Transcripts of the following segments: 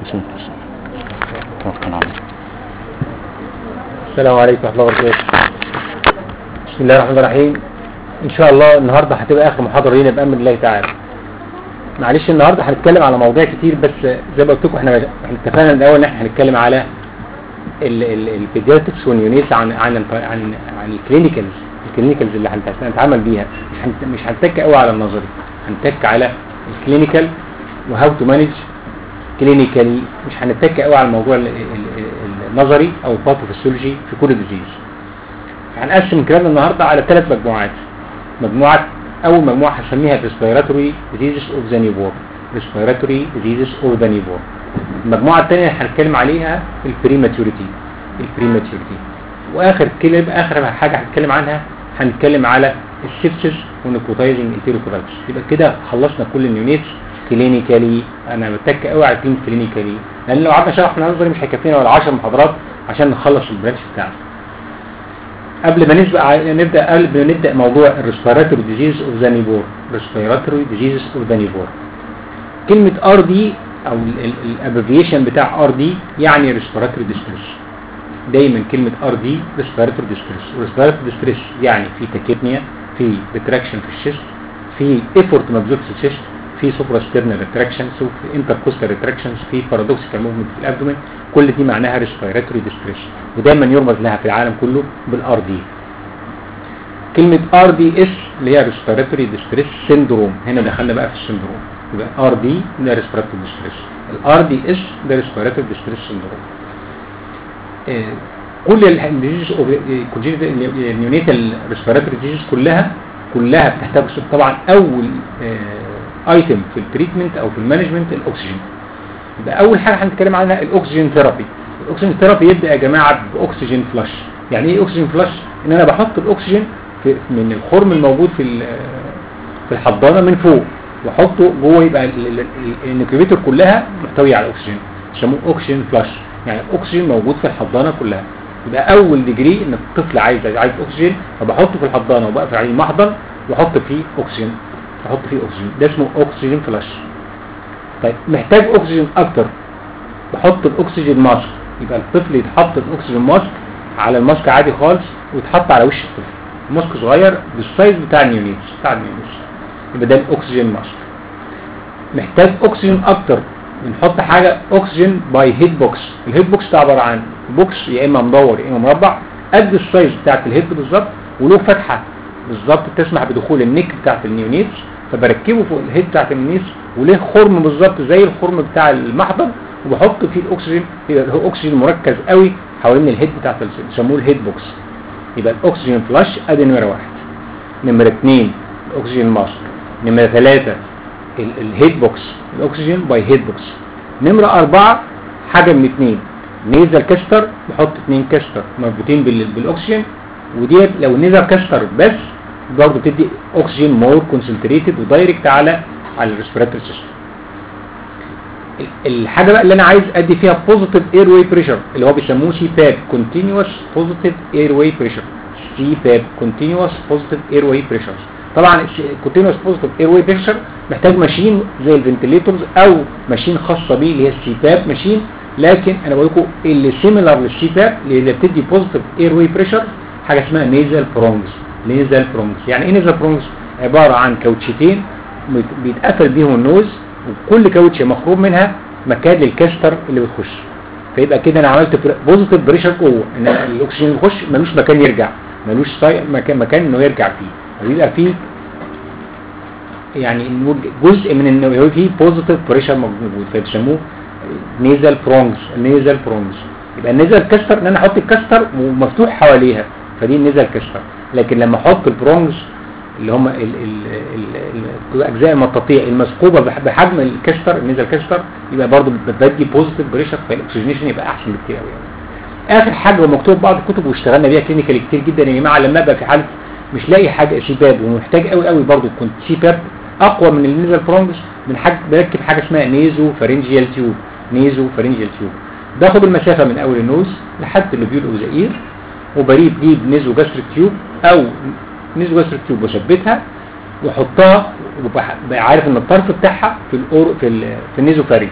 بسم الله توكل على الله السلام عليكم ورحمة الله وبركاته بسم الله الرحمن الرحيم ان شاء الله النهاردة هتبقى اخر محاضرة لينا بأمر الله تعالى معلش النهاردة هنتكلم على مواضيع كتير بس زي ما قلت لكم احنا احنا اتفقنا من الاول ان احنا هنتكلم على البيدياتريكس واليونيتس عن عن عن عن الكلينيكالز الكلينيكالز اللي هنت- هنتعامل بيها مش هنت- مش هنتك قوي على النظري هنتك على الكلينيكال وهاو تو مانج كلينيكالي مش هنتك قوي على الموضوع ال- ال- ال- النظري او الباثوفيسيولوجي في كل ديزيز هنقسم كلامنا النهارده على ثلاث مجموعات مجموعه اول مجموعه هنسميها respiratory diseases of the newborn respiratory diseases of the newborn المجموعه الثانيه اللي هنتكلم عليها البريماتوريتي البريماتوريتي واخر كلمه اخر حاجه هنتكلم عنها هنتكلم على السيبسيس ونيكوتايزنج انتيروكولايتس يبقى كده خلصنا كل النيونيتس كلينيكالي انا متك قوي على الكلين كلينيكالي لان لو قعدنا شرحنا نظري مش هيكفينا ولا 10 محاضرات عشان نخلص البرانش بتاعنا قبل ما نسبق ع- نبدا قبل ما نبدا موضوع الريسبيراتوري ديزيز اوف ذا نيبور ريسبيراتوري ديزيز اوف ذا نيبور كلمه ار دي او الابريفيشن بتاع ار دي يعني ريسبيراتوري ديستريس دايما كلمه ار دي ريسبيراتوري ديستريس وريسبيراتوري ديستريس يعني في تاكيبنيا في ريتراكشن في الشيست في ايفورت مبذول في الشيست في سوبرا ستيرنال ريتراكشنز وفي انتركوستال ريتراكشنز في بارادوكسيكال موفمنت في الابدومين كل دي معناها ريسبيراتوري ديستريس ودايما يرمز لها في العالم كله بالار دي كلمة ار دي اس اللي هي ريسبيراتوري ديستريس سيندروم هنا دخلنا بقى في السندروم يبقى ار دي ده ريسبيراتوري ديستريس الار دي اس ده ريسبيراتوري ديستريس سيندروم آه، كل الديزيز النيونيتال ريسبيراتوري ديزيز كلها كلها بتحتاج طبعا اول ايتم في التريتمنت او في المانجمنت الاكسجين يبقى اول حاجه هنتكلم عنها الاكسجين ثيرابي الاكسجين ثيرابي يبدا يا جماعه باكسجين فلاش يعني ايه اكسجين فلاش ان انا بحط الاكسجين في من الخرم الموجود في ال- في الحضانه من فوق واحطه جوه يبقى ال- ال- ال- الانكيوبيتور كلها محتويه على الاكسجين يسموه اوكسجين فلاش يعني الاكسجين موجود في الحضانه كلها يبقى اول ديجري ان الطفل عايز عايز اكسجين فبحطه في الحضانه وبقفل عليه المحضن واحط فيه اكسجين احط فيه اكسجين ده اسمه اكسجين فلاش طيب محتاج اكسجين اكتر بحط الاكسجين ماسك يبقى الطفل يتحط الاكسجين ماسك على الماسك عادي خالص ويتحط على وش الطفل ماسك صغير بالسايز بتاع النيونيتس بتاع النيونيتس يبقى ده الاكسجين ماسك محتاج اكسجين اكتر بنحط حاجه اكسجين باي هيد بوكس الهيد بوكس ده عباره عن بوكس يا اما مدور يا اما مربع قد السايز بتاعت الهيد بالظبط وله فتحه بالظبط تسمح بدخول النك بتاعت النيونيتس فبركبه فوق الهيد بتاعت النيونيتس وله خرم بالظبط زي الخرم بتاع المحضن وبحط فيه الاكسجين يبقى هو اكسجين مركز قوي حوالين الهيد بتاعت الجسم يسموه الهيد بوكس يبقى الاكسجين فلاش ادي نمره واحد نمره اثنين الاكسجين ماسك نمره ثلاثه ال- الهيد بوكس الاكسجين باي هيد بوكس نمره اربعه حاجه من اثنين نيزل كاستر بحط اثنين كاستر مربوطين بال- بالاكسجين وديت لو نيزل كاستر بس برضه بتدي اكسجين مور كونسنتريتد ودايركت على على الريسبيراتوري سيستم الحاجه بقى اللي انا عايز ادي فيها بوزيتيف اير واي بريشر اللي هو بيسموه سي باب كونتينوس بوزيتيف اير واي بريشر سي باب كونتينوس بوزيتيف اير واي بريشر طبعا الكونتينوس بوزيتيف اير واي بريشر محتاج ماشين زي الفنتليتورز او ماشين خاصه بيه اللي هي السي باب ماشين لكن انا بقول لكم اللي سيميلر للسي باب اللي بتدي بوزيتيف اير واي بريشر حاجه اسمها نيزل برونجز نيزل برونجز يعني ايه نيزل برونجز عباره عن كاوتشتين بيت- بيتقفل بيهم النوز وكل كاوتش مخروم منها مكان للكاستر اللي بتخش فيبقى كده انا عملت بوزيتيف بريشر جوه ان الاكسجين اللي يخش ملوش مكان يرجع ملوش ساي- مكان مكان انه يرجع فيه ويبقى فيه يعني نقول جزء من انه يبقى فيه بوزيتيف بريشر موجود فبيسموه نيزل برونجز نيزل برونجز يبقى النيزل كاستر ان انا احط الكاستر ومفتوح حواليها فدي النيزل كاستر لكن لما احط البرونجز اللي هم ال ال ال ال اجزاء المطاطيه المثقوبه بح- بحجم الكاستر النيزل كاستر يبقى برضه بدي بوزيتيف بريشر فالاكسجينيشن يبقى احسن بكتير قوي اخر حاجه مكتوب في بعض الكتب واشتغلنا بيها كلينيكال كتير جدا يا جماعه لما ابقى في حاله مش لاقي حاجه سيباب ومحتاج قوي قوي برضه كنت سيباب اقوى من النيزل برونجز من حاجه بركب حاجه اسمها نيزو فارنجيال تيوب نيزو فارنجيال تيوب باخد المسافه من اول النوز لحد اللوبيول اوف ذا اير وبريد دي بنيزو جاستريك تيوب او نيزو جاستريك تيوب وثبتها واحطها وبقى عارف ان الطرف بتاعها في الاور في ال في النيزو فارنج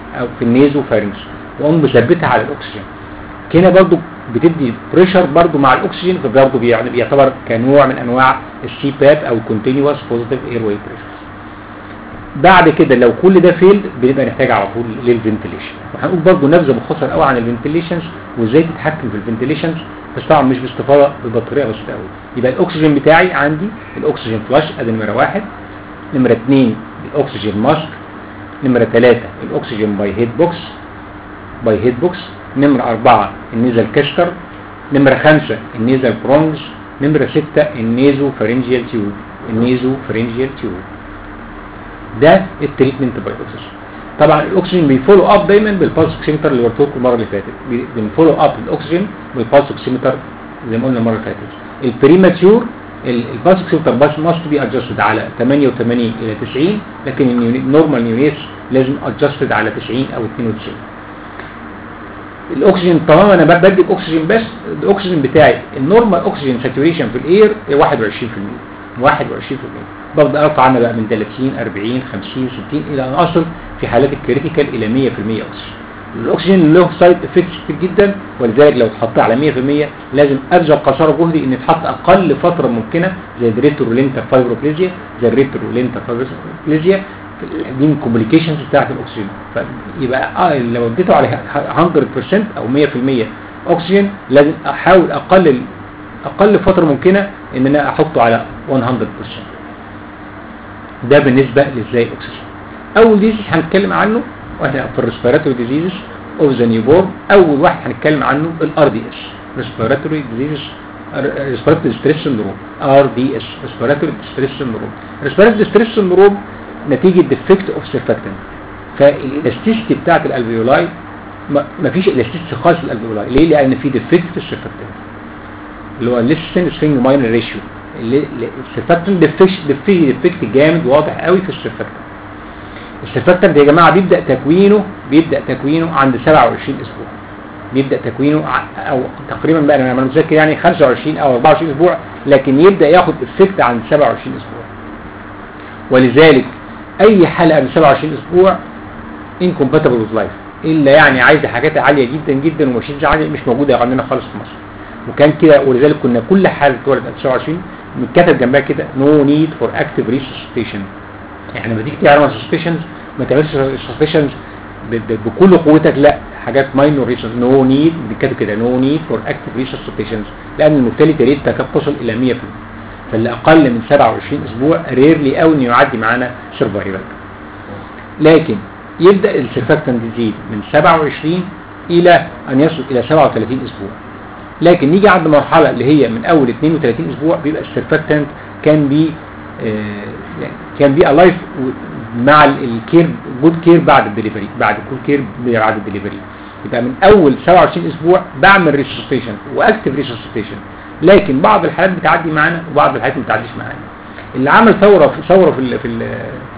او في النيزو فارنج واقوم مثبتها على الاكسجين كده برضو بتدي بريشر برضو مع الاكسجين فبرضو بيعني بيعتبر كنوع من انواع السي باب او كونتينوس بوزيتيف اير واي بريشر بعد كده لو كل ده فيل بنبقى نحتاج على طول للفنتليشن وهنقول برضو نبذه مختصره قوي عن الفنتليشنز وازاي تتحكم في الفنتليشنز بس طبعا مش باستفاضه بطريقه بسيطه قوي يبقى الاكسجين بتاعي عندي الاكسجين فلاش ادي نمره واحد نمره اثنين الاكسجين ماسك نمره ثلاثه الاكسجين باي هيد بوكس باي هيد بوكس نمره اربعه النيزل كاستر نمره خمسه النيزل برونز نمره سته النيزو فرنجيال تيوب النيزو فرنجيال تيوب ده التريتمنت باي اوكسجين طبعا الاكسجين بيفولو اب دايما بالبالس اوكسيمتر اللي قلت لكم المره اللي فاتت بي- بنفولو اب الاكسجين بالبالس اوكسيمتر زي ما قلنا المره اللي فاتت البريماتيور البالس اوكسيمتر بس ماست بي ادجستد على 88 الى 90 لكن النورمال نيونيتس لازم ادجستد على 90 او 92 الاكسجين طالما انا بدي الاكسجين بس الاكسجين بتاعي النورمال اكسجين ساتوريشن في الاير 21% 21% ببدا ارفع عنها بقى من 30 40 50 60 الى ان اصل في حالات الكريتيكال الى 100% اكسجين الاكسجين له سايد افكتس كتير جدا ولذلك لو اتحط على 100% لازم ابذل قصارى جهدي ان يتحط اقل فتره ممكنه زي الريترولينتا فايبروبليزيا زي الريترولينتا فايبروبليزيا دي من الكومبليكيشنز بتاعت الاكسجين فيبقى آه لو اديته على 100% او 100% اكسجين لازم احاول اقلل اقل فتره ممكنه ان انا احطه على 100% ده بالنسبه لازاي الاكسجين اول ديزيز هنتكلم عنه واحنا في الريسبيراتوري ديزيزز اوف ذا نيوبورن اول واحد هنتكلم عنه الار دي اس ريسبيراتوري ديزيزز ريسبيراتوري ستريس سندروم ار دي اس ريسبيراتوري ستريس سندروم ريسبيراتوري ستريس سندروم نتيجه ديفكت اوف سيرفاكتنت فالالاستيستي بتاعت الالفيولاي ما فيش الاستيستي خالص في الالفيولاي ليه لان في ديفكت في السيرفاكتنت اللي هو الليسن سفنج ماينر ريشيو السيرفاكتنت ديفكت جامد واضح قوي في السيرفاكتنت السيرفاكتنت يا جماعه بيبدا تكوينه بيبدا تكوينه عند 27 اسبوع بيبدا تكوينه ع- او تقريبا بقى انا متذكر يعني 25 او 24 اسبوع لكن يبدا ياخد افكت عند 27 اسبوع ولذلك اي حاله قبل 27 اسبوع incompatible with life الا يعني عايزه حاجات عاليه جدا جدا وماشينز عاليه مش موجوده عندنا خالص في مصر وكان كده ولذلك كنا كل حاله تولد قبل 27 متكتب جنبها كده no need for active resuscitation يعني لما تيجي تعمل resuscitations ما تعملش resuscitations ب- ب- بكل قوتك لا حاجات minor resuscitation no need بيتكتب كده no need for active resuscitations لان المورتاليتي ريت تكاد تصل الى 100% فاللي اقل من 27 اسبوع ريرلي قوي انه يعدي معانا سرفايفل لكن يبدا السيرفاكتنت يزيد من 27 الى ان يصل الى 37 اسبوع لكن نيجي عند مرحله اللي هي من اول 32 اسبوع بيبقى السيرفاكتنت كان بي آه، يعني كان بي الايف مع ال- الكير جود كير بعد الدليفري بعد جود كير بعد الدليفري يبقى من اول 27 اسبوع بعمل ريسوسيتيشن واكتف ريسوسيتيشن لكن بعض الحالات بتعدي معانا وبعض الحالات ما بتعديش معانا اللي عمل ثوره في ثوره في ال في ال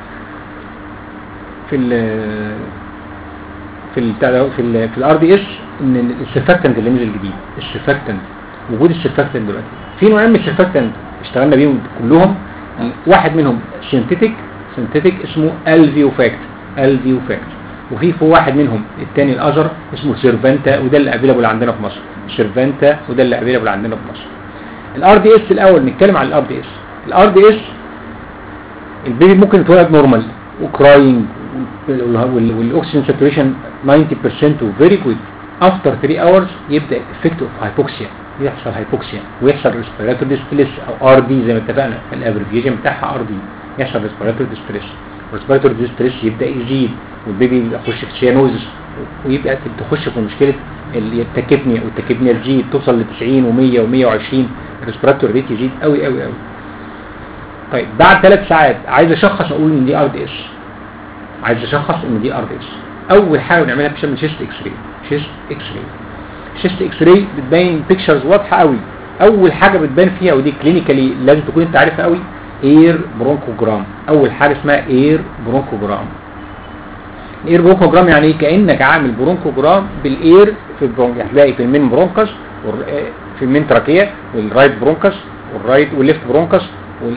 في ال في ال في ال في الار دي اس ان السيرفاكتنت اللي نزل جديد السيرفاكتنت وجود السيرفاكتنت دلوقتي في نوعين من السيرفاكتنت اشتغلنا بيهم كلهم واحد منهم سينثيتيك سينثيتيك اسمه الفيوفاكت الفيوفاكت وفي في واحد منهم الثاني الاذر اسمه سيرفانتا وده اللي افيلابل عندنا في مصر سيرفانتا وده اللي افيلابل عندنا في مصر الار دي اس الاول نتكلم عن الار دي اس الار دي اس البيبي ممكن يتولد نورمال وكراينج والاكسجين ساتوريشن 90% وفيري جود افتر 3 اورز يبدا افكت اوف هايبوكسيا يحصل هايبوكسيا ويحصل ريسبيراتوري ديستريس او ار دي زي ما اتفقنا الابريفيشن بتاعها ار دي يحصل ريسبيراتوري ديستريس الريسبيراتوري ديستريس يبدا يزيد والبيبي يخش في سيانوزس ويبقى تخش في مشكله التكبنيا والتكبنيا تزيد توصل ل 90 و100 و120 الريسبيراتوري ريت يزيد قوي قوي قوي طيب بعد ثلاث ساعات عايز اشخص اقول ان دي ار دي اس عايز اشخص ان دي ار دي اس اول حاجه بنعملها بنعمل شيست اكس راي شيست اكس راي شيست اكس راي بتبين بيكتشرز واضحه قوي اول حاجه بتبان فيها ودي كلينيكالي لازم تكون انت عارفها قوي اير برونكوجرام اول حاجه اسمها اير برونكوجرام الاير برونكوجرام يعني ايه كانك عامل برونكوجرام بالاير في البرونك هتلاقي في المين برونكس في المين تراكيه والرايت برونكس والرايت والليفت برونكس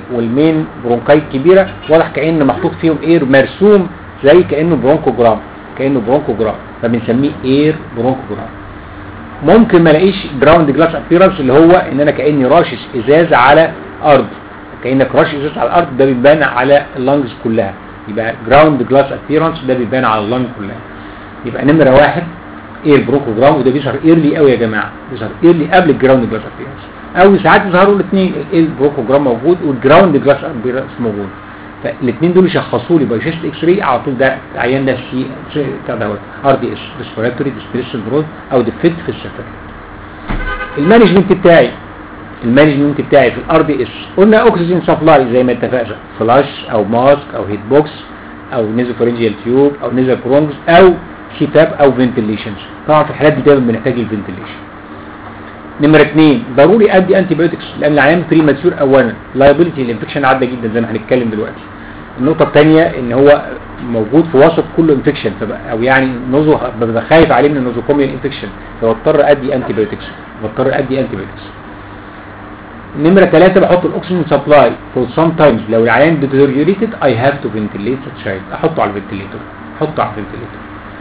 والمين برونكاي كبيره واضح كان محطوط فيهم اير مرسوم زي كانه برونكوجرام كانه برونكوجرام فبنسميه اير برونكوجرام ممكن ما الاقيش جراوند جلاس ابيرنس اللي هو ان انا كاني راشش ازاز على ارض كانك راشش ازاز على الارض ده بيبان على اللنجز كلها يبقى جراوند جلاس ابيرنس ده بيبان على اللنج كلها يبقى نمره واحد اير برونكوجرام وده بيظهر ايرلي قوي يا جماعه بيظهر ايرلي قبل الجراوند جلاس ابيرنس او ساعات يظهروا الاثنين الاير برونكوجرام موجود والجراوند جلاس ابيرنس موجود فالاثنين دول يشخصوا لي باي شيست اكس راي على طول ده عيان ده سي بتاع دوت ار دي اس ريسبيراتوري ديستريس سندروم او ديفكت في السيرفر المانجمنت بتاعي المانجمنت بتاعي في الار دي اس قلنا اكسجين سبلاي زي ما اتفقنا فلاش او ماسك او هيت بوكس او نيزوفرنجيال تيوب او نيزل برونجز او سي تاب او فنتليشنز طبعا في الحالات دي دايما بنحتاج الفنتليشن نمرة اثنين ضروري ادي انتي بايوتكس لان العيان بري ماتيور اولا لايبيلتي الانفكشن عدى جدا زي ما هنتكلم دلوقتي النقطة الثانية ان هو موجود في وسط كله انفكشن او يعني نوزو ببقى خايف عليه من النوزوكوميال انفكشن فبضطر ادي انتي بايوتكس بضطر ادي انتي بايوتكس نمرة ثلاثة بحط الاكسجين سبلاي فور سام تايمز لو العيان ديتيريوريتد اي هاف تو فنتليت تشايلد احطه على الفنتليتور احطه على الفنتليتور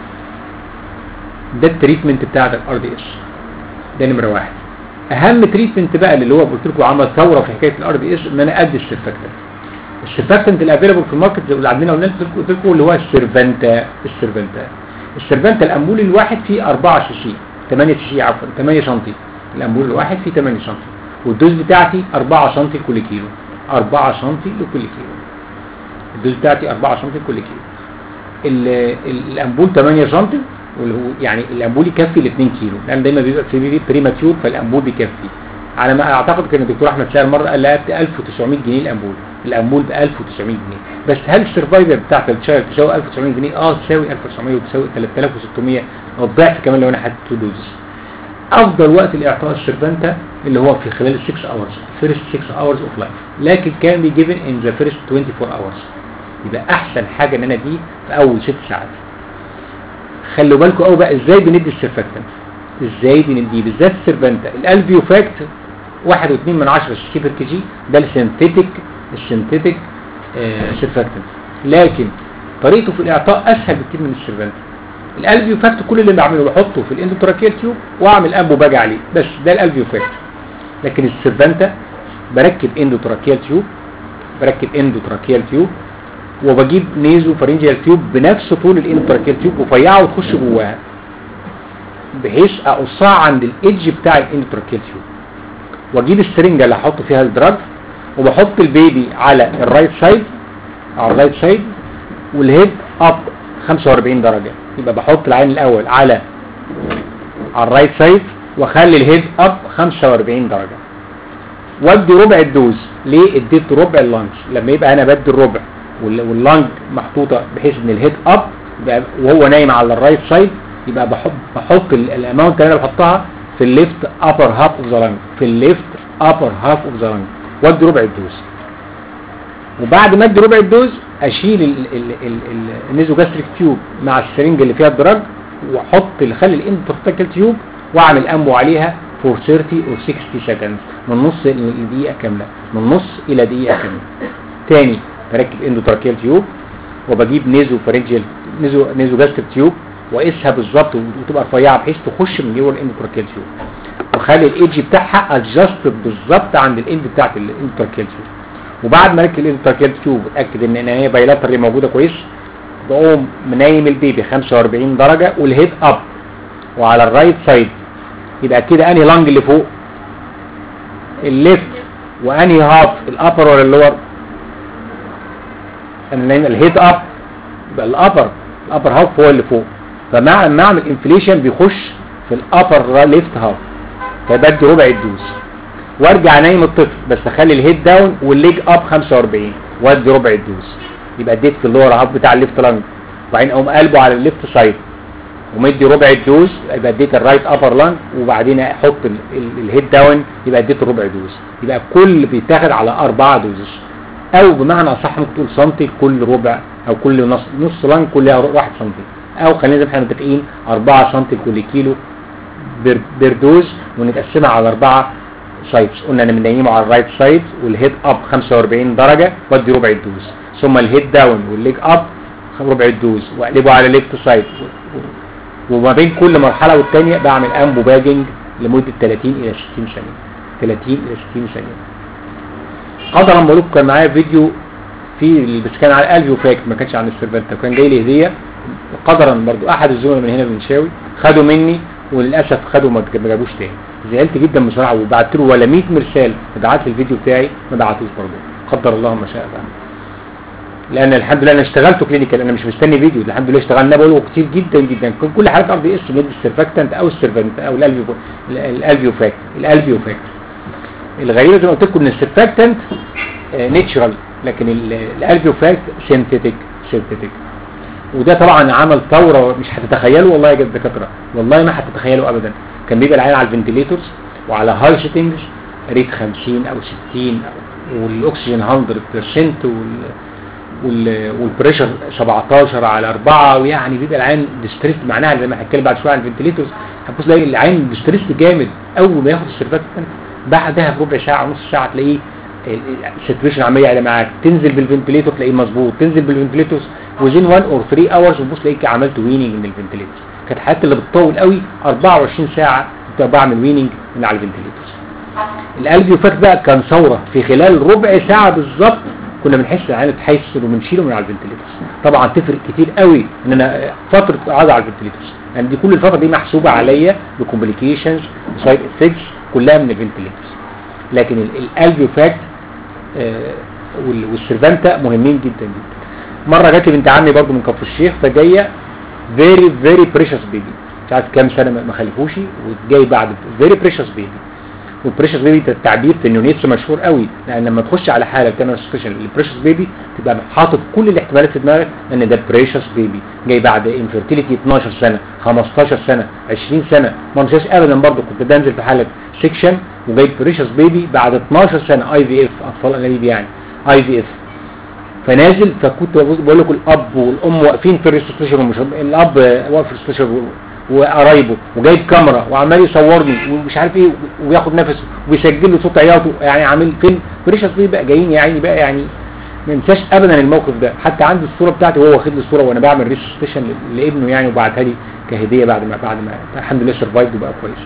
ده التريتمنت بتاع الار دي اس ده نمرة واحد اهم تريتمنت بقى اللي هو قلت لكم عمل ثوره في حكايه الار دي اس ان انا ادي السيرفكتنت السيرفكتنت اللي في الماركت زي اللي عندنا قلنا قلت لكم اللي هو السيرفنتا السيرفنتا السيرفنتا الامبول الواحد فيه 4 سي سي 8 سي سي عفوا 8 سم الامبول الواحد فيه 8 سم والدوز بتاعتي 4 سم لكل كيلو 4 سم لكل كيلو الدوز بتاعتي 4 سم لكل كيلو الامبول 8 سم واللي هو يعني الامبول يكفي ل 2 كيلو لان دايما بيبقى في بريماتيور فالامبول بيكفي على ما اعتقد كان الدكتور احمد سائر مره قال لها 1900 جنيه الامبول الامبول ب 1900 جنيه بس هل السرفايفر بتاعت الشايلد تساوي 1900 جنيه اه تساوي 1900 وتساوي 3600 الضعف كمان لو انا حطيت تو دوز افضل وقت لاعطاء السيرفنتا اللي هو في خلال 6 اورز فيرست 6 اورز اوف لايف لكن كان بي جيفن ان ذا فيرست 24 اورز يبقى احسن حاجه ان انا دي في اول 6 ساعات خلوا بالكم قوي بقى ازاي بندي السيرفكتنت ازاي بنديه بالذات السيرفنتا الالفيو فاكت 1.2 من 10 سي بير كي جي ده السينثيتيك السينثيتيك آه سيرفكتنت لكن طريقته في الاعطاء اسهل بكتير من السيرفنتا الالفيو فاكت كل اللي بعمله بحطه في الاندوتراكيال تيوب واعمل امبو باجي عليه بس ده الالفيو فاكت لكن السيرفنتا بركب اندوتراكيال تيوب بركب اندوتراكيال تيوب وبجيب نيزو فارنجيال تيوب بنفس طول الاندوتراكيال تيوب وفيعه وتخش جواها بحيث اقصها عند الايدج بتاع الاندوتراكيال تيوب واجيب السرنجه اللي هحط فيها الدراج وبحط البيبي على الرايت سايد على الرايت سايد والهيد اب 45 درجه يبقى بحط العين الاول على على الرايت سايد واخلي الهيد اب 45 درجه وادي ربع الدوز ليه اديت ربع اللانج لما يبقى انا بدي الربع واللانج محطوطه بحيث ان الهيد اب وهو نايم على الرايت سايد يبقى بحط بحط الاماونت اللي انا بحطها في الليفت ابر هاف اوف ذا لانج في الليفت ابر هاف اوف ذا لانج وادي ربع الدوز وبعد ما ادي ربع الدوز اشيل النيزو جاستريك تيوب مع السرنج اللي فيها الدراج واحط اللي خلي الاندوتراكيال تيوب واعمل امبو عليها فور 30 او 60 سكند من نص لدقيقه كامله من نص الى دقيقه كامله تاني بركب اندوتراكيال تيوب وبجيب نيزو فارنجيال نيزو نيزو جاستريك تيوب واقيسها بالظبط وتبقى رفيعه بحيث تخش من جوه الاندوتراكيال تيوب وخلي الايدج بتاعها ادجست بالظبط عند الاند بتاعت الاندوتراكيال تيوب وبعد ما اركب الاندوتراكيال تيوب اتاكد ان ان هي بايلاترالي موجوده كويس بقوم منايم البيبي 45 درجه والهيد اب وعلى الرايت سايد يبقى كده انهي لانج اللي فوق الليفت وانهي هاف الابر ولا اللور انا نايم الهيد اب يبقى الابر الابر هاف هو اللي فوق فمع ما اعمل انفليشن بيخش في الابر ليفت هاف فبدي ربع الدوز وارجع نايم الطفل بس اخلي الهيد داون والليج اب 45 وادي ربع الدوز يبقى اديت في اللور هاف بتاع الليفت لانج وبعدين اقوم قلبه على الليفت سايد ومدي ربع الدوز يبقى اديت الرايت ابر لانج وبعدين احط الهيد داون يبقى اديت الربع دوز يبقى كل بيتاخد على اربعه دوزز او بمعنى اصح ممكن تقول سنتي كل ربع او كل نص نص لانج كل واحد سنتي او خلينا زي ما احنا متفقين 4 سنتي كل كيلو بير دوز ونتقسمها على اربعه سايدز قلنا انا منيمه على الرايت سايد والهيد اب 45 درجه وادي ربع الدوز ثم الهيد داون والليج اب ربع الدوز واقلبه على ليفت سايد وما بين كل مرحله والثانيه بعمل امبو باجنج لمده 30 الى 60 ثانيه 30 الى 60 ثانيه قدرا بقول لكم كان معايا فيديو في بس كان على الفيو فاكت ما كانش عن السيرفنتا وكان جاي لي هديه قدرا برضو احد الزملاء من هنا من شاوي خدوا مني وللاسف خدوا ما ما جابوش تاني زعلت جدا بصراحه وبعت له ولا 100 مرسال بعت لي الفيديو بتاعي ما بعتوش برضه قدر الله ما شاء فعل لان الحمد لله انا اشتغلت كلينيكال انا مش مستني فيديو الحمد لله اشتغلنا بقوله كتير جدا جدا كان كل حاجه ار دي اس ندي السيرفاكتنت او السيرفنت او الالفيو الالفيو فاكت الالفيو فاكت الغريبه زي ما قلت لكم ان السيرفاكتنت نيتشرال لكن الالفيو فاكت سينثيتيك سينثيتيك وده طبعا عمل ثوره مش هتتخيلوا والله يا دكاتره والله ما هتتخيلوا ابدا كان بيبقى العيال على الفنتليتورز وعلى هاي سيتنجز ريت 50 او 60 والاكسجين 100% وال وال والبريشر 17 على 4 ويعني بيبقى العين ديستريس معناها زي ما هنتكلم بعد شويه عن الفنتليتورز هتبص تلاقي العين ديستريس جامد اول ما ياخد السيرفاكتنت بعدها بربع ساعه نص ساعه تلاقيه السيتويشن عمليه على معاك تنزل بالفنتليتور تلاقيه مظبوط تنزل بالفنتليتور وزين 1 اور 3 اورز وتبص تلاقيك عملت ويننج من الفنتليتور كانت حياتي اللي بتطول قوي 24 ساعه كنت بعمل ويننج من على الفنتليتور القلب فات بقى كان ثوره في خلال ربع ساعه بالظبط كنا بنحس العيال تحسن وبنشيله من على الفنتليتور طبعا تفرق كتير قوي ان انا فتره قعده على الفنتليتور يعني دي كل الفتره دي محسوبه عليا بكومبليكيشنز وسايد افكتس كلها من الفنتليتور لكن القلب فات والسيرفانتا مهمين جدا جدا مره جات لي بنت عمي برضو من كفر الشيخ فجايه فيري فيري بريشس بيبي مش عارف كام سنه ما خلفوش وجاي بعد فيري بريشس بيبي والبريشس بيبي ده التعبير في النيونيتس مشهور قوي لان لما تخش على حاله بتعمل سسبشن البريشس بيبي تبقى حاطط كل الاحتمالات في دماغك ان ده بريشس بيبي جاي بعد انفيرتيليتي 12 سنه 15 سنه 20 سنه ما مشاش ابدا برضه كنت بنزل في حاله سكشن وجايب بريشس بيبي بعد 12 سنه اي في اف اطفال انابيب يعني اي في اف فنازل فكنت بقول لكم الاب والام واقفين في الريسبشن ومش الاب واقف في الريسبشن وقرايبه وجايب كاميرا وعمال يصورني ومش عارف ايه وياخد نفسه ويسجل له صوت عياطه يعني عامل فيلم بريشس بيه بقى جايين يا عيني بقى يعني ما انساش ابدا الموقف ده حتى عندي الصوره بتاعتي وهو واخد لي الصوره وانا بعمل ريسبشن لابنه يعني وبعتها لي كهديه بعد ما بعد ما الحمد لله سرفايفد وبقى كويس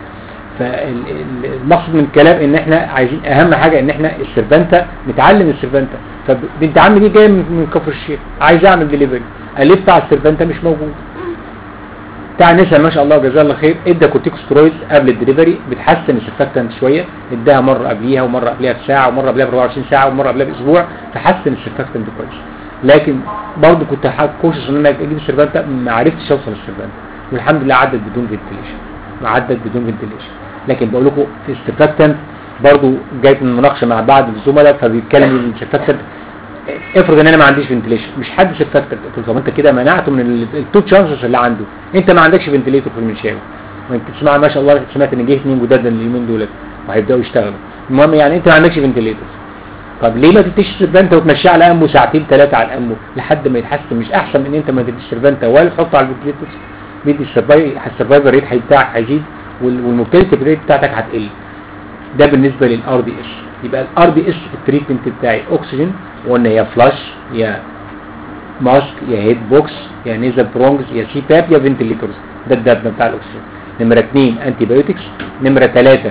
فالمقصد من الكلام ان احنا عايزين اهم حاجه ان احنا السيرفانتا نتعلم السيرفانتا فبنت عمي دي جايه من كفر الشيخ عايز اعمل ديليفري الف بتاع السيرفانتا مش موجود بتاع نسا ما شاء الله جزاه الله خير ادى كورتيكوسترويد قبل الدليفري بتحسن السيرفاكتنت شويه اداها مره قبليها ومره قبلها بساعه ومره قبلها ب 24 ساعه ومره قبلها باسبوع فحسن السيرفاكتنت كويس لكن برضه كنت كوشس ان انا اجيب السيرفانتا ما عرفتش اوصل للسيرفانتا والحمد لله عدت بدون فنتليشن عدت بدون فنتليشن لكن بقول لكم في السيرفاكتنت برضه جايت من مناقشه مع بعض الزملاء فبيتكلم السيرفاكتنت افرض ان انا ما عنديش فنتليشن مش حد سيرفاكتنت قلت له طب انت كده منعته من التو تشانسز اللي عنده انت ما عندكش فنتليتور في المنشاوي وانت تسمع ما شاء الله سمعت ان جه اثنين جداد اليومين دولت وهيبداوا يشتغلوا المهم يعني انت ما عندكش فنتليتور طب ليه ما تديش سيرفانتا وتمشيه على امه ساعتين ثلاثه على امه لحد ما يتحسن مش احسن من ان انت ما تديش سيرفانتا ولا تحطه على الفنتليتور بيدي السرفايفر ريت بتاعك هيزيد والمورتاليتي ريت بتاعتك هتقل ده بالنسبه للار دي اس يبقى الار دي اس التريتمنت بتاعي اكسجين وقلنا يا فلاش يا ماسك يا هيد بوكس يا نيزل برونجز يا سي باب يا فنتليتورز ده الدبه بتاع الاكسجين نمره اثنين انتي بايوتكس نمره ثلاثه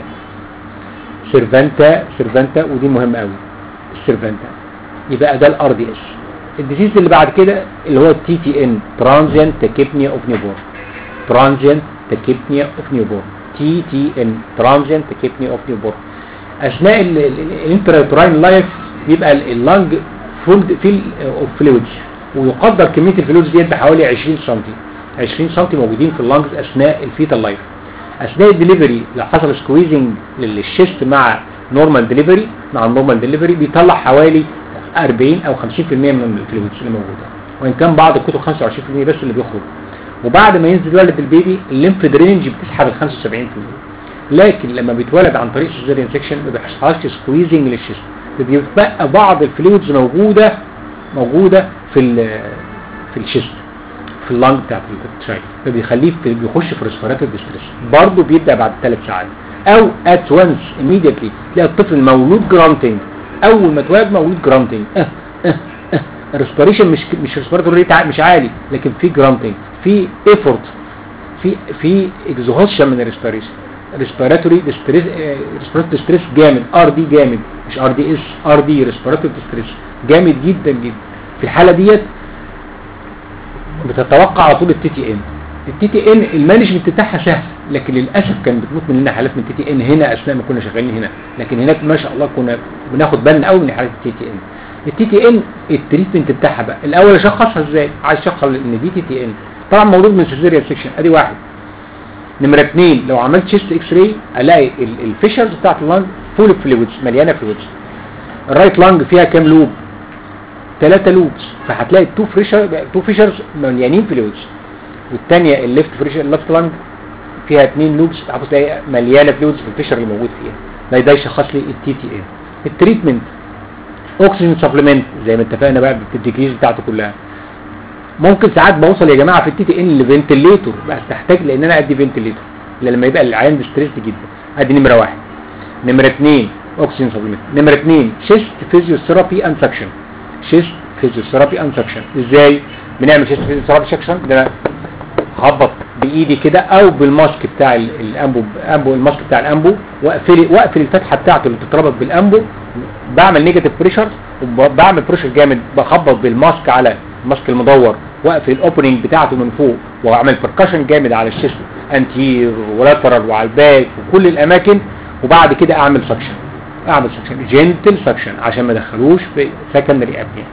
سيرفانتا سيرفانتا ودي مهمه قوي السيرفانتا يبقى ده الار دي اس الديزيز اللي بعد كده اللي هو التي تي ان ترانزيانت تاكيبنيا اوف نيوبورن ترانزيانت تاكيبنيا اوف نيوبورن تي تي ان ترانزيانت تاكيبنيا اوف نيوبورن اثناء الانتراتراين لايف بيبقى اللنج فولد فيل اوف فلويدز ويقدر كميه الفلويدز ديت بحوالي 20 سم 20 سم موجودين في اللنجز اثناء الفيتال لايف اثناء الدليفري لو حصل سكويزنج للشيست مع نورمال دليفري مع النورمال دليفري بيطلع حوالي 40 او 50% من الفلويدز اللي موجوده وان كان بعض الكتب 25% بس اللي بيخرج وبعد ما ينزل ولد البيبي الليمف درينج بتسحب ال 75% لكن لما بيتولد عن طريق سيزاريان سيكشن ما بيحصلش سكويزنج للشيست بيبقى بعض الفلويدز موجوده موجوده في ال في الشيست في اللنج بتاعت التراي فبيخليه بيخش في ريسبيراتوري ديستريس برضه بيبدا بعد ثلاث ساعات او ات وانس immediately تلاقي الطفل مولود جرانتنج اول ما اتولد مولود جرانتنج اه اه اه الريسبيريشن مش مش ريسبيراتوري ريت مش عالي لكن في جرانتنج في ايفورت في في اكزوهوشن من الريسبيريشن ريسبيراتوري ستريس ريسبيراتوري ستريس جامد ار دي جامد مش ار دي اس ار دي ريسبيراتوري ستريس جامد جدا جدا في الحاله ديت بتتوقع على طول التي تي ان التي تي ان المانجمنت بتاعها سهل لكن للاسف كان بتموت مننا حالات من التي تي ان هنا اثناء ما كنا شغالين هنا لكن هناك ما شاء الله كنا بناخد بالنا قوي من حالات التي تي ان التي تي ان التريتمنت بتاعها بقى الاول اشخصها ازاي عايز اشخص ان دي تي تي ان طبعا مولود من سيزيريان سيكشن ادي واحد نمرة اثنين لو عملت شيست اكس راي الاقي الفيشرز بتاعت اللانج فول فلويدز مليانه فلويدز الرايت لانج فيها كام لوب ثلاثة لوبس فهتلاقي تو فيشر تو فيشرز مليانين فلويدز والثانيه الليفت فيشر الليفت لانج فيها اثنين لوبس هتبص تلاقي مليانه فلويدز في الفيشر اللي موجود فيها ده ده يشخص لي التي تي ان التريتمنت اوكسجين سبلمنت زي ما اتفقنا بقى بالديجريز بتاعته كلها ممكن ساعات بوصل يا جماعه في التي تي ان لفنتليتور بس تحتاج لان انا ادي فنتليتور لما يبقى العيان ستريس جدا ادي نمره واحد نمره اثنين اوكسجين سبلمنت نمره اثنين شيست فيزيوثيرابي ان سكشن شيست فيزيوثيرابي ان سكشن ازاي بنعمل شيست فيزيوثيرابي سكشن ده أنا هخبط بايدي كده او بالماسك بتاع ال- الانبو انبو الماسك بتاع الانبو واقفل واقفل الفتحه بتاعته اللي بتتربط بالانبو بعمل نيجاتيف بريشر وبعمل بريشر جامد بخبط بالماسك على الماسك المدور واقفل الاوبننج بتاعته من فوق واعمل بركشن جامد على الشيست انتير ولاترال وعلى الباك وكل الاماكن وبعد كده اعمل سكشن اعمل سكشن جنتل سكشن عشان ما ادخلوش في سكندري ابنيا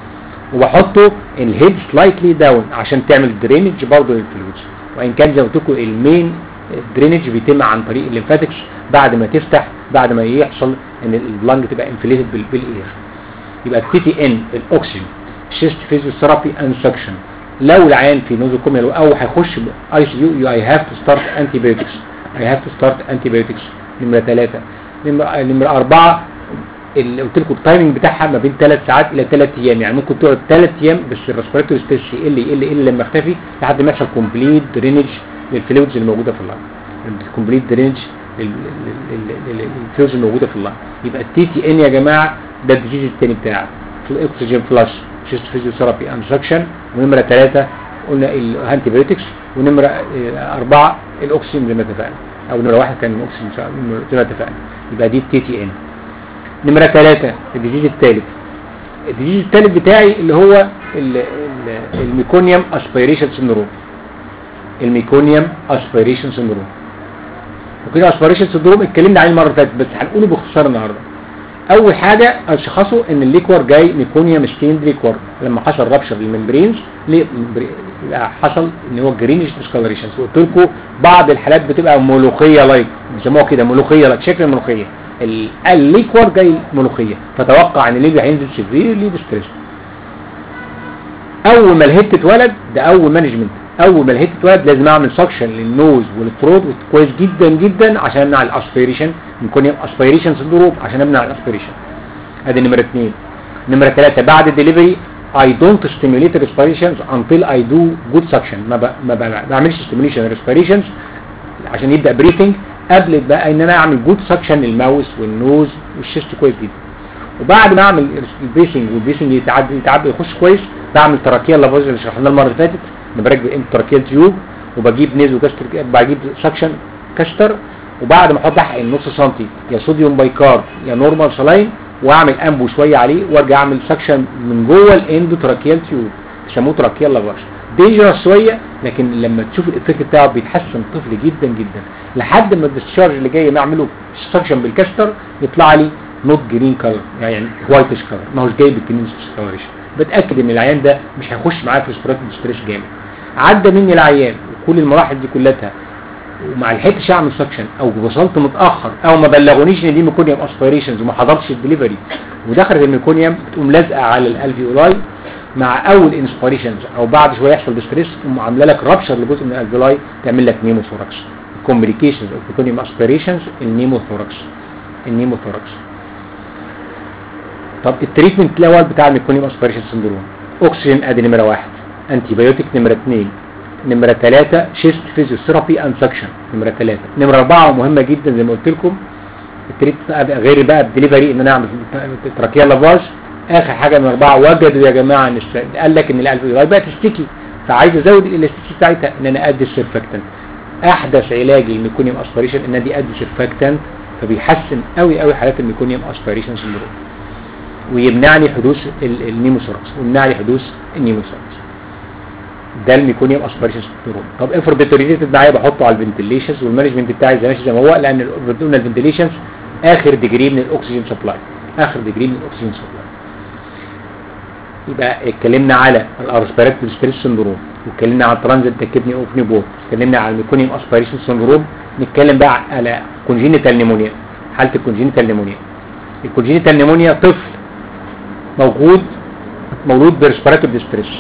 وبحطه الهيد سلايتلي داون عشان تعمل درينج برضه للفلويدز وان كان زي ما قلت لكم المين درينج بيتم عن طريق الليمفاتكس بعد ما تفتح بعد ما يحصل ان اللنج تبقى انفليتد بالاير يبقى التي تي ان الاكسجين شيست فيزيوثيرابي ان سكشن لو العيان في نوزوكوميال او هيخش اي سي يو اي هاف تو ستارت انتي بايوتكس اي هاف تو ستارت انتي بايوتكس نمره ثلاثة نمره نمره أربعة اللي قلت لكم التايمنج بتاعها ما بين 3 ساعات الى 3 ايام يعني ممكن تقعد 3 ايام بس الريسبيراتوري ستريس يقل يقل يقل لما يختفي لحد ما يحصل كومبليت درينج للفلويدز اللي موجوده في اللنج الكومبليت درينج للفلويدز الموجوده في اللنج يبقى التي تي ان يا جماعه ده الديزيز الثاني بتاعه الاكسجين فلاش شيست فيزيوثيرابي انسكشن ونمره ثلاثة قلنا الانتي بايوتكس ونمره آه، أربعة الاكسجين زي ما اتفقنا او نمره واحد كان الاكسجين زي ما اتفقنا يبقى دي التي تي ان نمرة ثلاثة الديزيز الثالث الديزيز الثالث بتاعي اللي هو ال- ال- الميكونيوم اسبيريشن سندروم الميكونيوم اسبيريشن سندروم وكده اسبيريشن سندروم اتكلمنا عليه المره اللي فاتت بس هنقوله باختصار النهارده اول حاجه اشخصوا ان الليكور جاي ميكونيوم ستيند ليكور لما حصل رابشر للممبرينز ليه- ممبري- يبقى حصل ان هو جرينش ديسكولريشنز وقلت لكم بعض الحالات بتبقى ملوخيه لايك بيسموها كده ملوخيه لايك شكل الملوخيه ال- الليكور جاي ملوخيه فتوقع ان الليبيا هينزل سيفيرلي ديستريس اول ما الهيد تتولد ده اول مانجمنت اول ما الهيد تتولد لازم اعمل سكشن للنوز والثروت كويس جدا جدا عشان امنع الاسبيريشن يكون اسبيريشن سندروم عشان امنع الاسبيريشن ادي نمره اثنين نمره ثلاثة بعد الدليفري I don't stimulate respirations until I do good suction ما ب... ما ب... بعملش stimulation respirations عشان يبدا بريثنج قبل بقى ان انا اعمل جود سكشن للماوس والنوز والشيست كويس جدا وبعد ما اعمل البيسنج والبيسنج يتعدي يتعدي يخش كويس بعمل تراكيال لافاج اللي شرحناه المره اللي فاتت انا بركب تراكيال تيوب وبجيب نيزو كاستر بجيب سكشن كاستر وبعد ما احط احقن نص سنتي يا صوديوم بايكارب يا نورمال سلاين واعمل انبو شويه عليه وارجع اعمل سكشن من جوه الاندو تراكيال تيوب يسموه تراكيال لافاج دينجرس شويه لكن لما تشوف الافكت بتاعه بيتحسن طفل جدا جدا لحد ما الديسشارج اللي جاي نعمله سكشن بالكاستر يطلع لي نوت جرين كلر يعني وايتش كلر ما هوش جاي بالجرين ديسكولريشن بتاكد ان العيان ده مش هيخش معايا في سبرات ستريس جامد عدى مني العيان وكل المراحل دي كلها وما لحقتش اعمل سكشن او وصلت متاخر او ما بلغونيش ان دي ميكونيوم اسبيريشنز وما حضرتش الدليفري ودخلت الميكونيوم بتقوم لازقه على الالفيولاي مع اول انسبيريشنز او بعد شويه يحصل ديستريس تقوم عامله لك رابشر لجزء من الالفيولاي تعمل لك نيموثوركس كومبليكيشنز اوف ميكونيوم اسبيريشنز النيموثوركس النيموثوركس طب التريتمنت الاول بتاع الميكونيوم اسبيريشن سندروم اكسجين ادي نمره واحد انتي بايوتيك نمره اثنين نمره ثلاثة شيست فيزيوثيرابي ان سكشن نمره ثلاثة نمره أربعة مهمة جدا زي ما قلت لكم التريتمنت غير بقى الدليفري ان انا اعمل تراكيال لافاج اخر حاجه من اربعه وجدوا يا جماعه ان الس- قال لك ان الالفيولاي بقت تشتكي فعايز ازود الالاستيكي بتاعتها ان انا ادي السيرفكتنت احدث علاج للميكونيوم اسبريشن ان دي ادي سيرفكتنت فبيحسن قوي قوي حالات الميكونيوم اسبريشن سندروم ويمنعني حدوث ال- النيموثوركس ويمنع لي حدوث النيموثوركس ده الميكونيوم اسبريشن سندروم طب افرض ديتوريتد معايا بحطه على الفنتليشنز والمانجمنت بتاعي زي ماشي زي ما هو لان ال- قلنا الفنتليشنز اخر ديجري من الاكسجين سبلاي اخر ديجري من الاكسجين سبلاي يبقى اتكلمنا على الارسبيراتوري ستريس سندروم واتكلمنا على الترانزيت كدني اوف نيبور اتكلمنا على الميكونيوم اسبيريشن سندروم نتكلم بقى على كونجينيتال نيمونيا حاله الكونجينيتال نيمونيا الكونجينيتال نيمونيا طفل موجود مولود برسبيراتوري ستريس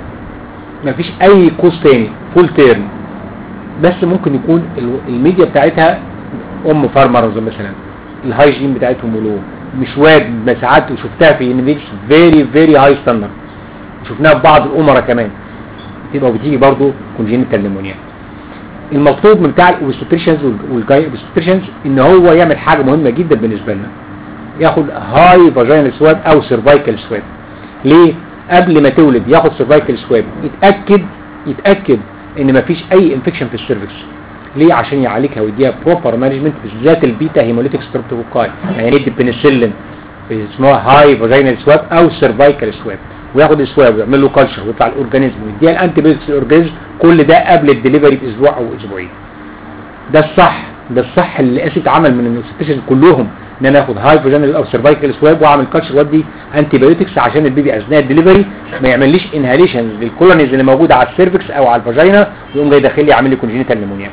مفيش اي كوز تاني فول تيرم بس ممكن يكون ال- الميديا بتاعتها ام فارمرز مثلا الهايجين بتاعتهم ولو مش واد ما ساعات شفتها في انفيكس فيري فيري هاي ستاندرد شفناها في بعض الامراء كمان بتبقى وبتيجي برضه كونجينيتال نيمونيا المطلوب من بتاع الاوبستريشنز والجاي اوبستريشنز ان هو يعمل حاجه مهمه جدا بالنسبه لنا ياخد هاي فاجينال سواب او سيرفايكال سواب ليه قبل ما تولد ياخد سيرفايكال سواب يتاكد يتاكد ان مفيش اي انفكشن في السيرفكس ليه عشان يعالجها ويديها بروبر مانجمنت بالذات البيتا هيموليتيك ستريبتوكوكاي يعني يدي بنسلين اسمها هاي فاجينال سواب او سيرفايكال سواب وياخد السواب ويعمل له كلشر ويطلع الاورجانيزم ويديها الانتي بيوتكس الاورجانيزم كل ده قبل الدليفري باسبوع او اسبوعين ده الصح ده الصح اللي اسف اتعمل من الاوبستيشن كلهم ان انا اخد هاي فاجينال او سيرفايكال سواب واعمل كلتشر وادي انتي بايوتكس عشان البيبي اثناء الدليفري ما يعمليش انهاليشن للكولونيز اللي موجوده على السيرفكس او على الفاجينا ويقوم جاي داخل لي عامل لي كونجينيتال نيمونيا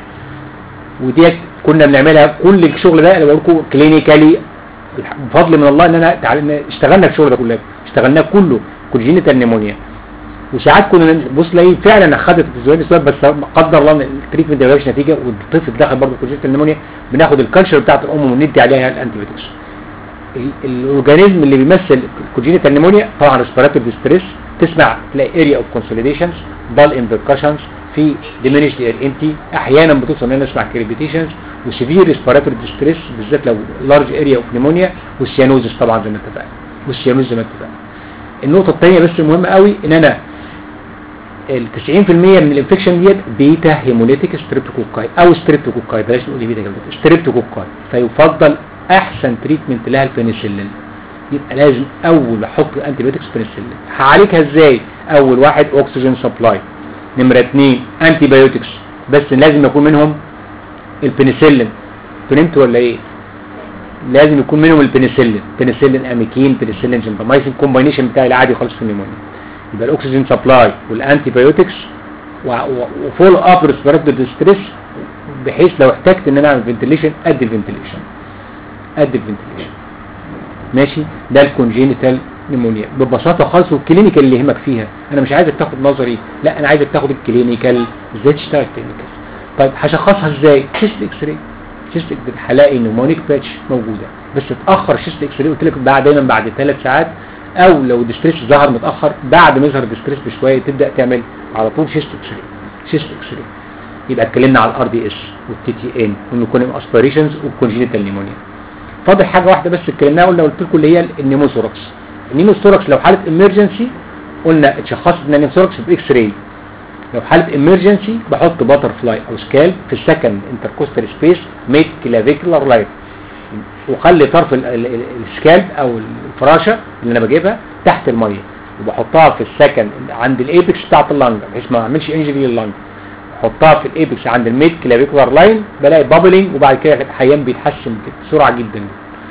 وديت كنا بنعملها كل الشغل ده انا بقول لكم كلينيكالي بفضل من الله ان انا تعال- اشتغلنا الشغل ده كله اشتغلناه كله كونجينيتال نيمونيا وساعات كنا نبص لاقي فعلا اخدت الفيزيوالي سبب بس قدر الله ان التريتمنت ما جابش نتيجه والطفل دخل برضه كونجينيتال نيمونيا بناخد الكالتشر بتاعت الام وندي عليها الانتيبيوتكس ال- الاورجانيزم اللي بيمثل الكونجينيتال نيمونيا طبعا ريسبيراتوري ستريس تسمع تلاقي اريا اوف كونسوليديشنز بال انفيركشنز في diminished اير امتي احيانا بتوصل ان انا اسمع كريبيتيشنز وسيفير ريسبيراتوري ستريس بالذات لو لارج اريا اوف نيمونيا والسيانوزس طبعا زي ما اتفقنا والسيانوز زي ما اتفقنا النقطه الثانيه بس المهمه قوي ان انا ال 90% من الانفكشن ديت بيتا هيموليتيك ستريبتوكوكاي او ستريبتوكوكاي بلاش نقول بيتا هيموليتيك ستريبتوكوكاي فيفضل احسن تريتمنت لها البنسلين يبقى لازم اول احط انتي بيوتكس بنسلين هعالجها ازاي اول واحد اكسجين سبلاي نمره اثنين انتي بايوتكس بس لازم يكون منهم البنسلين فهمت ولا ايه لازم يكون منهم البنسلين بنسلين اميكين بنسلين جنبامايسين كومباينيشن بتاعي العادي خالص في النيمونيا يبقى الاكسجين سبلاي والانتي بايوتكس وفول اب ريسبيراتوري ستريس بحيث لو احتجت ان انا اعمل فنتليشن ادي الفنتليشن ادي الفنتليشن ماشي ده الكونجينيتال نيمونيا ببساطه خالص والكلينيكال اللي يهمك فيها انا مش عايزك تاخد نظري لا انا عايزك تاخد الكلينيكال ازاي تشتغل كلينيكال طيب هشخصها ازاي شيست اكس راي شيست هلاقي نيمونيك باتش موجوده بس اتاخر شيست اكس راي قلت لك بعد دايما بعد ثلاث ساعات او لو الدستريس ظهر متاخر بعد ما يظهر الدستريس بشويه تبدا تعمل على طول شيست اكس راي شيست اكس راي يبقى اتكلمنا على الار دي اس والتي تي ان والميكونيم اسبيريشنز والكونجينيتال نيمونيا فاضل حاجه واحده بس اتكلمناها قلنا قلت لكم اللي هي النيموثوركس النيموثوركس لو حاله امرجنسي قلنا اتشخصت ان النيموثوركس باكس راي لو حاله امرجنسي بحط باتر فلاي او سكالب في السكند انتركوستال سبيس ميد كلافيكولار لايت وخلي طرف ال- ال- ال- السكالب او الفراشه اللي انا بجيبها تحت الميه وبحطها في السكند عند الايبكس بتاعت اللنج بحيث ما اعملش انجري لللنج احطها في الايبكس عند الميد كلافيكولار لاين بلاقي بابلينج وبعد كده الحيان بيتحسن بسرعه جدا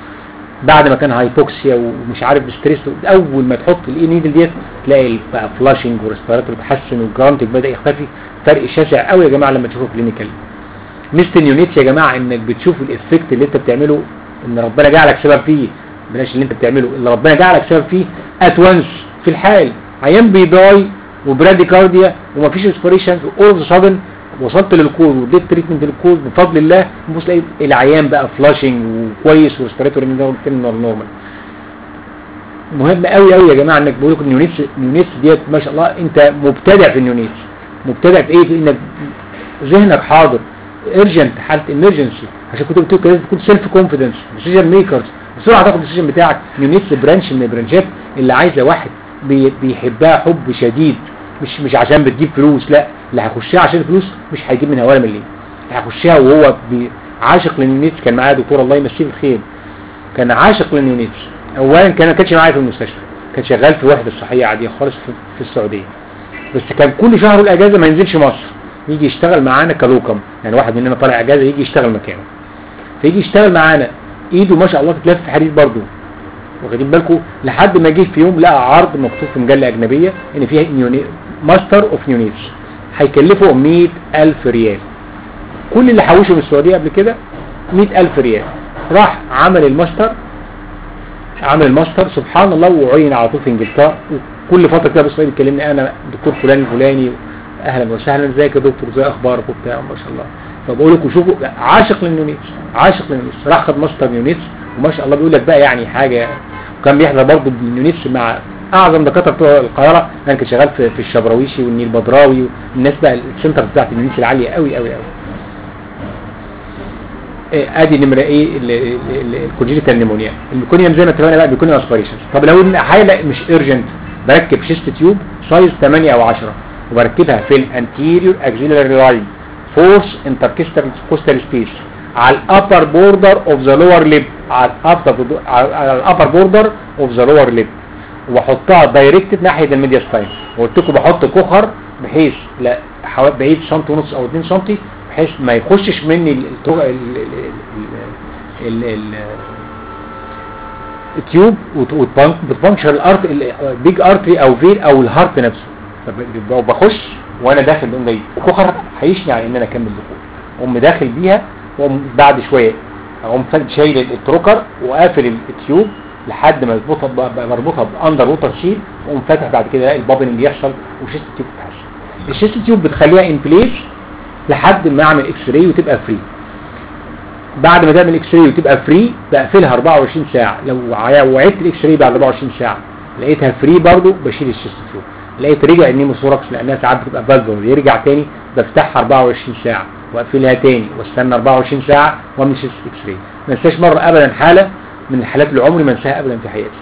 بعد ما كان هايبوكسيا ومش عارف ستريس اول ما تحط الاي نيدل ديت تلاقي بقى فلاشنج وريسبيراتوري بيتحسن والجرانتك بدا يختفي فرق شاسع قوي يا جماعه لما تشوفه كلينيكال ميزه اليونيتس يا جماعه انك بتشوف الافكت اللي انت بتعمله ان ربنا جعلك سبب فيه بلاش اللي انت بتعمله اللي ربنا جعلك سبب فيه ات وانس في الحال عيان بيضاي وبراديكارديا ومفيش اسبريشن اول اوف سادن وصلت للكور واديت تريتمنت للكور بفضل الله تبص تلاقي العيان بقى فلاشنج وكويس وريسبيراتوري نورمال مهم قوي قوي يا جماعه انك بقول لكم النيونيتس النيونيتس ديت ما شاء الله انت مبتدع في النيونيتس مبتدع في ايه في انك ذهنك حاضر ارجنت حاله امرجنسي عشان كنت قلت لكم لازم تكون سيلف كونفيدنس ديسيجن ميكرز بسرعه تاخد الديسيجن بتاعك نيونيتس برانش من البرانشات اللي عايزه واحد بي- بيحبها حب شديد مش مش عشان بتجيب فلوس لا اللي هيخشها عشان فلوس مش هيجيب منها ولا مليم هيخشها وهو بي- عاشق للنيونيتس كان معايا دكتور الله يمسيه بالخير كان عاشق للنيونيتس اولا كان ما كانش معايا في المستشفى كان شغال في وحده صحيه عاديه خالص في, في السعوديه بس كان كل شهر الاجازه ما ينزلش مصر يجي يشتغل معانا كلوكم يعني واحد مننا طالع اجازه يجي يشتغل مكانه فيجي يشتغل معانا ايده ما شاء الله تتلف في حديد برضه واخدين بالكم لحد ما جه في يوم لقى عرض مكتوب في مجله اجنبيه ان فيها نيوني ماستر اوف نيونيتس هيكلفه 100000 ريال كل اللي حوشه من السعوديه قبل كده 100000 ريال راح عمل الماستر عمل الماستر سبحان الله وعين على طول في انجلترا وكل فتره كده بس يكلمني انا دكتور فلان الفلاني اهلا وسهلا ازيك يا دكتور ازي اخبارك وبتاع ما شاء الله فبقول لكم شوفوا عاشق للنيونيتس عاشق للنيونيتس راح خد ماستر نيونيتس وما شاء الله بيقول لك بقى يعني حاجه وكان بيحضر برضه النيونيتس مع اعظم دكاتره بتوع القاهره انا كنت شغال في, في الشبراويشي والنيل بدراوي والناس بقى السنتر بتاعت النيونيتس العاليه قوي قوي قوي إيه، ادي نمره ايه الكونجيتال نيمونيا الكونيوم زي ما اتفقنا بقى بيكون اسبيريشن طب لو إن حاله مش ايرجنت بركب شيست تيوب سايز 8 او 10 وبركبها في الانتيريور اكسيلاري لاين فورس انتركستال كوستال سبيس على الابر بوردر اوف ذا لور ليب على الابر على الابر بوردر اوف ذا لور ليب واحطها دايركتد ناحيه الميديا سباين وقلت لكم بحط كخر بحيث لا حوالي بعيد سنتي ونص او 2 سنتي بحيث ما يخشش مني التو- ال- ال- ال- ال- ال- التيوب وت- وتبنك- بتبنكشر الارت البيج ارتري او فين او الهارت نفسه طب وبخش وانا داخل بقوم جاي الكخر هيشني على ان انا اكمل دخول اقوم داخل بيها واقوم بعد شويه اقوم فا- شايل التروكر وقافل التيوب لحد ما يربطها ب- ب- بربطها باندر ووتر شيل واقوم فاتح بعد كده الاقي البابلنج يحصل وشيست التيوب تتحشر الشيست التيوب بتخليها ان بليس لحد ما اعمل اكس راي وتبقى فري بعد ما تعمل اكس راي وتبقى فري بقفلها 24 ساعه لو عا- وعدت الاكس راي بعد 24 ساعه لقيتها فري برضو بشيل الشيست تيوب لقيت رجع النيموثوركس لانها ساعات بتبقى فالفول يرجع تاني بفتحها 24 ساعه واقفلها تاني واستنى 24 ساعه واعمل شيست اكس راي ما انساش مره ابدا حاله من الحالات اللي عمري ما انساها ابدا في حياتي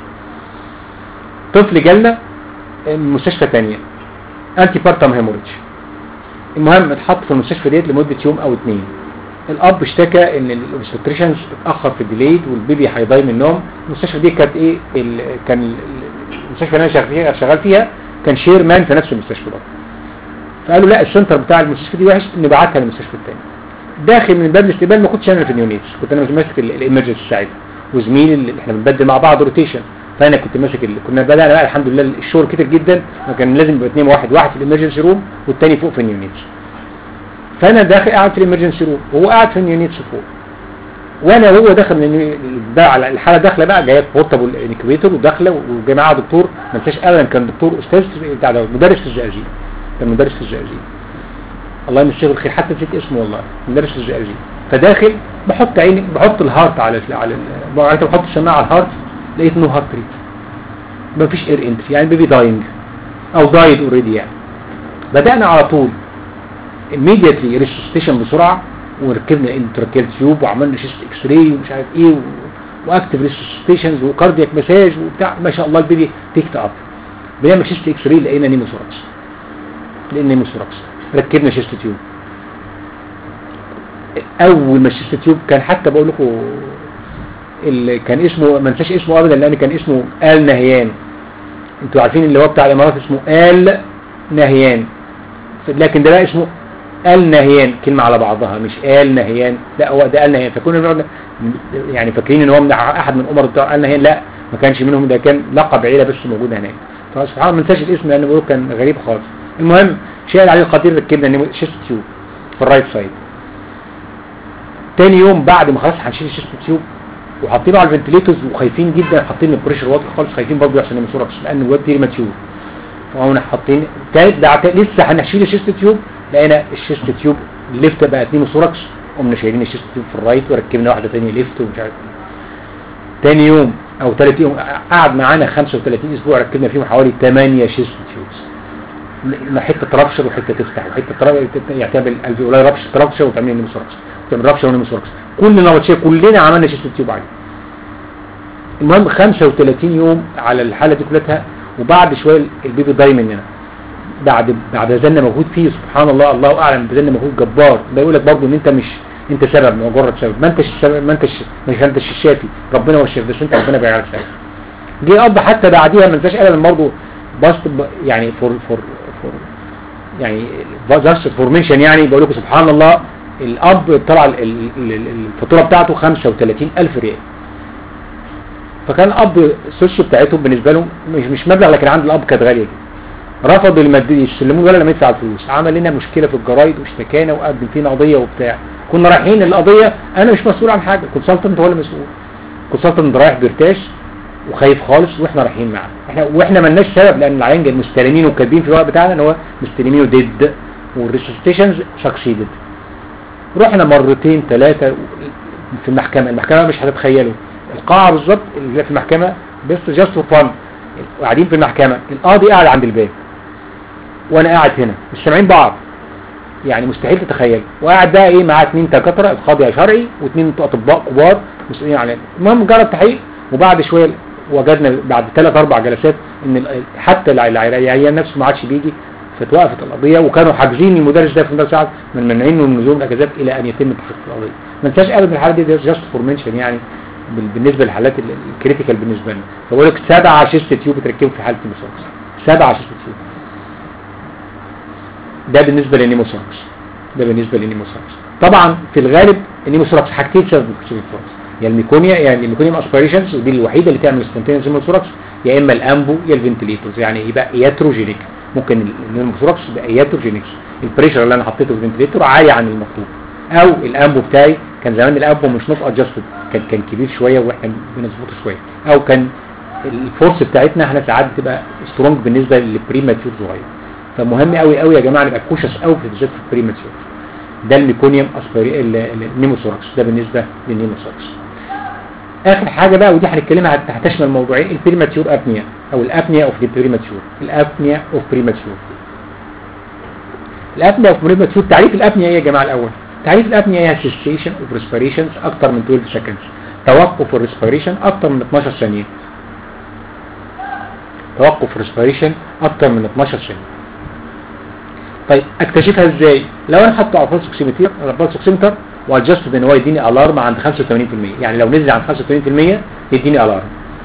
طفل جالنا من مستشفى تانية انتي بارتم هيموريدج المهم اتحط في المستشفى ديت لمده يوم او اتنين الاب اشتكى ان الاوبستريشنز اتاخر في الديليد والبيبي هيضاي من النوم المستشفى دي كانت ايه ال... كان ال- المستشفى اللي انا شغال فيها شغال فيها كان شير مان في نفس المستشفى ده فقالوا لا السنتر بتاع المستشفى دي وحش نبعتها للمستشفى الثاني داخل من باب الاستقبال ما كنتش انا في النيونيتس كنت انا ماسك الامرجنسي ساعتها وزميلي اللي احنا بنبدل مع بعض روتيشن فانا كنت ماسك ال... كنا بدانا بقى الحمد لله الشغل كتير جدا فكان لازم يبقى اثنين واحد واحد في الامرجنسي روم والثاني فوق في النيونيتس فانا داخل قاعد في الامرجنسي روم وهو قاعد في النيونيتس فوق وانا وهو داخل من النيو- ده على الحاله داخله بقى جايه بورتابل انكويتور وداخله وجاي معاها دكتور ما انساش ابدا كان دكتور استاذ في- بتاع ده مدرس في الزقازيق كان مدرس في الزقازيق الله يمسيه بالخير حتى نسيت اسمه والله مدرس في الزقازيق فداخل بحط عيني بحط الهارت على ال- على ال- بعد كده بحط السماعه على الهارت لقيت نو هارت ريت ما فيش اير انتري يعني بيبي داينج او دايد اوريدي يعني بدانا على طول immediately ريسستيشن بسرعه وركبنا انتراكيل تيوب وعملنا شيست اكس راي ومش عارف ايه و... واكتف ريسستيشنز وكاردياك مساج وبتاع ما شاء الله البيبي تيكت اب بنعمل شيست اكس راي لقينا نيموثوركس لقينا نيموثوركس ركبنا شيست تيوب اول ما الشيست تيوب كان حتى بقول لكم اللي كان اسمه ما انساش اسمه ابدا لان كان اسمه ال نهيان انتوا عارفين اللي هو بتاع الامارات اسمه ال نهيان لكن ده بقى اسمه ال نهيان كلمة على بعضها مش ال نهيان لا هو ده ال نهيان فكنا بنقعد يعني فاكرين ان هو من احد من امر بتوع ال نهيان لا ما كانش منهم ده كان لقب عيله بس موجود هناك فسبحان الله ما انساش الاسم لان بقول كان غريب خالص المهم شايل عليه القدير ركبنا نيمو- شيست تيوب في الرايت سايد تاني يوم بعد ما خلاص هنشيل الشيست تيوب وحاطينه على الفنتليتورز وخايفين جدا حاطين البريشر واطي خالص خايفين برضه يحصل نيموثوركس لان الواد دي ماتيور فقمنا حاطين تالت ده عت- لسه هنشيل الشيست تيوب لقينا الشيست تيوب الليفت بقى اتنين ثوركس قمنا شايلين الشيست تيوب في الرايت وركبنا واحده ثانيه ليفت ومش عارف ايه تاني يوم او ثالث يوم قعد معانا 35 اسبوع ركبنا فيهم حوالي 8 شيست تيوبس م- حته رابشر وحته تفتح وحته ترا- يعني تعمل الفيولاي رابشر رابشر وتعمل نيموثوركس تعمل رابشر ونيموثوركس كلنا وتشي كلنا عملنا شيست تيوب عادي المهم 35 يوم على الحاله دي كلها وبعد شويه البيبي ضاي مننا بعد بعد بذلنا مجهود فيه سبحان الله الله اعلم بذلنا مجهود جبار ده يقول لك برضه ان انت مش انت سبب مجرد سبب ما انتش السبب ما انتش مش انتش الشافي ربنا هو الشافي بس انت ربنا بيعرف سبب جه اب حتى بعديها ما انتش ابدا برضه بس يعني فور فور فور يعني جاست فورميشن يعني بقول لكم سبحان الله الاب طلع ال- ال- ال- الفاتوره بتاعته 35000 ريال فكان اب السوشيال بتاعتهم بالنسبه لهم مش مش مبلغ لكن عند الاب كانت غاليه جدا رفضوا المادي يسلموه ولا لما يدفع الفلوس عمل لنا مشكله في الجرايد واشتكانا وقدم فينا قضيه وبتاع كنا رايحين القضيه انا مش مسؤول عن حاجه كونسلتنت هو اللي مسؤول كونسلتنت رايح بيرتاش وخايف خالص واحنا رايحين معاه احنا واحنا مالناش سبب لان العيان جاي مستلمين وكاتبين في الورق بتاعنا ان هو مستلمينه ديد والريسستيشنز سكسيدد رحنا مرتين ثلاثه في المحكمه المحكمه مش هتتخيلوا القاعه بالظبط اللي في المحكمه بس جاست فور فن قاعدين في المحكمه القاضي قاعد عند الباب وانا قاعد هنا مش سامعين بعض يعني مستحيل تتخيل وقاعد بقى ايه معاه اثنين دكاتره القاضي شرعي واثنين اطباء كبار مسؤولين عن المهم جرى التحقيق وبعد شويه وجدنا بعد ثلاث اربع جلسات ان ال- حتى الع- الع- العيان نفسه ما عادش بيجي فتوقفت القضيه وكانوا حاجزين المدرس ده في المدرسه ساعه من منعينه من نزول الاجازات الى ان يتم تحقيق القضيه ما انساش ابدا الحاله دي جاست فور منشن يعني بال- بالنسبه للحالات ال- الكريتيكال بالنسبه لنا فبقول لك سبعه شيست تيوب بتركبوا في حاله النيموثوركس سبعه شيست تيوب ده بالنسبه للنيموثوركس ده بالنسبه للنيموثوركس طبعا في الغالب النيموثوركس حاجتين سبب النيموثوركس يا الميكونيا يعني الميكونيوم اسبيريشنز ودي الوحيده اللي تعمل سبونتينيوس نيموثوركس يا اما الامبو يا الفنتليتورز يعني يبقى ياتروجينيك ممكن النيموثوركس يبقى ياتروجينيك البريشر اللي انا حطيته في الفنتليتور عالي عن المطلوب او الامبو بتاعي كان زمان الامبو مش نوت ادجستد كان كان كبير شويه واحنا بنظبطه شويه او كان الفورس بتاعتنا احنا ساعات بتبقى سترونج بالنسبه للبريماتيور صغير فمهم قوي قوي يا جماعه نبقى كوشس قوي في بالذات في البريماتيور ده الميكونيوم اسبري النيموثوركس ده بالنسبه للنيموثوركس اخر حاجه بقى ودي هنتكلمها هت- هتشمل موضوعين البريماتيور ابنيا او الابنيا اوف ذا بريماتيور الابنيا اوف بريماتيور الابنيا اوف بريماتيور تعريف الابنيا ايه يا جماعه الاول تعريف الابنيا هي cessation اوف ريسبيريشنز اكتر من 12 سكندز توقف الريسبيريشن اكتر من 12 ثانيه توقف الريسبيريشن اكتر من 12 ثانيه طيب اكتشفها ازاي لو انا حاطه على البلس اوكسيمتر البلس اوكسيمتر وادجستد ان هو يديني الارم عند 85% يعني لو نزل عند 85% يديني الارم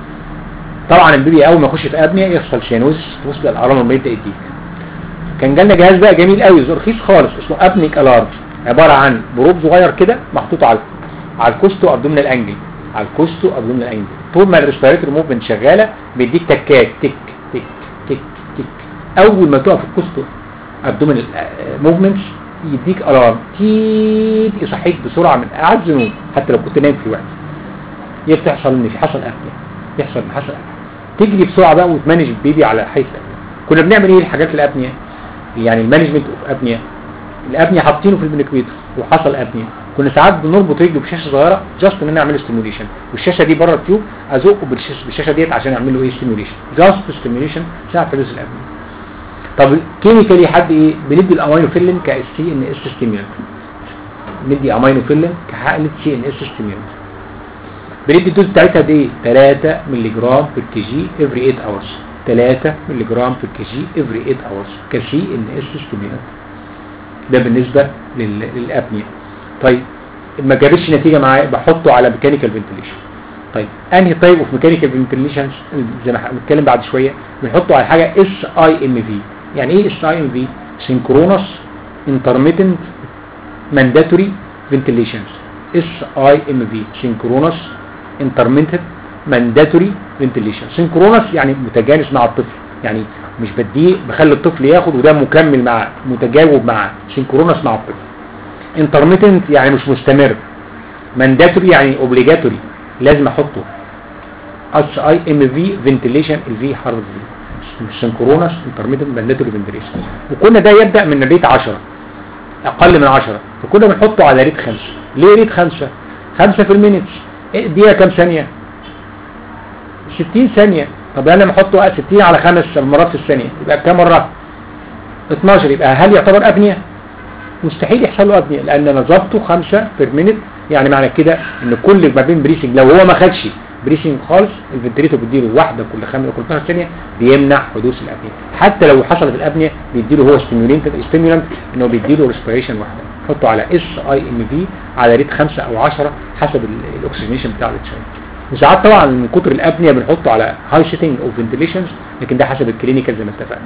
طبعا البيبي اول ما يخش في ابنيا يحصل شينوزس توصل الالارم لما يبدا يديك كان جالنا جهاز بقى جميل قوي رخيص خالص اسمه ابنيك الارم عباره عن بروب صغير كده محطوط على على الكوستو ابدومينال انجل على الكوستو ابدومينال انجل طول ما الريسبيراتوري موفمنت شغاله بيديك تكات تك تك تك تك اول ما تقف الكوستو ابدومينال موفمنتس يديك الارم تيت يصحيك بسرعه من اعز نوم حتى لو كنت نايم في الوقت يحصل ان في حصل ابنيا يحصل ان حصل ابنيا تجري بسرعه بقى وتمانج البيبي على حيث الابنيا كنا بنعمل ايه الحاجات الابنيا يعني المانجمنت اوف ابنيا الابنيا حاطينه في البنكويتر وحصل ابنيا كنا ساعات بنربط رجله بشاشه صغيره جاست ان انا اعمل ستيموليشن والشاشه دي بره التيوب ازقه بالشاشه, بالشاشة ديت عشان اعمل له ايه ستيموليشن جاست ستيموليشن ساعه حدوث الابنيا طب كيميكالي حد ايه بندي الامينوفيلين كسي ان اس ستيمولانت ندي امينوفيلين كحقنه سي ان اس ستيمولانت بندي الدوز بتاعتها قد ايه 3 مللي جرام في الكي جي افري 8 اورز 3 مللي جرام في الكي جي افري 8 اورز كسي ان اس ستيمولانت ده بالنسبه لل- للابنيا طيب ما جابتش نتيجه معايا بحطه على ميكانيكال فنتليشن طيب انهي طيب اوف ميكانيكال فنتليشن زي ما هنتكلم بعد شويه بنحطه على حاجه اس اي ام في يعني ايه اس اي ام في سينكرونس انترميتنت مانداتوري فنتليشنز اس اي ام في سينكرونس انترميتنت مانداتوري فنتليشن سينكرونس يعني متجانس مع الطفل يعني مش بديه بخلي الطفل ياخد وده مكمل معاه متجاوب معاه سينكرونس مع الطفل انترميتنت يعني مش مستمر مانداتوري يعني اوبليجاتوري لازم احطه اس اي ام في فنتليشن الفي حرف في سينكرونس انترميتنت مانداتوري فنتليشن وكنا ده يبدا من ريت 10 اقل من 10 فكنا بنحطه على ريت 5 ليه ريت 5 5 في المينتس دقيقه كام ثانيه 60 ثانيه طب انا بحطه 60 على 5 مرات في الثانيه يبقى بكام مره 12 يبقى هل يعتبر ابنيه مستحيل يحصل له ابنيه لان انا ظبطه 5 بير مينت يعني معنى كده ان كل ما بين بريسنج لو هو ما خدش بريسنج خالص الفنتريتور بيديله واحده كل خمس كل 12 ثانيه بيمنع حدوث الابنيه حتى لو حصلت الابنيه بيديله هو ستيمولينت ستيمولانت ان هو بيديله ريسبيريشن واحده حطه على اس اي ام في على ريت 5 او 10 حسب ال- الاكسجينيشن بتاع التشايلد وساعات طبعا من كتر الابنيه بنحطه على هاي سيتنج او فنتيليشنز لكن ده حسب الكلينيكال زي ما اتفقنا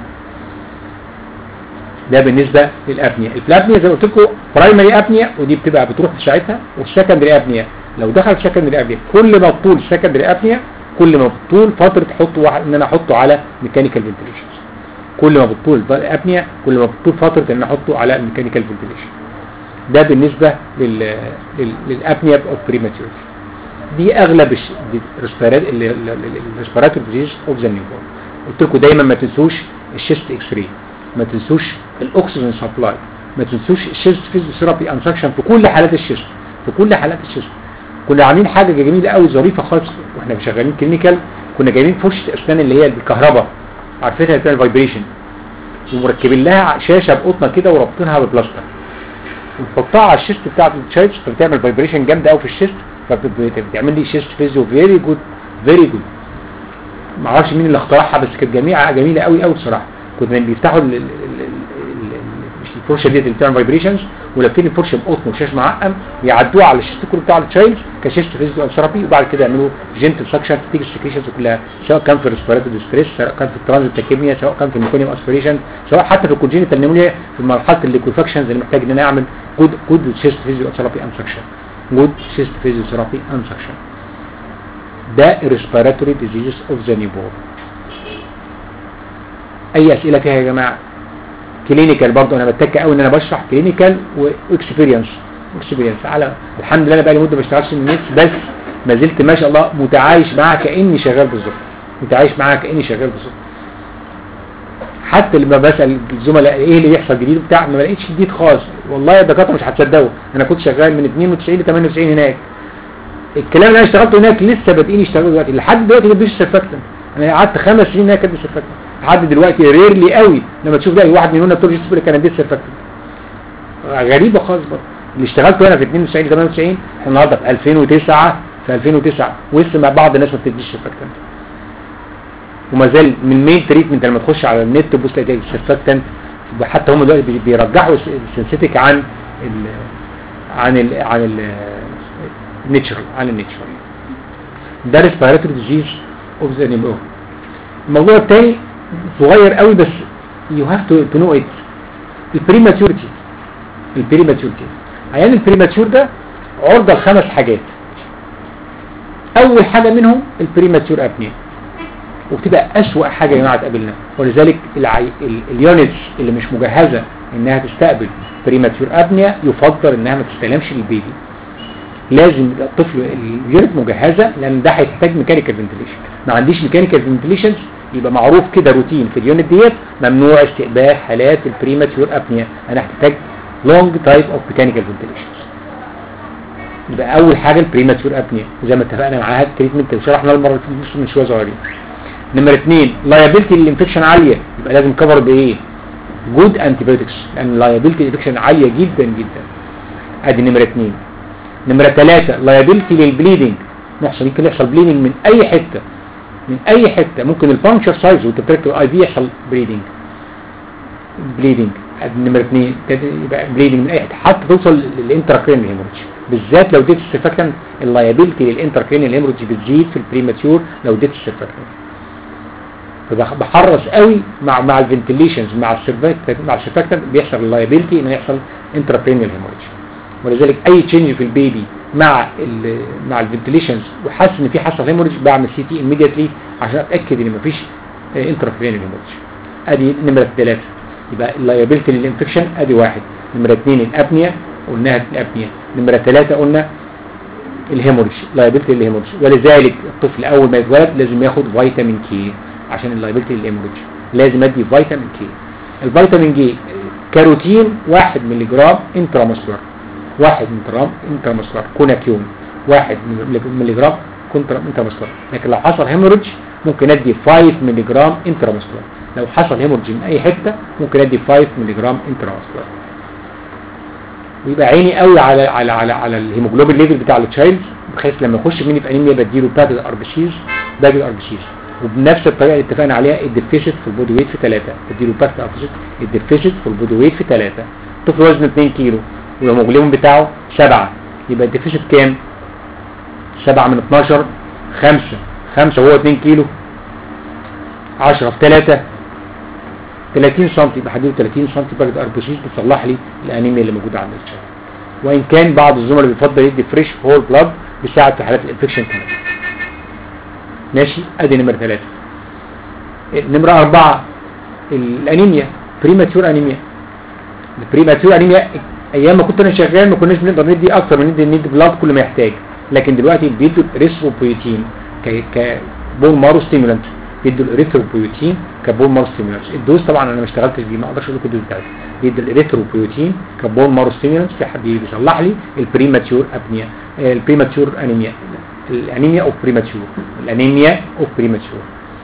ده بالنسبة للأبنية الأبنية زي ما قلت لكم برايمري أبنية ودي بتبقى بتروح في ساعتها والسكندري أبنية لو دخل سكندري أبنية كل ما بطول سكندري أبنية كل ما بطول فترة تحطه واحد ان انا احطه على ميكانيكال فنتيليشن كل ما بطول أبنية كل ما بطول فترة ان انا احطه على ميكانيكال فنتيليشن ده بالنسبة لل لل- للأبنية اوف بريماتيور دي اغلب الريسبيراتوري ديزيز اوف ذا نيوبورن قلت لكم دايما ما تنسوش الشيست اكس راي ما تنسوش الاكسجين سبلاي ما تنسوش الشيست فيزيوثيرابي انسكشن في كل حالات الشيست في كل حالات الشيست كنا عاملين حاجه جميله قوي ظريفه خالص واحنا شغالين كلينيكال كنا جايبين فرشه اسنان اللي هي بالكهرباء عارفينها اللي بتعمل فايبريشن ومركبين لها شاشه بقطنه كده ورابطينها ببلاستر ونحطها على الشيست بتاعت التشايلد فبتعمل فايبريشن جامده قوي في الشيست فبتعمل لي شيست فيزيو فيري جود فيري جود ما اعرفش مين اللي اخترعها بس كانت جميله جميله قوي قوي بصراحه كنا بيفتحوا ال- ال- ال- ال- ال- مش الفرشه ديت اللي بتعمل فايبريشنز ولافين الفرشه بقطن وشاش معقم يعدوها على الشيست كله بتاع التشايلد كشيست فيزيو ثيرابي وبعد كده يعملوا جنتل سكشن تيجي السكريشنز كلها سواء كان في الريسبيراتوري ستريس سواء كان في الترانزيت تاكيميا سواء كان في الميكونيوم اسبريشن سواء حتى في الكونجينيتال نيمونيا في مرحله الليكوفاكشنز اللي محتاج ان انا اعمل جود جود شيست فيزيو ثيرابي ان سكشن جود شيست فيزيو ثيرابي ان سكشن ده respiratory diseases of the newborn اي اسئله فيها يا جماعه كلينيكال برضه انا بتك قوي ان انا بشرح كلينيكال واكسبيرينس اكسبيرينس على الحمد لله انا بقى لي مده ما بشتغلش من النت بس ما زلت ما شاء الله متعايش معاها كاني شغال بالظبط متعايش معاها كاني شغال بالظبط حتى لما بسال الزملاء ايه اللي بيحصل جديد بتاع ما لقيتش جديد خالص والله يا دكاتره مش هتصدقوا انا كنت شغال من 92 ل 98 هناك الكلام اللي انا اشتغلته هناك لسه بادئين يشتغلوا دلوقتي لحد دلوقتي ما بيدوش سيرفكتن انا قعدت خمس سنين هناك ادي سيرفكتن لحد دلوقتي ريرلي قوي لما تشوف ده واحد من هنا بتورجي تقول لك انا اديت سيرفكتن غريبه خالص برضه اللي اشتغلته هنا في 92 ل 98 احنا النهارده في 2009 في 2009 ولسه مع بعض الناس ما بتديش سيرفكتن وما زال من مين تريتمنت لما تخش على النت تبص تلاقي السيرفكتن حتى هم دلوقتي بي- بيرجحوا السنسيتيك عن ال عن ال عن ال نيتشرال عن النيتشرال ده ريسبيراتوري ديزيز اوف ذا نيمو الموضوع الثاني صغير قوي بس يو هاف تو تو نو ات البريماتورتي البريماتورتي عيان البريماتور ده عرضه لخمس حاجات اول حاجه منهم البريماتور ابنيا وبتبقى اسوأ حاجه يا جماعه تقابلنا ولذلك العي... ال- اليونتس اللي مش مجهزه انها تستقبل بريماتور ابنيا يفضل انها ما تستلمش للبيبي لازم يبقى الطفل اليونت مجهزه لان ده هيحتاج ميكانيكال فنتليشن ما عنديش ميكانيكال فنتليشن يبقى معروف كده روتين في اليونت ديت ممنوع استقبال حالات البريماتور ابنيا انا هحتاج لونج تايب اوف ميكانيكال فنتليشن يبقى اول حاجه البريماتور ابنيا زي ما اتفقنا معاها التريتمنت اللي شرحناه المره اللي فاتت من شويه صغيرين نمرة اثنين لايبيلتي للانفكشن عالية يبقى لازم كفر بايه جود انتيبيوتكس لان لايبيلتي للانفكشن عالية جدا جدا ادي نمرة اثنين نمرة ثلاثة لايبيلتي للبليدنج يحصل يمكن يحصل بليدنج من اي حتة من اي حتة ممكن البانكشر سايز وانت بتركب اي في يحصل بليدنج بليدنج ادي نمرة اثنين يبقى بليدنج من اي حتة حتى توصل للانتراكرينال هيموريدج بالذات لو اديت السيرفكتنت اللايبيلتي للانتراكرينال هيموريدج بتزيد في البريماتيور لو اديت السيرفكتنت فبحرص قوي مع مع الفنتليشنز مع السيرفكتنت مع السيرفكتنت بيحصل اللايبيلتي انه يحصل انترابرينيال هيموريدج ولذلك اي تشينج في البيبي مع ال مع الفنتليشنز وحاسس ان في حصل هيموريدج بعمل سي تي immediately عشان اتاكد ان مفيش انترابرينيال هيموريدج ادي نمره ثلاثه يبقى اللايبيلتي للانفكشن ادي واحد نمره اثنين الابنيا قلناها الابنيا نمره ثلاثه قلنا الهيموريدج لايبيلتي للهيموريدج ولذلك الطفل اول ما يتولد لازم ياخد فيتامين كي عشان اللايبيلتي للهيموريدج لازم ادي فيتامين كي الفيتامين كي كاروتين 1 مللي جرام انترامسكولار 1 مللي جرام انترامسكولار كوناكيوم 1 مللي جرام انترامسكولار لكن لو حصل هيموريدج ممكن ادي 5 مللي جرام انترامسكولار لو حصل هيموريدج من اي حته ممكن ادي 5 مللي جرام انترامسكولار ويبقى عيني قوي على على على على الهيموجلوبين ليفل بتاع التشايلد بحيث لما يخش مني في انيميا بديله باك الار بي سيز باك الار بي سيز وبنفس الطريقه اللي اتفقنا عليها الديفيسيت في البودي ويت في 3 بديله باك الار بي سيز الديفيسيت في البودي ويت في 3 طفل وزنه 2 كيلو والهيموجلوبين بتاعه 7 يبقى الديفيسيت كام 7 من 12 5 5 وهو 2 كيلو 10 في 3 30 سم يبقى هديله 30 سم باك الار بي سيز تصلح لي الانيميا اللي موجوده عند الشخص وان كان بعض الزملاء بيفضل يدي فريش هول بلاد بيساعد في حالات الانفكشن كمان ماشي ادي نمرة ثلاثة نمرة أربعة الأنيميا بريماتيور أنيميا البريماتيور أنيميا أيام ما كنت أنا شغال ما كناش بنقدر ندي أكتر من ندي ندي بلاد كل ما يحتاج لكن دلوقتي بيدوا الريثروبويتين كبون مارو ستيمولانت بيدوا الاريثروبويتين كبون مارو ستيمولانت الدوز طبعا انا ما اشتغلتش بيه ما اقدرش اقول لكم الدوز بتاعتي بيدوا الاريثروبويتين كبون مارو ستيمولانت بيصلح لي البريماتيور ابنيا البريماتيور انيميا الانيميا اوف بريماتيور الانيميا اوف بريماتيور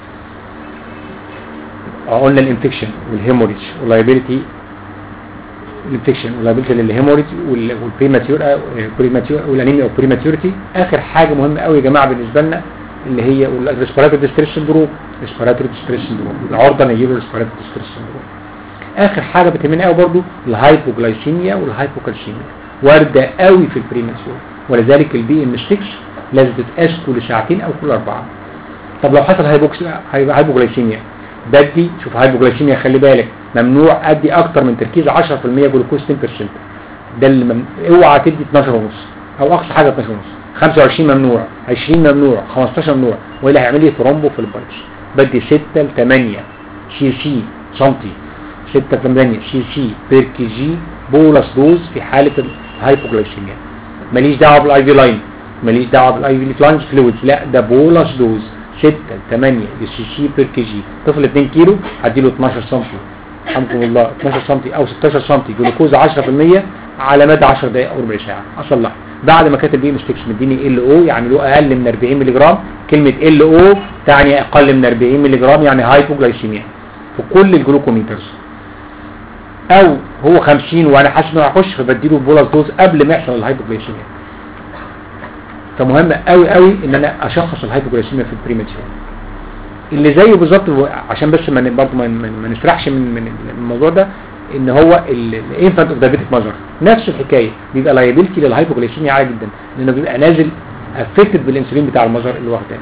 قلنا الانفكشن والهيموريج واللايبيليتي الانفكشن واللايبيليتي للهيموريج والبريماتيور بريماتيور والانيميا اوف بريماتيورتي اخر حاجه مهمه قوي يا جماعه بالنسبه لنا اللي هي الريسبيراتوري ديستريس سندروم ريسبيراتوري ديستريس سندروم العرضه نيجيب ريسبيراتوري ديستريس سندروم اخر حاجه بتهمنا قوي برضو الهايبوجلايسيميا والهايبوكالسيميا وارده قوي في البريماتيور ولذلك البي ام 6 لازم تتقاس كل ساعتين او كل اربعه طب لو حصل هايبوكس هايبوجلايسيميا بدي شوف هايبوجلايسيميا خلي بالك ممنوع ادي اكتر من تركيز 10% جلوكوز 10% ده اللي مم... اوعى تدي 12 ونص او اقصى حاجه 12 ونص 25 ممنوع 20 ممنوع 15 ممنوع والا هيعمل لي ثرومبو في البلس بدي 6 ل 8 سي سي سنتي 6 ل 8 سي سي بير كي جي بولس دوز في حاله الهايبوجلايسيميا ماليش دعوه بالاي في لاين ماليش دعوه بالاي في فلانج فلويدز لا ده بولس دوز 6 ل 8 سي سي بير كي جي طفل 2 كيلو هديله 12 سم الحمد لله 12 سم او 16 سم جلوكوز 10% على مدى 10 دقائق او ربع ساعه اصلح بعد ما كاتب بيه مستكس مديني ال او يعني له اقل من 40 ملي جرام كلمه ال او تعني اقل من 40 ملي جرام يعني هايبوجلايسيميا في كل الجلوكوميترز او هو 50 وانا حاسس انه هيخش فبديله بولس دوز قبل ما يحصل الهايبوجلايسيميا فمهم قوي قوي ان انا اشخص الهايبوجلايسيميا في البريماتيور اللي زيه بالظبط عشان بس ما برضه ما, ما نسرحش من من الموضوع ده ان هو الانفانت اوف دايبيتك ماذر نفس الحكايه بيبقى لايبيلتي للهايبوجلايسيميا عالي جدا لانه بيبقى نازل افكتد بالانسولين بتاع المذر اللي واخداه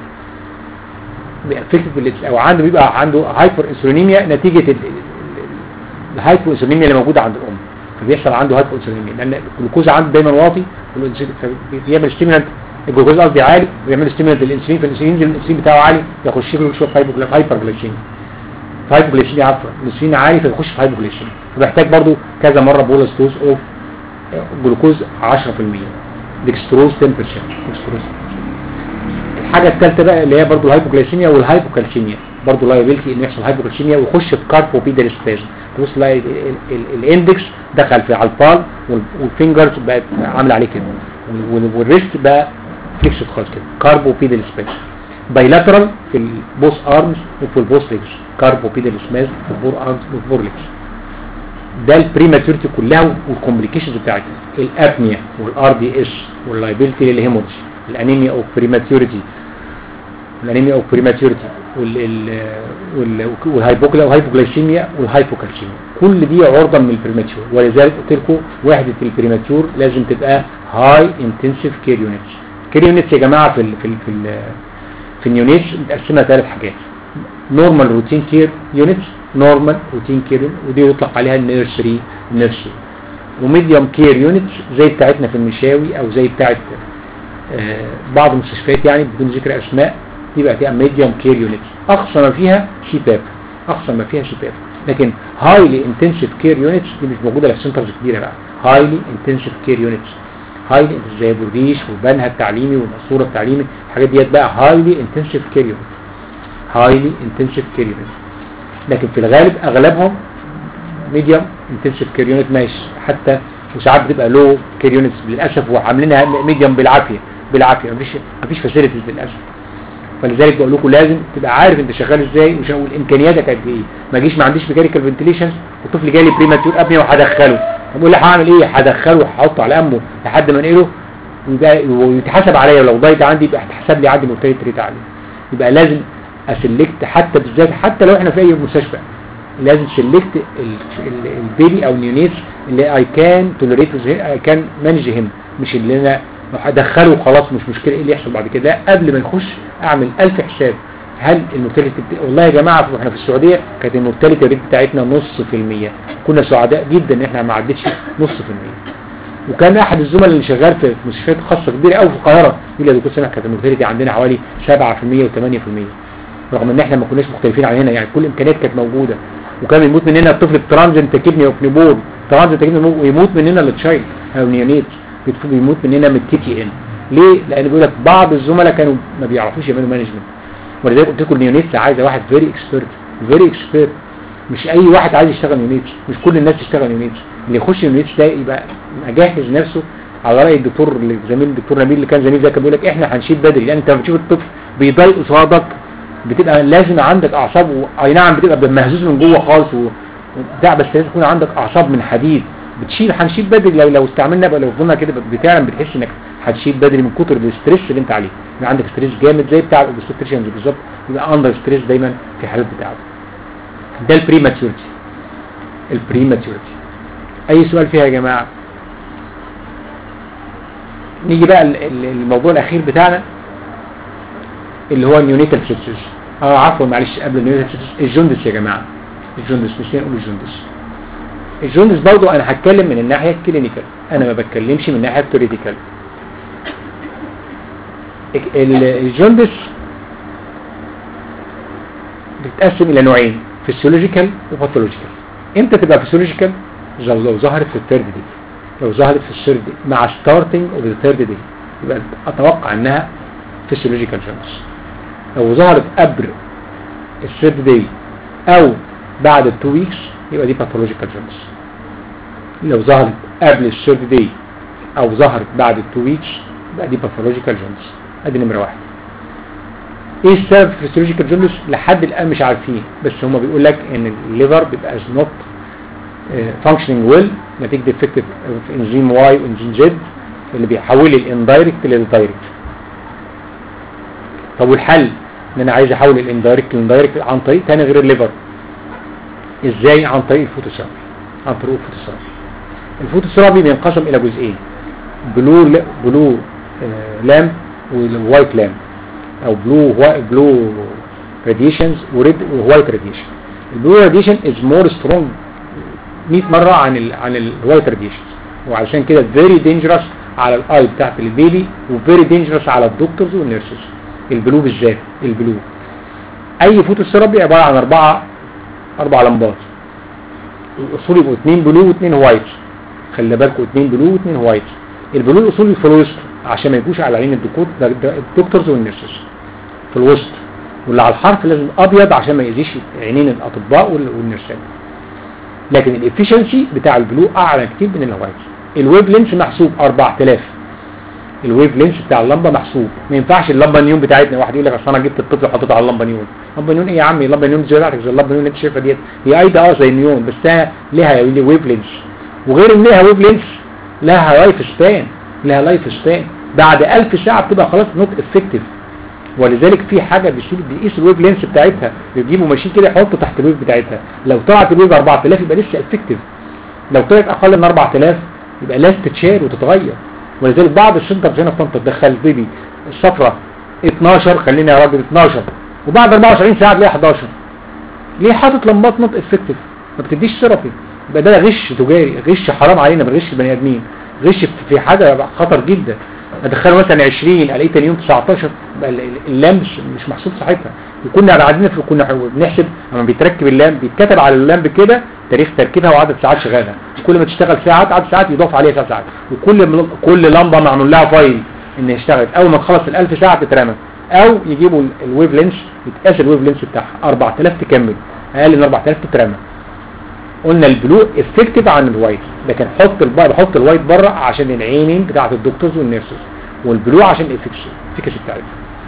افكتد او عنده بيبقى عنده هايبر انسولينيميا نتيجه الهايبو انسولينيميا اللي موجوده عند الام فبيحصل عنده هايبو انسولينيميا لان الجلوكوز عنده دايما واطي بيعمل ستيمولانت الجلوكوز قصدي عالي ويعمل ستيمولانت للانسولين فالانسولين الانسولين بتاعه عالي يخش له شويه هايبر جلايسيميا هايبوجلايسيميا عفوا الانسولين عالي فيخش في هايبوجلايسيميا فبحتاج برضو كذا مره بولس دوز اوف جلوكوز 10% ديكستروز 10% ديكستروز الحاجه الثالثه بقى اللي هي برضو الهايبوجلايسيميا والهايبوكالسيميا برضو لايبيلتي انه يحصل هايبوكالسيميا ويخش في كاربوبيدال سبازم تبص تلاقي الاندكس دخل في على البال والفينجرز بقت عامله عليه كده والريست بقى فليكسد خالص كده كاربوبيدال سبازم بايلاترال في البوس ارمز وفي البوس ليجز كاربوبيدال سبازم في البور ارمز وفي البور ليجز ده البريماتورتي كلها والكومبليكيشنز بتاعتها الابنيا والار دي اس واللايبيلتي للهيموريج الانيميا او بريماتورتي الانيميا او بريماتورتي والهايبوجلايسيميا والهايبوكالسيميا كل دي عرضه من البريماتور ولذلك قلت لكم وحده البريماتور لازم تبقى هاي انتنسيف كير يونتس كير يونتس يا جماعه في ال في ال في ال في اليونتس متقسمه ثلاث حاجات نورمال روتين كير يونتس نورمال روتين كير ودي يطلق عليها النيرسري نيرسري وميديوم كير يونتس زي بتاعتنا في المشاوي او زي بتاعت آه بعض المستشفيات يعني بدون ذكر اسماء يبقى فيها ميديوم كير يونتس اقصى ما فيها شيباب اقصى ما فيها شيباب لكن هايلي انتنسيف كير يونتس دي مش موجوده في السنترز الكبيره بقى هايلي انتنسيف كير يونتس هايلي زي بورديش وبنها التعليمي والمنصوره التعليمي الحاجات ديت بقى هايلي انتنسيف كير يونت هايلي انتنسيف كير يونت لكن في الغالب اغلبهم ميديوم انتنسيف كير يونت ماشي حتى وساعات بتبقى لو كير يونتس للاسف وعاملينها ميديوم بالعافيه بالعافيه مفيش مفيش فاسيلتيز للاسف فلذلك بقول لكم لازم تبقى عارف انت شغال ازاي وامكانياتك قد ايه ما اجيش ما عنديش ميكانيكال فنتيليشن والطفل جالي بريماتور ابني وهدخله طب اقول لي هعمل ايه هدخله وهحطه على امه لحد ما انقله ويبقى ويتحسب عليا ولو دايت عندي يبقى هتحسب لي عندي مورتاليتي ريت عالي يبقى لازم اسلكت حتى بالذات حتى لو احنا في اي مستشفى لازم سلكت البيبي او النيونيتس اللي اي كان توليريت اي كان مانج هيم مش اللي انا هدخله وخلاص مش مشكله ايه اللي يحصل بعد كده لا قبل ما يخش اعمل ألف حساب هل المورتاليتي والله يا جماعه واحنا في السعوديه كانت المورتاليتي ريت بتاعتنا نص في المية كنا سعداء جدا ان احنا ما عدتش نص في المية وكان احد الزملاء اللي شغال في مستشفيات خاصه كبيره قوي في القاهره يقول لي يا دكتور سامح كانت المورتاليتي عندنا حوالي 7% و8% رغم ان احنا ما كناش مختلفين عن هنا يعني كل الامكانيات كانت موجوده وكان يموت مننا الطفل بترانزنت كدني وكنيبول ترانزنت كدني ويموت مننا التشايلد او نيونيت بيموت مننا من التي تي ان ليه؟ لان بيقول لك بعض الزملاء كانوا ما بيعرفوش يعملوا مانجمنت ولذلك قلت لكم النيونيت عايزه واحد فيري اكسبيرت فيري اكسبيرت مش اي واحد عايز يشتغل نيونيت مش كل الناس تشتغل نيونيت اللي يخش نيونيت ده يبقى مجهز نفسه على راي الدكتور زميل الدكتور نبيل اللي كان زميل ده كان بيقول لك احنا هنشيل بدري لان انت لما بتشوف الطفل بيضايق قصادك بتبقى لازم عندك اعصاب اي نعم بتبقى مهزوز من جوه خالص وبتاع بس لازم يكون عندك اعصاب من حديد بتشيل هنشيل بدري لو لو استعملنا بقى لو فضلنا كده فعلا بتحس انك هتشيل بدري من كتر الاستريس اللي انت عليه يبقى عندك ستريس جامد زي بتاع الاوبستريشنز بالظبط يبقى اندر ستريس دايما في حالات بتاعته ده البري ماتيورتي البري ماتيورتي اي سؤال فيها يا جماعه نيجي بقى الموضوع الاخير بتاعنا اللي هو النيونيتال سيبسيس اه عفوا معلش قبل النيونيتال سيبسيس الجوندس يا جماعه الجوندس مش نقول الجوندس الجوندس برضو انا هتكلم من الناحيه الكلينيكال انا ما بتكلمش من الناحيه الثيوريتيكال الجوندس بتتقسم الى نوعين فيسيولوجيكال وباثولوجيكال امتى تبقى فيسيولوجيكال لو لو ظهرت في الثيرد دي لو ظهرت في الثيرد دي مع ستارتنج اوف ذا ثيرد دي يبقى اتوقع انها فيسيولوجيكال جوندس لو ظهرت قبل الثيرد دي او بعد التو ويكس يبقى دي باثولوجيكال جوندس لو ظهرت قبل الثيرد دي او ظهرت بعد التو ويكس يبقى دي باثولوجيكال جوندس ادي نمره واحد ايه السبب في الفسيولوجيكال جوندس لحد الان مش عارفين بس هما بيقول لك ان الليفر بيبقى نوت فانكشنينج ويل نتيجه ديفكتيف في انزيم واي وانزيم زد اللي بيحول الاندايركت للدايركت طب والحل ان انا عايز احول الاندايركت للدايركت عن طريق تاني غير الليفر ازاي عن طريق الفوتوثيرابي عن طريق الفوتوثيرابي الفوتوثيرابي بينقسم الى جزئين بلو ل... بلو آه لامب والوايت لامب او بلو بلو راديشنز وريد ووايت راديشن البلو راديشن از مور سترونج 100 مره عن ال عن الوايت راديشنز وعشان كده فيري دينجرس على الاي بتاعت البيبي وفيري دينجرس على الدكتورز والنيرسز البلو بالذات البلو اي فوتوثيرابي عباره عن اربعه اربع لمبات الاصول يبقوا اثنين بلو واثنين وايت خلي بالكم اثنين بلو واثنين وايت البلو الاصول في الوسط عشان ما يجوش على عين الدكتورز والنيرسز في الوسط واللي على الحرف لازم ابيض عشان ما يأذيش عينين الاطباء والنيرسات لكن الافشنسي بتاع البلو اعلى كتير من الوايت الويف لينس محسوب 4000 الويف لينس بتاع اللمبه محسوب ما ينفعش اللمبه نيون بتاعتنا واحد يقول لك اصل انا جبت الطفل وحطيته على اللمبه نيون اللمبه نيون ايه يا عمي اللمبه نيون زي بتاعتك زي اللمبه نيون اللي انت شايفها ديت هي ايضا اه زي نيون بس لها ويف لينس وغير ان لها ويف لينس لها لايف سبان لها لايف سبان بعد 1000 ساعه بتبقى خلاص نوت افكتيف ولذلك في حاجه بيشيل بيقيس الويف لينس بتاعتها بيجيبوا ماشين كده يحطوا تحت الويف بتاعتها لو طلعت الويف 4000 يبقى لسه افكتيف لو طلعت اقل من 4000 يبقى لازم تتشال وتتغير ولذلك بعض السنترز هنا في طنطا تدخل بيبي الصفرة 12 خلينا يا راجل 12 وبعد 24 ساعه تلاقي 11 ليه حاطط لمبات نوت افكتيف ما بتديش ثيرابي يبقى ده غش تجاري غش حرام علينا بنغش البني ادمين غش في حاجه خطر جدا ادخله مثلا 20 الاقيه تاني يوم 19 بقى اللامب مش محسوب صحتها وكنا قاعدين في كنا بنحسب لما بيتركب اللامب بيتكتب على اللامب كده تاريخ تركيبها وعدد ساعات شغالها كل ما تشتغل ساعات عدد ساعات يضاف عليها ساعات ساعات وكل كل لمبه معمول لها فايل ان اشتغلت اول ما تخلص ال 1000 ساعه تترمى او يجيبوا الويف لينس يتقاس الويف لينس بتاعها 4000 تكمل اقل من 4000 تترمى قلنا البلو افكتيف عن الوايت لكن حط البقى بحط الوايت بره عشان العينين بتاعت الدكتورز والنيرسز والبلو عشان الافكاسي بتاعتها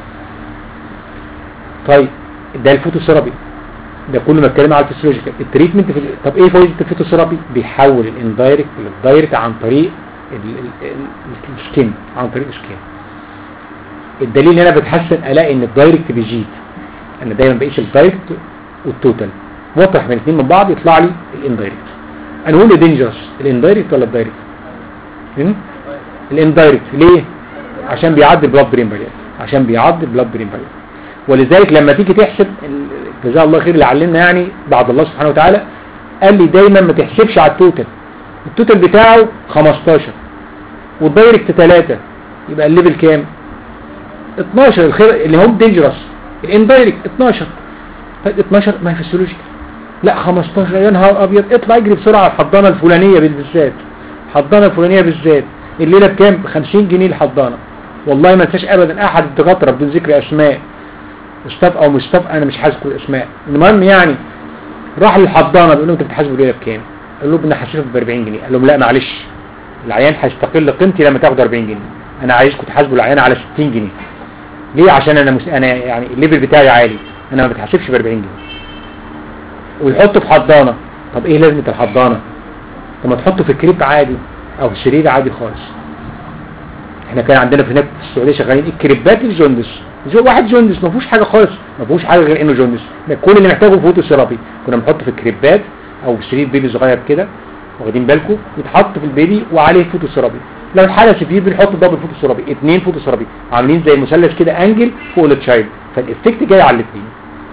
طيب ده الفوتوثيرابي ده كل ما اتكلم على الفسيولوجيكال التريتمنت في طب ايه فايده الفوتوثيرابي بيحول الاندايركت للدايركت عن طريق ال- ال- ال- السكين عن طريق السكين الدليل ان انا بتحسن الاقي ان الدايركت بيزيد انا دايما بقيس الدايركت والتوتال واطرح من الاثنين من بعض يطلع لي الاندايركت انا بقول دينجرس الاندايركت ولا الدايركت هم؟ الاندايركت ليه عشان بيعدي البلاد برين بارير عشان بيعدي البلاد برين بارير ولذلك لما تيجي تحسب ال- جزاه الله خير اللي علمنا يعني بعد الله سبحانه وتعالى قال لي دايما ما تحسبش على التوتال التوتال بتاعه 15 والدايركت 3 يبقى الليفل كام 12 الخير اللي هم دينجرس الاندايركت 12 طيب 12 ما هي فيسيولوجيكال لا 15 يا نهار ابيض اطلع اجري بسرعه على الحضانه الفلانيه بالذات الحضانه الفلانيه بالذات الليله بكام ب 50 جنيه الحضانه والله ما انساش ابدا احد الدكاتره بدون ذكر اسماء مصطفى او مصطفى انا مش حاسس الاسماء المهم يعني راح للحضانه بيقول لهم انت بتحاسبوا الليله بكام قال لهم انا حاسبها ب 40 جنيه قال لهم لا معلش العيان هيستقل قيمتي لما تاخد 40 جنيه انا عايزكم تحاسبوا العيان على 60 جنيه ليه عشان انا مس... انا يعني الليفل بتاعي عالي انا ما بتحاسبش ب 40 جنيه ويحطه في حضانه طب ايه لازمه الحضانه طب ما تحطه في كريب عادي او في سرير عادي خالص احنا كان عندنا في هناك في السعوديه شغالين الكريبات الجوندس جو واحد جوندس ما فيهوش حاجه خالص ما فيهوش حاجه غير انه جوندس كل اللي محتاجه فوتو ثيرابي كنا بنحطه في الكريبات او في سرير بيبي صغير كده واخدين بالكم يتحط في البيبي وعليه فوتو ثيرابي لو الحاله سفير بنحط دبل فوتو ثيرابي اثنين فوتو ثيرابي عاملين زي المثلث كده انجل فوق التشايلد فالافكت جاي على الاثنين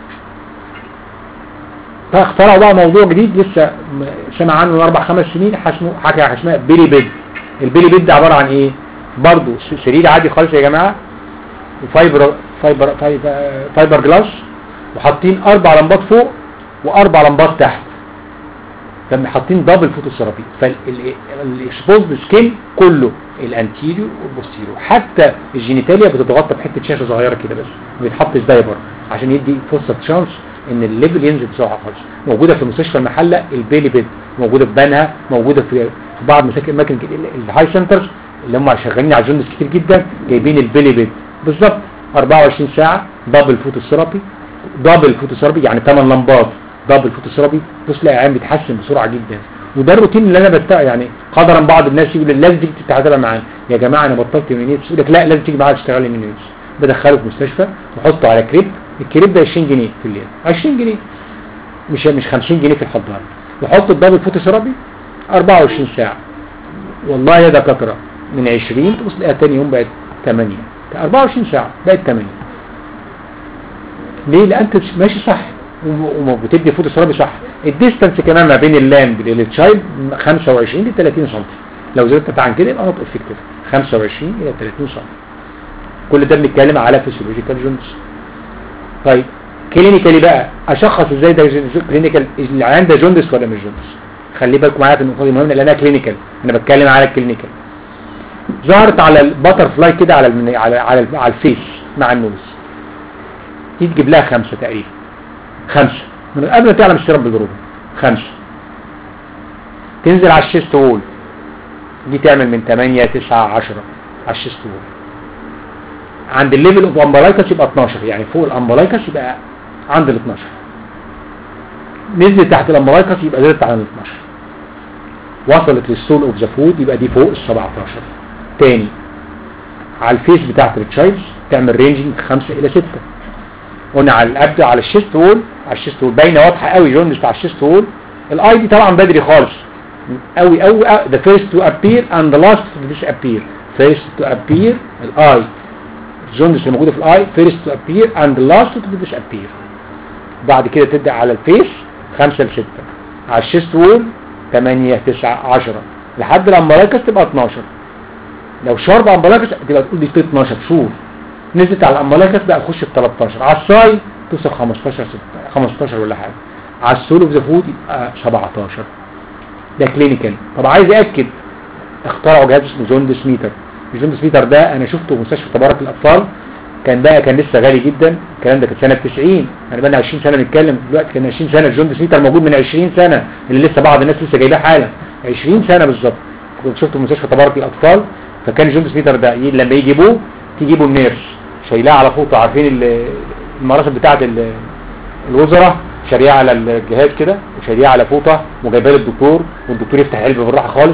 فاخترعوا بقى موضوع جديد لسه م- سمع عنه من اربع خمس سنين حسمه حاجه اسمها بيلي بيد البيلي بيد ده عباره عن ايه برضه س- سرير عادي خالص يا جماعه وفايبر فايبر فايبر, فايبر جلاس وحاطين اربع لمبات فوق واربع لمبات تحت كانوا حاطين دبل فوتوثيرابي فالاكسبوزد سكين كله الانتيريو والبوستيريو حتى الجينيتاليا بتتغطى بحته شاشه صغيره كده بس ما بيتحطش دايبر عشان يدي فرصه شانس ان الليفل ينزل بسرعه خالص موجوده في مستشفى المحله البيلي بيد موجوده في بنها موجوده في في بعض مساكن اماكن ال- الهاي سنترز اللي هم شغالين على الجوندس كتير جدا جايبين البيلي بيد بالظبط 24 ساعه دبل فوتوثيرابي دبل فوتوثيرابي يعني 8 لمبات دبل فوتوثيرابي بص لا العيان بيتحسن بسرعه جدا وده الروتين اللي انا بتاع يعني قدرا بعض الناس يقول لي لازم تيجي تتعامل معانا يا جماعه انا بطلت مينيتس يقول لك لا لازم تيجي معايا تشتغل مينيتس بدخله في مستشفى واحطه على كريب الكريب ده 20 جنيه في الليل 20 جنيه مش مش 50 جنيه في الحضانه وحط الدبل فوتوثيرابي 24 ساعه والله يا دكاتره من 20 تبص تلاقيها تاني يوم بقت 8 24 ساعه بقت 8 ليه لان انت ماشي صح وم- وبتدي فوتو ثيرابي صح الديستانس كمان ما بين اللامب للتشايلد 25 ل 30 سم لو زدت عن كده يبقى نوت افكتيف 25 الى 30 سم كل ده بنتكلم على فيسيولوجيكال جونز طيب كلينيكالي بقى اشخص ازاي ده كلينيكال العيان ده جوندس ولا مش جوندس خلي بالكم معايا في النقطه دي مهمه لانها كلينيكال انا بتكلم على الكلينيكال ظهرت على الباتر فلاي كده على المن... على على, على الفيس مع النوز دي تجيب لها خمسة تقريبا خمسة من قبل ما تعلم الشرب بالجروب خمسة تنزل على الشيست وول دي تعمل من 8 9 10 على الشيست وول عند الليفل اوف امبلايكس يبقى 12 يعني فوق الامبلايكس يبقى عند ال 12 نزلت تحت الامبلايكس يبقى زادت عن ال 12 وصلت للسول اوف ذا فود يبقى دي فوق ال 17 تاني على الفيس بتاعت التشايلدز تعمل رينجنج 5 الى 6 قلنا على الابدا على الشيست وول على الشيست وول باينه واضحه قوي جوندس بتاع الشيست وول الاي دي طبعا بدري خالص قوي قوي the first to appear and the last to disappear first to appear الاي الجوندس اللي موجوده في الاي first to appear and the last to disappear بعد كده تبدا على الفيس 5 ل 6 على الشيست وول 8 9 10 لحد الامبلايكس تبقى 12 لو شارب امبلايكس تبقى تقول دي 12 شهور نزلت على الامبلايكس بقى تخش في 13 على الساي توصل 15 6 15 ولا حاجه على السول اوف ذا فود يبقى 17 ده كلينيكال طب عايز اكد اخترعوا جهاز اسمه جوندس ميتر الجوندس ميتر ده انا شفته في مستشفى تبارك الاطفال كان بقى كان لسه غالي جدا الكلام ده كان سنه 90 انا بقى 20 سنه نتكلم دلوقتي كان 20 سنه الجوندس ميتر موجود من 20 سنه اللي لسه بعض الناس لسه جايباه حالا 20 سنه بالظبط كنت شفته في مستشفى تبارك الاطفال فكان الجوندس ميتر ده ي- لما يجيبوه تجيبوا النيرس شايلاه على فوطه عارفين ال- المراسم بتاعت ال- الوزراء شاريها على الجهاز كده وشاريها على فوطه وجايبها للدكتور والدكتور يفتح علبه بالراحه خالص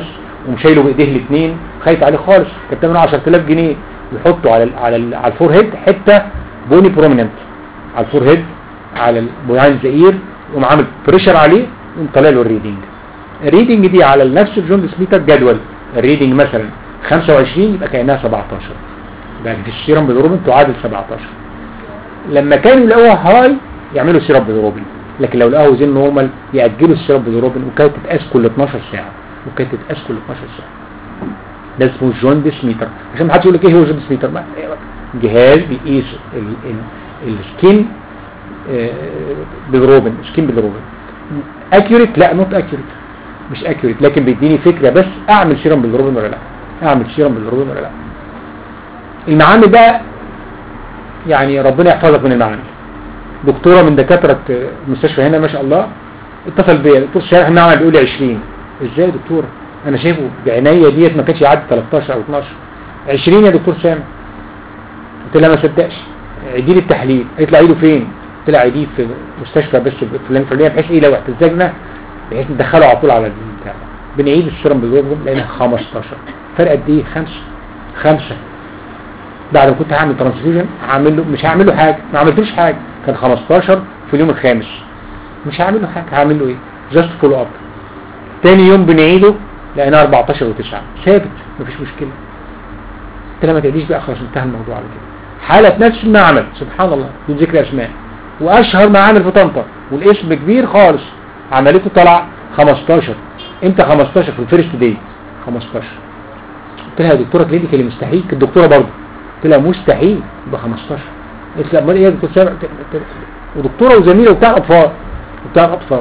ومشايله بايديه الاثنين خايف عليه خالص كان ثمنه 10000 جنيه يحطه على ال على ال على الفور هيد حته بوني بروميننت على الفور هيد على البويان زئير يقوم عامل بريشر عليه يقوم طالع له الريدنج الريدنج دي على نفس الجوندس ميتر جدول الريدنج مثلا 25 يبقى كانها 17 يبقى في السيرم بالروبين تعادل 17 لما كانوا يلاقوها هاي يعملوا سيرم بالروبين لكن لو لقوها زين نورمال يأجلوا السيرم بالروبين وكانت تتقاس كل 12 ساعة وكانت تتقاس كل 12 ساعة ده اسمه جوندس ميتر عشان ما حدش يقول لك ايه هو جوندس ميتر ما- جهاز بيقيس ال- ال- السكين آه، بالروبن سكين بالروبن اكيوريت لا نوت اكيوريت مش اكيوريت لكن بيديني فكرة بس اعمل سيرم بالروبن ولا لا اعمل سيرم بالروبن ولا لا المعامل بقى يعني ربنا يحفظك من المعامل دكتورة من دكاترة المستشفى هنا ما شاء الله اتصل بيا دكتور شارح المعمل بيقول لي 20 ازاي يا دكتور انا شايفه بعناية ديت ما كانش يعدي 13 او 12 20 يا دكتور سامع قلت لها ما صدقش عيدي لي التحليل قالت لي عيده فين قلت لها عيديه في مستشفى بس فلان فلانيه بحيث ايه لو احتزجنا بحيث ندخله على طول على البتاع بنعيد السيرم بالظبط لقينا 15 فرق قد ايه خمسة خمسة بعد ما كنت هعمل ترانسفيوجن هعمل له مش هعمل له حاجه ما عملتلوش حاجه كان 15 في اليوم الخامس مش هعمل له حاجه هعمل له ايه جاست فولو اب تاني يوم بنعيده لقيناه 14 و9 ثابت مفيش مشكله قلت لها ما تقليش بقى خلاص انتهى الموضوع على كده حالة نفس المعمل سبحان الله بدون ذكر اسماء واشهر معامل في طنطا والاسم كبير خالص عملته طلع 15 امتى 15 في الفيرست داي 15 قلت لها يا دكتوره كلينيكالي مستحيل كانت الدكتوره برضه قلت لها مستحيل يبقى 15 قلت لها امال ايه يا دكتور سامع قلت- قلت- ودكتوره وزميله وبتاع اطفال وبتاع اطفال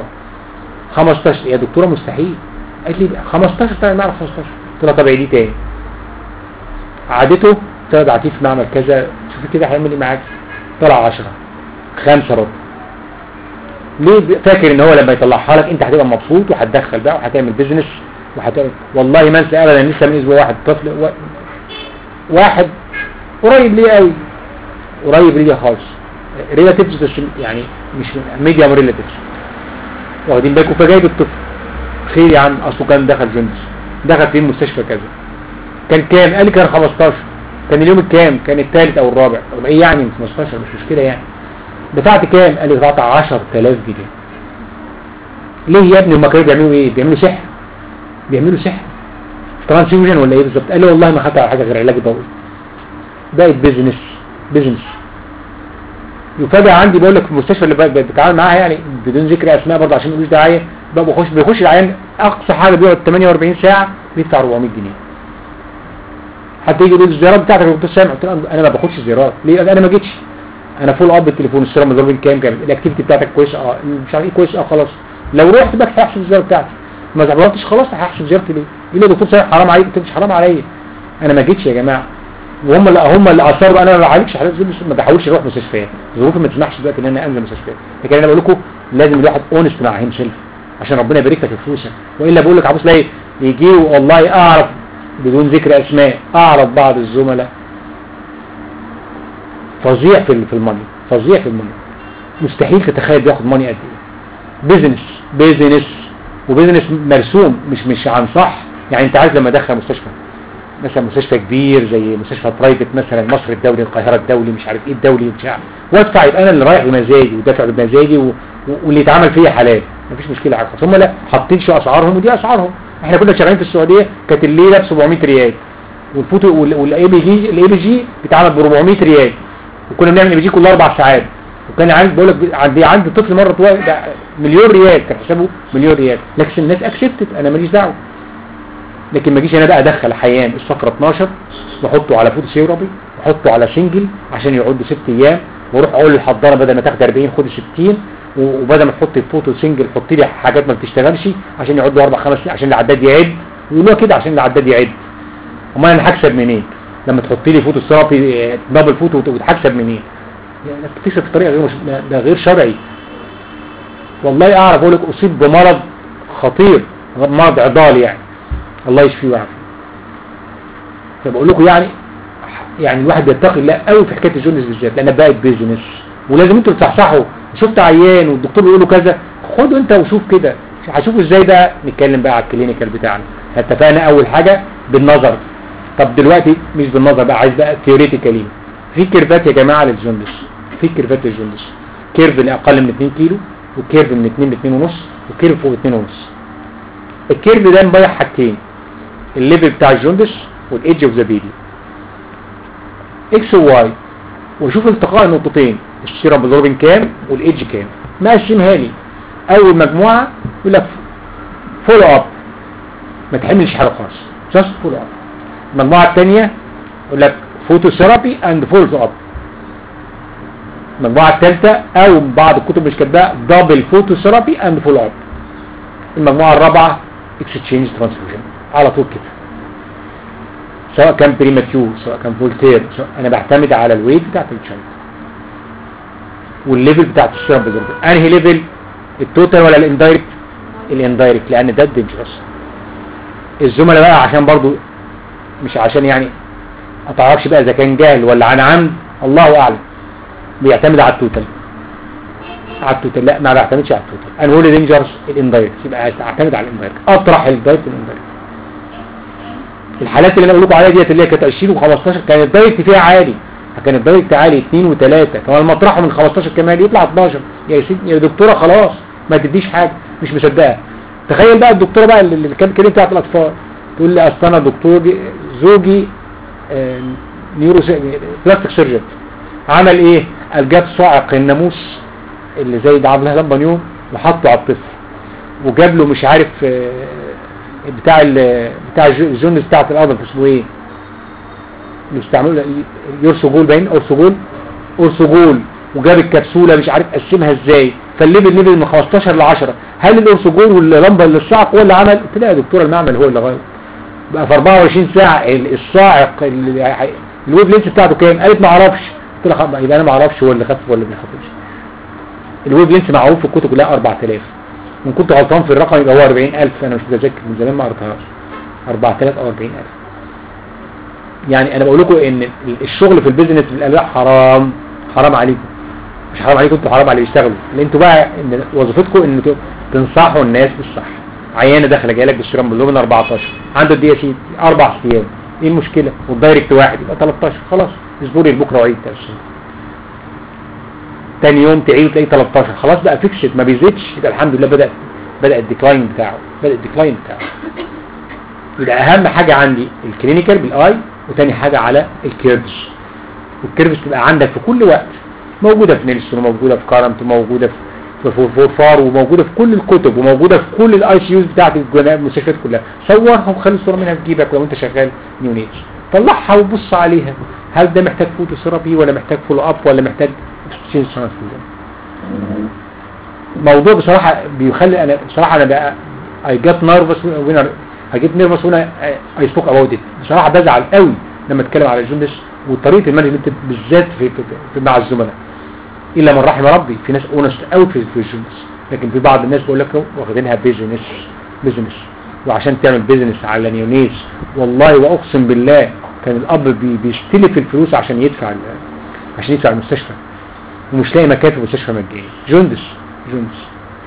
15 يا دكتوره مستحيل قالت لي 15 طيب نعرف 15 قلت لها طب عيديه تاني عادته قلت لها ابعتيه في معمل كذا شوفي كده هيعمل ايه معاك طلع 10 خمسة رد ليه ب- فاكر ان هو لما يطلعها لك انت هتبقى مبسوط وهتدخل بقى وهتعمل بيزنس وهتعمل والله ما انسى ابدا لسه من اسبوع واحد طفل و... واحد قريب ليه قوي قريب ليه خالص ريلاتيفز بس يعني مش ميديوم ريلاتيفز واخدين بالكم فجايب الطفل خير يا عم اصله كان دخل جونز دخل في المستشفى كذا كان كام قال لي كان 15 كان اليوم الكام كان الثالث او الرابع طب ايه يعني من 15 مش مشكله يعني دفعت كام قال لي دفعت 10000 جنيه ليه يا ابني هم كانوا بيعملوا ايه بيعملوا سحر بيعملوا سحر ترانسفيوجن ولا ايه بالظبط قال لي والله ما خدت على حاجه غير علاج ضوئي بقت بيزنس بيزنس يفاجئ عندي بقول لك في المستشفى اللي ب- بتعامل معاها يعني بدون ذكر اسماء برضه عشان ما يقولوش دعايه بقى بيخش بيخش العيان اقصى حاجه بيقعد 48 ساعه بيدفع 400 جنيه حتى يجي يقول الزيارات بتاعتك يا دكتور سامع قلت له انا ما باخدش زيارات ليه انا ما جيتش انا فول اب بالتليفون السيرم مضروبين كام كام الاكتيفيتي بتاعتك كويسه اه مش عارف ايه كويس اه خلاص لو رحت بقى هحسب الزياره بتاعتي ما زعلتش خلاص هحسب زيارتي ليه يقول لي يا دكتور سامع حرام عليك قلت له مش حرام عليا انا ما جيتش يا جماعه وهم اللي هم اللي اصروا انا ما بعالجش حالات زي ما بحاولش اروح مستشفيات ظروفي ما تسمحش دلوقتي ان انا انزل مستشفيات لكن انا بقول لكم لازم الواحد اونست مع هيم سيلف عشان ربنا يبارك لك في فلوسك والا بقول لك عبوس لا يجي والله اعرف بدون ذكر اسماء اعرف بعض الزملاء فظيع في في الماني فظيع في الماني مستحيل تتخيل بياخد ماني قد ايه بيزنس بيزنس وبيزنس مرسوم مش مش عن صح يعني انت عارف لما ادخل مستشفى مثلا مستشفى كبير زي مستشفى برايفت مثلا مصر الدولي القاهرة الدولي مش عارف ايه الدولي وبتاع وادفع يبقى انا اللي رايح بمزاجي ودافع بمزاجي و... و... واللي يتعمل فيا حلال مفيش مشكلة عارفة هم لا حاطين شو اسعارهم ودي اسعارهم احنا كنا شغالين في السعودية كانت الليلة ب 700 ريال والفوتو والاي بي جي الاي بي جي بيتعمل ب 400 ريال وكنا بنعمل اي بي جي كل اربع ساعات وكان عندي بقول لك عندي عندي طفل مره طوال ده مليون ريال كان حسابه مليون ريال لكن الناس اكسبتت انا ماليش دعوه لكن ما اجيش انا بقى ادخل حيان الصفرة 12 واحطه على فوتو سيرابي واحطه على سنجل عشان يقعد ست ايام واروح اقول للحضانه بدل ما تاخد 40 خد 60 وبدل ما تحط الفوتو سنجل حط لي حاجات ما بتشتغلش عشان يقعد له اربع خمس سنين عشان العداد يعد يقولوها كده عشان العداد يعد امال انا هكسب منين لما تحط لي فوتو ثيرابي دبل فوتو وتكسب منين يعني انك بتكسب بطريقه غير مش... ده غير شرعي والله اعرف اقول لك اصيب بمرض خطير مرض عضالي يعني الله يشفيه ويعافيه فبقول لكم يعني يعني الواحد بيتقي الله قوي في حكايه الجونس بالذات لانها بقت بيزنس ولازم انتوا تصحصحوا شفت عيان والدكتور بيقول له كذا خده انت وشوف كده هشوفه ازاي بقى نتكلم بقى على الكلينيكال بتاعنا اتفقنا اول حاجة بالنظر طب دلوقتي مش بالنظر بقى عايز بقى ثيوريتيكالي في كيرفات يا جماعة للجوندس في كيرفات للجوندس كيرف لاقل من 2 كيلو وكيرف من 2 ل 2 ونص وكيرف فوق 2 ونص الكيرف ده مبيح حاجتين الليفل بتاع الجوندس والايدج اوف ذا بيبي اكس وواي واشوف التقاء النقطتين السيرم بالروبين كام والايدج كام مقسمها لي اول مجموعه يقول لك فولو اب ما تحملش حاجه خالص جاست فولو اب المجموعه الثانيه يقول لك فوتوثيرابي اند فولو اب المجموعه الثالثه او بعض الكتب مش كاتباها دبل فوتوثيرابي اند فولو اب المجموعه الرابعه اكستشينج ترانسفيوجن على طول كده سواء كان بريماتيور سواء كان فولتير سواء انا بعتمد على الويت بتاعت الشنط والليفل بتاعت السيرم بالظبط انهي ليفل التوتال ولا الاندايركت الاندايركت لان ده دينجرس الزملاء بقى عشان برضو مش عشان يعني ما تعرفش بقى اذا كان جاهل ولا عن عمد الله اعلم بيعتمد على التوتال على التوتال لا ما بعتمدش على التوتال انا بقول دينجرس الاندايركت يبقى اعتمد على الاندايركت اطرح الدايركت الاندايركت الحالات اللي انا بقول لكم عليها ديت اللي هي كانت 20 و15 كان الدايركت فيها عالي كان الدايركت عالي 2 و3 كمان المطرحه من 15 كمان يطلع 12 يا سيدي يا دكتوره خلاص ما تديش حاجه مش مصدقه تخيل بقى الدكتوره بقى اللي كانت كده بتاعت الاطفال تقول لي اصل انا دكتور زوجي آه نيورو بلاستيك سيرجن عمل ايه قال جاب صاعق الناموس اللي زي ده عبد الله بنيون وحطه على الطفل وجاب له مش عارف آه بتاع بتاع الجونز بتاعت الارض اسمه ايه يستعملوا يرسجول باين اورسجول اورسجول وجاب الكبسوله مش عارف قسمها ازاي فالليفل ليفل من 15 ل 10 هل الاورسجول واللمبه اللي الصاعق هو اللي عمل قلت لها يا دكتور المعمل هو اللي غير بقى في 24 ساعه الصاعق الويب لينس بتاعته كام قالت ما اعرفش قلت لها يبقى انا ما اعرفش هو اللي خف ولا ما خفش الويب لينس معروف في الكتب كلها 4000 من كنت غلطان في الرقم يبقى هو 40000 انا مش متذكر من زمان ما قريتهاش 4000 او 40000 يعني انا بقول لكم ان الشغل في البيزنس في الالواح حرام حرام عليكم مش حرام عليكم انتوا حرام على اللي يشتغلوا اللي انتوا بقى ان وظيفتكم ان تنصحوا الناس بالصح عيانه داخله جايه لك بالسيرم باللومن 14 عنده الدي اس اربع ايام ايه المشكله والدايركت واحد يبقى 13 خلاص اصبري لبكره وعيد تاني يوم تعيد تلاقيه 13 خلاص بقى فيكسد ما بيزيدش يبقى الحمد لله بدا بدا الديكلاين بتاعه بدا الديكلاين بتاعه يبقى اهم حاجه عندي الكلينيكال بالاي وتاني حاجة على الكيرفز والكيرفز تبقى عندك في كل وقت موجودة في نيلسون وموجودة في كارمت وموجودة في فورفار وموجودة في كل الكتب وموجودة في كل الاي سي يوز بتاعت المستشفيات كلها صورها وخلي الصورة منها في جيبك لو انت شغال نيونيت طلعها وبص عليها هل ده محتاج فوتو ثيرابي ولا محتاج فولو اب ولا محتاج موضوع بصراحة بيخلي انا بصراحة انا بقى I got nervous when I get nervous when I, I spoke about it بصراحة بزعل قوي لما اتكلم على الجندس وطريقة المانجمنت بالذات في, في, في مع الزملاء الا من رحم ربي في ناس اونست قوي في, في الجندس لكن في بعض الناس بيقول لك واخدينها بيزنس بيزنس وعشان تعمل بيزنس على نيونيس والله واقسم بالله كان الاب بي بيستلف الفلوس عشان يدفع عشان يدفع المستشفى ومش لاقي مكان في المستشفى مجاني جندس جندس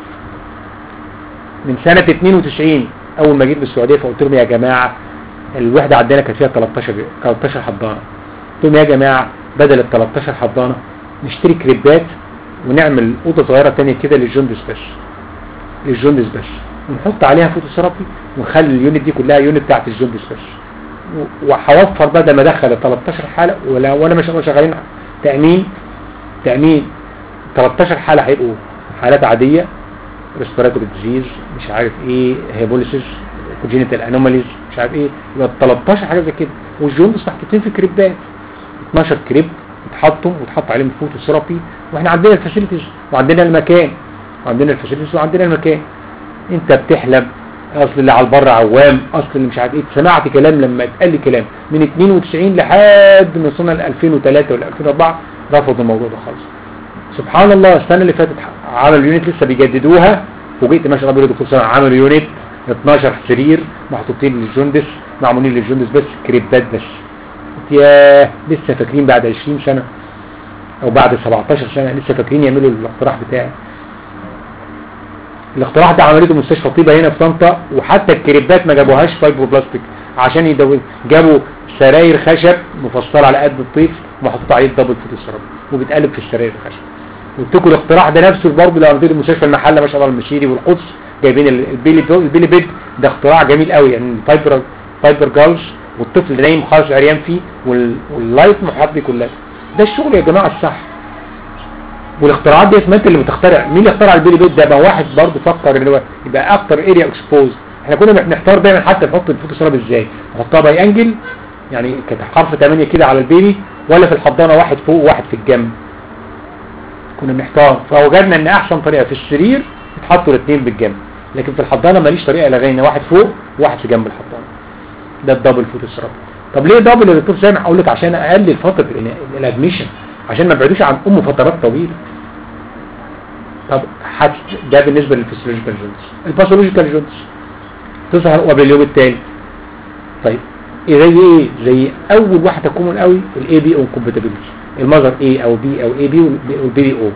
من سنة 92 اول ما جيت بالسعودية فقلت لهم يا جماعة الوحدة عندنا كانت فيها 13 13 حضانة قلت لهم يا جماعة بدل ال 13 حضانة نشتري كريبات ونعمل اوضه صغيره تانية كده للجندس بس للجندس بس ونحط عليها فوتوثيرابي ونخلي اليونت دي كلها يونت بتاعت الجندس بس وهوفر بدل ما ادخل 13 حاله ولا وانا مش شغالين تامين تامين 13 حاله هيبقوا حالات عاديه ريسبيراتوري ديزيز مش عارف ايه هيبوليسيس كونجينيتال انوماليز مش عارف ايه يبقى 13 حاجه زي كده والجندس محطوطين في كريبات 12 كريب يتحطوا وتحط عليهم فوتوثيرابي واحنا عندنا الفاسيلتيز وعندنا المكان وعندنا الفاسيلتيز وعندنا المكان انت بتحلم اصل اللي على البر عوام اصل اللي مش عارف ايه سمعت كلام لما اتقال لي كلام من 92 لحد ما وصلنا ل 2003 ولا 2004 رفضوا الموضوع ده خالص سبحان الله السنه اللي فاتت عملوا يونت لسه بيجددوها وجيت ما شاء الله دكتور سنه عملوا يونت 12 سرير محطوطين للجندس معمولين للجندس بس كريبات بس يا لسه فاكرين بعد 20 سنة او بعد 17 سنة لسه فاكرين يعملوا الاقتراح بتاعي الاختراع ده عملته مستشفى طيبة هنا في طنطا وحتى الكريبات ما جابوهاش فايبروبلاستيك عشان يدو... جابوا سراير خشب مفصلة على قد الطيف ومحطوط عليه الدبل فوت السراب وبتقلب في السراير الخشب واتكوا الاختراع ده نفسه برضه اللي عملته مستشفى المحلة ما شاء الله المشيري والقدس جايبين ال- البيلي بو- البيلي بيد ده اختراع جميل قوي يعني الفايبر فايبر جالز والطفل اللي نايم خالص عريان فيه وال... واللايت محاط بيه كلها ده الشغل يا جماعة الصح والاختراعات دي اسمها انت اللي بتخترع مين اللي اخترع البيلي بيت ده بقى واحد برضه فكر ان هو يبقى اكتر اريا اكسبوز احنا كنا بنحتار دايما حتى نحط الفوتوسراب ازاي نحطها باي انجل يعني كانت حرف 8 كده على البيبي ولا في الحضانه واحد فوق وواحد في الجنب كنا بنحتار فوجدنا ان احسن طريقه في السرير يتحطوا الاثنين بالجنب لكن في الحضانه ماليش طريقه الا غير ان واحد فوق وواحد في جنب الحضانه ده الدبل فوتوسراب طب ليه دبل يا دكتور سامح اقول لك عشان اقلل فتره الإن- الادميشن عشان ما يبعدوش عن امه فترات طويله طب حت ده بالنسبه للفسيولوجيكال جونز الباثولوجيكال جونز تظهر قبل اليوم الثاني طيب إيه زي ايه زي اول واحده كومن قوي الاي بي او كومباتيبيلتي المذر اي او بي او اي بي والبي او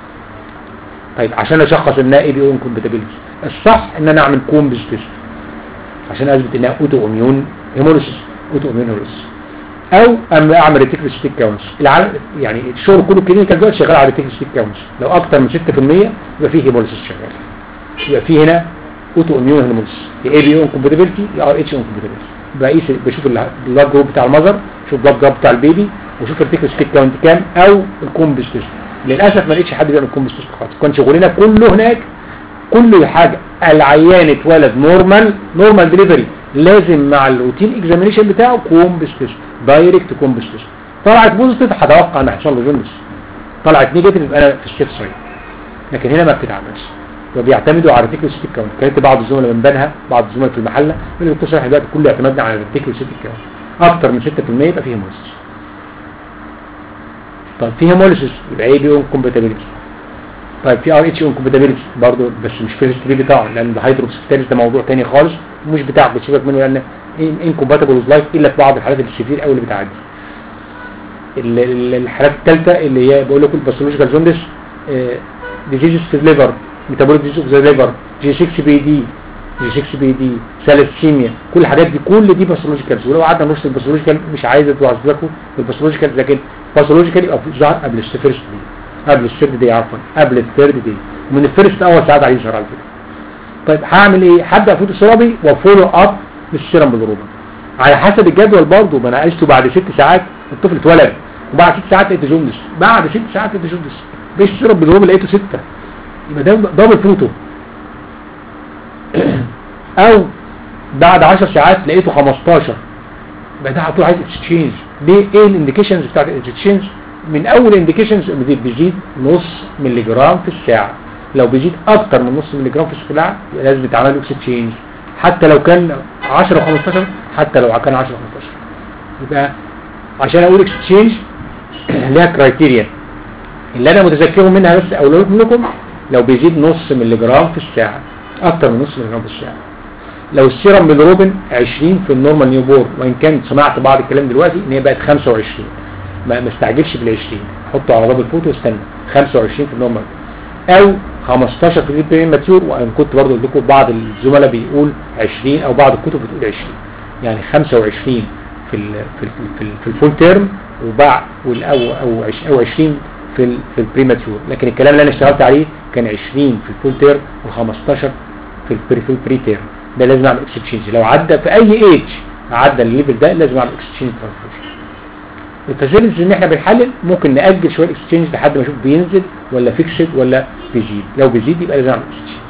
طيب عشان اشخص انها اي بي او كومباتيبيلتي الصح ان انا اعمل كومبس تيست عشان اثبت انها اوتو اميون هيموليسيس اوتو اميون هيموليسيس او أم اعمل ريتيكل ستيك كاونس العالم يعني الشغل كله كلينيكال دلوقتي شغال على ريتيكل ستيك كاونس لو اكتر من 6% يبقى فيه هيموليسيس شغال يبقى فيه هنا اوتو اميون هيموليسيس يا اي بي او كومباتيبيلتي يا ار اتش او كومباتيبيلتي بقيس بشوف البلاد جروب بتاع المذر شوف البلاد جروب بتاع البيبي وشوف الريتيكل ستيك كاونت كام او الكومبس تيست للاسف ما لقيتش حد بيعمل كومبس تيست خالص كان شغلنا كله هناك كل حاجة العيان اتولد نورمال نورمال ديليفري لازم مع الروتين اكزامينيشن بتاعه كومبس تيست دايركت كومبس تيست طلعت بوزيتيف هتوقع ان هيحصل له جونس طلعت نيجاتيف يبقى انا في السيف سايد لكن هنا ما بتتعملش وبيعتمدوا على ريتيكل سيتي كاونت كانت بعض الزملاء من بنها بعض الزملاء في المحله اللي الدكتور شرح دلوقتي كله اعتمدنا على الريتيكل سيتي كاونت اكتر من 6% يبقى فيه هيموليسيس طيب فيه هيموليسيس يبقى ايه بي كومباتيبيلتي طيب في ار اتش انكومباتيبيلتي برضه بس مش فيرست بي بتاعه لان الهيدروكسيتاليس ده موضوع تاني خالص مش بتاعك بتسيبك منه لان انكومباتبل ويز لايف الا في بعض الحالات السيفير قوي اللي بتعدي ال- ال- الحالات الثالثه اللي هي بقول لكم الباثولوجيكال جوندس ديزيز في الليفر ميتابوليك ديزيز اوف ذا ليفر جي 6 بي دي جي 6 بي دي سالسيميا كل الحاجات دي كل دي باثولوجيكال ولو قعدنا نرسل الباثولوجيكال مش عايز اتوعظكم بالباثولوجيكال لكن باثولوجيكال يبقى ظهر قبل الفيرست دي قبل الثيرد دي عفوا قبل الثيرد دي من الفيرست اول ساعات عليه يظهر على فكره طيب هعمل ايه هبدا فوتو سيرابي وفولو اب للسيرم بالروبا على حسب الجدول برضه ما انا عشته بعد ست ساعات الطفل اتولد وبعد ست ساعات لقيته جوندس بعد ست ساعات لقيته جوندس بس السيرم بالروبا لقيته سته يبقى ده دبل فوتو او بعد 10 ساعات لقيته 15 يبقى ده على طول عايز اكستشينج ليه ايه الانديكيشنز بتاعت الاكستشينج من اول انديكيشنز بيزيد نص ملي جرام في الساعه لو بيزيد اكتر من نص ملي جرام في الساعه يبقى لازم يتعمل له اكستشينج حتى لو كان 10 و15 حتى لو كان 10 و15 يبقى عشان اقول اكستشينج ليها كرايتيريا اللي انا متذكره منها بس اقول لكم لو بيزيد نص ملي جرام في الساعه اكتر من نص ملي جرام في الساعه لو السيرم بالروبن 20 في النورمال نيو بور وان كان سمعت بعض الكلام دلوقتي ان هي بقت 25 ما ما استعجلش بال 20 حطوا على باب الفوتو واستنى 25 في النورمال او 15 في البري ماتيور وانا كنت برضه قلت لكم بعض الزملاء بيقول 20 او بعض الكتب بتقول 20 يعني 25 في ال في ال في, ال في الفول تيرم وبعد او او عش- او 20 في ال في البري ماتيور لكن الكلام اللي انا اشتغلت عليه كان 20 في الفول تيرم و15 في البري في البري تيرم ده لازم اعمل اكستشينج لو عدى في اي ايج عدى الليفل ده لازم اعمل اكستشينج ترانسفيوجن الفاسيلتيز ان احنا بنحلل ممكن ناجل شويه الاكستشينج لحد ما نشوف بينزل ولا فيكسد ولا بيزيد لو بيزيد يبقى لازم اعمل اكستشينج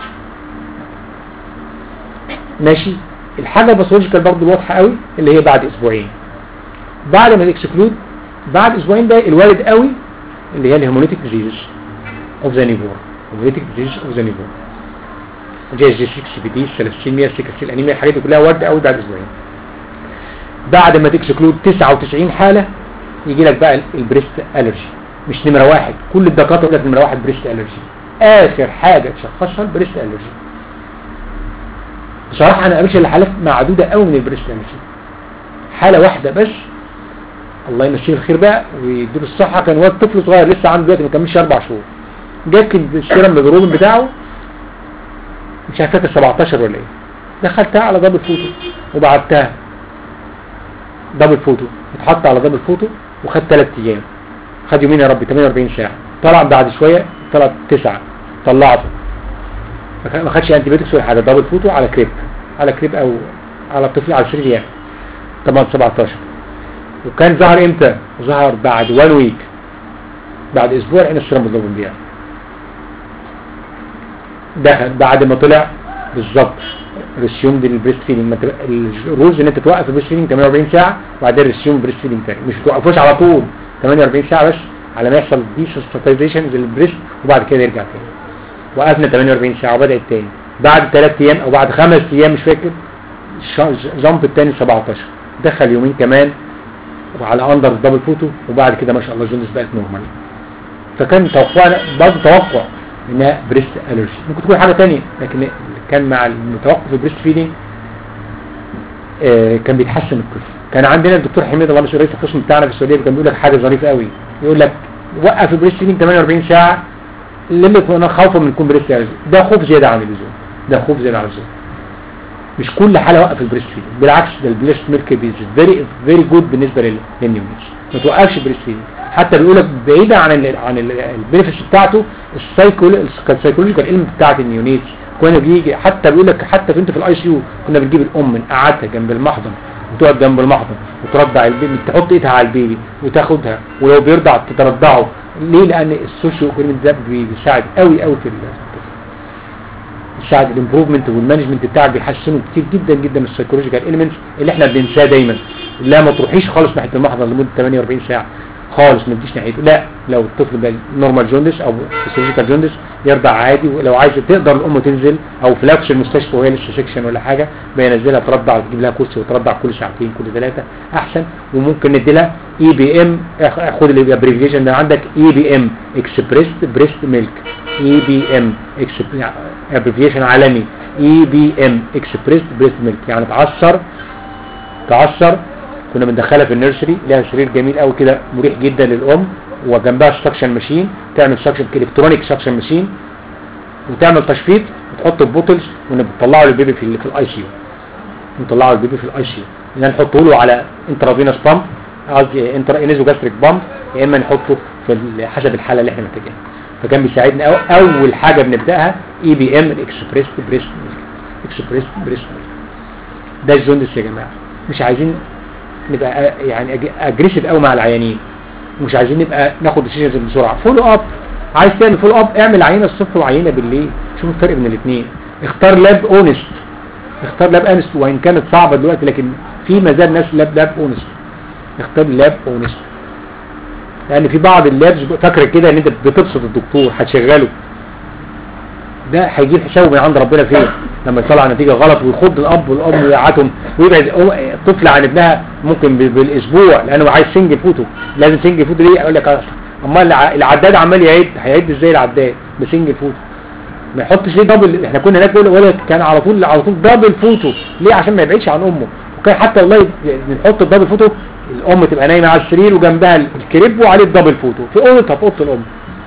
ماشي الحاجه الباثولوجيكال برضه واضحه قوي اللي هي بعد اسبوعين بعد ما الاكسكلود بعد اسبوعين ده الوارد قوي اللي هي الهيموليتيك ديزيز اوف ذا نيفور هيموليتيك ديزيز اوف ذا نيفور جي جي 6 بي دي الثلاسيميا سيكاسيل انيميا الحاجات دي كلها وارده قوي بعد اسبوعين بعد ما تكسكلود 99 حاله يجي لك بقى البريست الرجي مش نمره واحد كل الدكاتره يقول لك نمره واحد بريست الرجي اخر حاجه تشخصها البريست الرجي بصراحه انا قابلت حالات معدوده قوي من البريست الرجي حاله واحده بس الله يمسيه الخير بقى ويديله الصحه كان واد طفل صغير لسه عنده دلوقتي ما كملش اربع شهور جاك السيرم الجروبين بتاعه مش عارف فاكر 17 ولا ايه دخلتها على دبل فوتو وبعتها دبل فوتو اتحط على دبل فوتو وخد 3 ايام خد يومين يا ربي 48 ساعه طلع بعد شويه طلع 9 طلعته ما خ- ما خدش انتي بيوتكس ولا حاجه دبل فوتو على كريب على كريب او على الطفل على 3 ايام طبعا 17 وكان ظهر امتى ظهر بعد 1 ويك بعد اسبوع عين السيرم بالضبط بيها دخل بعد ما طلع بالظبط ريسيوم للبريست فيدنج الرولز ان انت توقف البريست فيدنج 48 ساعه وبعدين ريسيوم بريست فيدنج تاني مش توقفوش على طول 48 ساعه بس على ما يحصل دي سنسيتايزيشن للبريست وبعد كده يرجع تاني وقفنا 48 ساعه وبدات تاني بعد 3 ايام او بعد 5 ايام مش فاكر جامب التاني 17 دخل يومين كمان وعلى اندر دبل فوتو وبعد كده ما شاء الله جوندس بقت نورمال فكان توقعنا برضه توقع انها بريست الرجي ممكن تكون حاجه تانية لكن اللي كان مع المتوقف في البريست فيدنج آه كان بيتحسن الطفل كان عندنا الدكتور حميد الله رئيس القسم بتاعنا في السعوديه كان بيقول لك حاجه ظريفه قوي يقول لك وقف البريست فيدنج 48 ساعه اللي كنا خوفا من يكون بريست الرجي ده خوف زياده عن اللزوم ده خوف زياده عن اللزوم مش كل حاله وقف البريست فيدنج بالعكس ده البريست ميلك بيز فيري فيري جود بالنسبه لل- للنيونيتس ما توقفش البريست فيدنج حتى بيقول لك بعيدا عن ال عن البينفيتس بتاعته السايكول السايكولوجيكال علم بتاعت النيونيتس كنا بيجي حتى بيقول لك حتى كنت في الاي سي يو كنا بنجيب الام نقعدها جنب المحضن وتقعد جنب المحضن وترضع البيبي تحط ايدها على البيبي وتاخدها ولو بيرضع ترضعه ليه لان السوشيو ايكونوميك ده بيساعد قوي قوي في ال- يساعد الامبروفمنت والمانجمنت بتاعك بيحسنوا كتير جدا جدا من السايكولوجيكال اليمنتس اللي احنا بننساه دايما لا ما تروحيش خالص ناحيه المحضر لمده 48 ساعه خالص ما تجيش ناحيته لا لو الطفل ده نورمال جوندس او فيسيولوجيكال جوندس يرضع عادي ولو عايزه تقدر الام تنزل او في لابس المستشفى وهي لسه سكشن ولا حاجه بينزلها ترضع وتجيب لها كرسي وترضع كل ساعتين كل ثلاثه احسن وممكن ندي لها اي بي ام خد الابريفيشن ده عندك اي بي ام اكسبريس بريست ميلك اي بي ام ابريفيشن عالمي اي بي ام اكسبريس بريست ميلك يعني تعصر تعصر كنا بندخلها في النيرسري لها سرير جميل قوي كده مريح جدا للام وجنبها سكشن ماشين تعمل سكشن الكترونيك سكشن ماشين وتعمل تشفيط وتحط البوتلز ونطلعه للبيبي في ال- في الاي سي يو نطلعه للبيبي في الاي سي يو يعني نحطه له على انترافينوس بامب قصدي انترا انيزو جاستريك بامب يا اما نحطه في ال- حسب الحاله اللي احنا محتاجينها فكان بيساعدنا أو اول حاجه بنبداها اي بي ام الاكسبريس بريست ميلك اكسبريس بريست ميلك ده الجوندس يا جماعه مش عايزين نبقى أ- يعني اجريسيف قوي مع العيانين مش عايزين نبقى ناخد ديسيجنز بسرعه فولو اب عايز تعمل فولو اب اعمل عينه الصبح وعينه بالليل شوف الفرق بين الاثنين اختار لاب اونست اختار لاب اونست وان كانت صعبه دلوقتي لكن في ما زال ناس لاب لاب اونست اختار لاب اونست لان في بعض اللابس فاكره كده ان انت بتبسط الدكتور هتشغله ده هيجيب حسابه من عند ربنا فين لما يطلع نتيجة غلط ويخض الاب والام ويقعدهم ويبعد أم- طفل عن ابنها ممكن ب- بالاسبوع لانه عايز سنج فوتو لازم سنج فوتو ليه اقول لك اما الع- العداد عمال يعد هيعد ازاي العداد بسنج فوتو ما يحطش ليه دبل احنا كنا هناك بيقول ولد كان على طول على طول دبل فوتو ليه عشان ما يبعدش عن امه وكان حتى والله نحط الدبل فوتو الام تبقى نايمه على السرير وجنبها الكريب وعليه الدبل فوتو في اوضتها في اوضه الام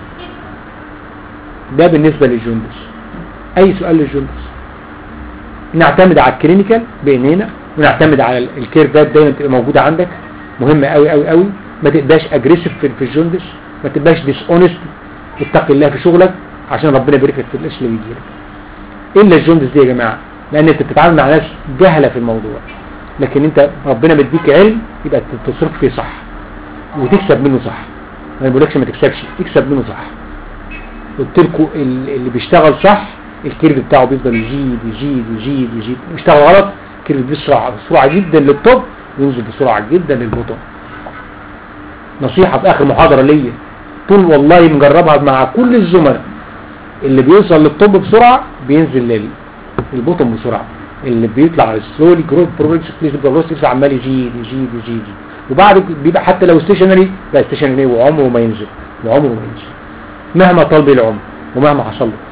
ده بالنسبه للجندس اي سؤال للجندس نعتمد على الكلينيكال بعينينا ونعتمد على ال- الكيرفات دايما تبقى موجوده عندك مهمه قوي قوي قوي ما تبقاش اجريسيف في, في الجندس ما تبقاش ديس اونست اتقي الله في شغلك عشان ربنا يبارك لك في القش اللي بيجي لك الا الجندس دي يا جماعه لان انت بتتعامل مع ناس جهله في الموضوع لكن انت ربنا مديك علم يبقى تصرف فيه صح وتكسب منه صح ما بقولكش ما تكسبش تكسب منه صح قلت لكم ال- اللي بيشتغل صح الكيرف بتاعه بيفضل يزيد يزيد يزيد يزيد بيشتغل غلط الكيرف بيسرع بسرعه جدا للطب وينزل بسرعه جدا للبطن نصيحه في اخر محاضره ليا طول والله مجربها مع كل الزملاء اللي بيوصل للطب بسرعه بينزل لل- للبطن بسرعه اللي بيطلع السلولي جروث بروجرس عمال يزيد يزيد يزيد يزيد وبعد بيبقى حتى لو ستيشنري لا ستيشنري وعمره ما ينزل وعمره ما ينزل مهما طال بيه العمر ومهما حصل له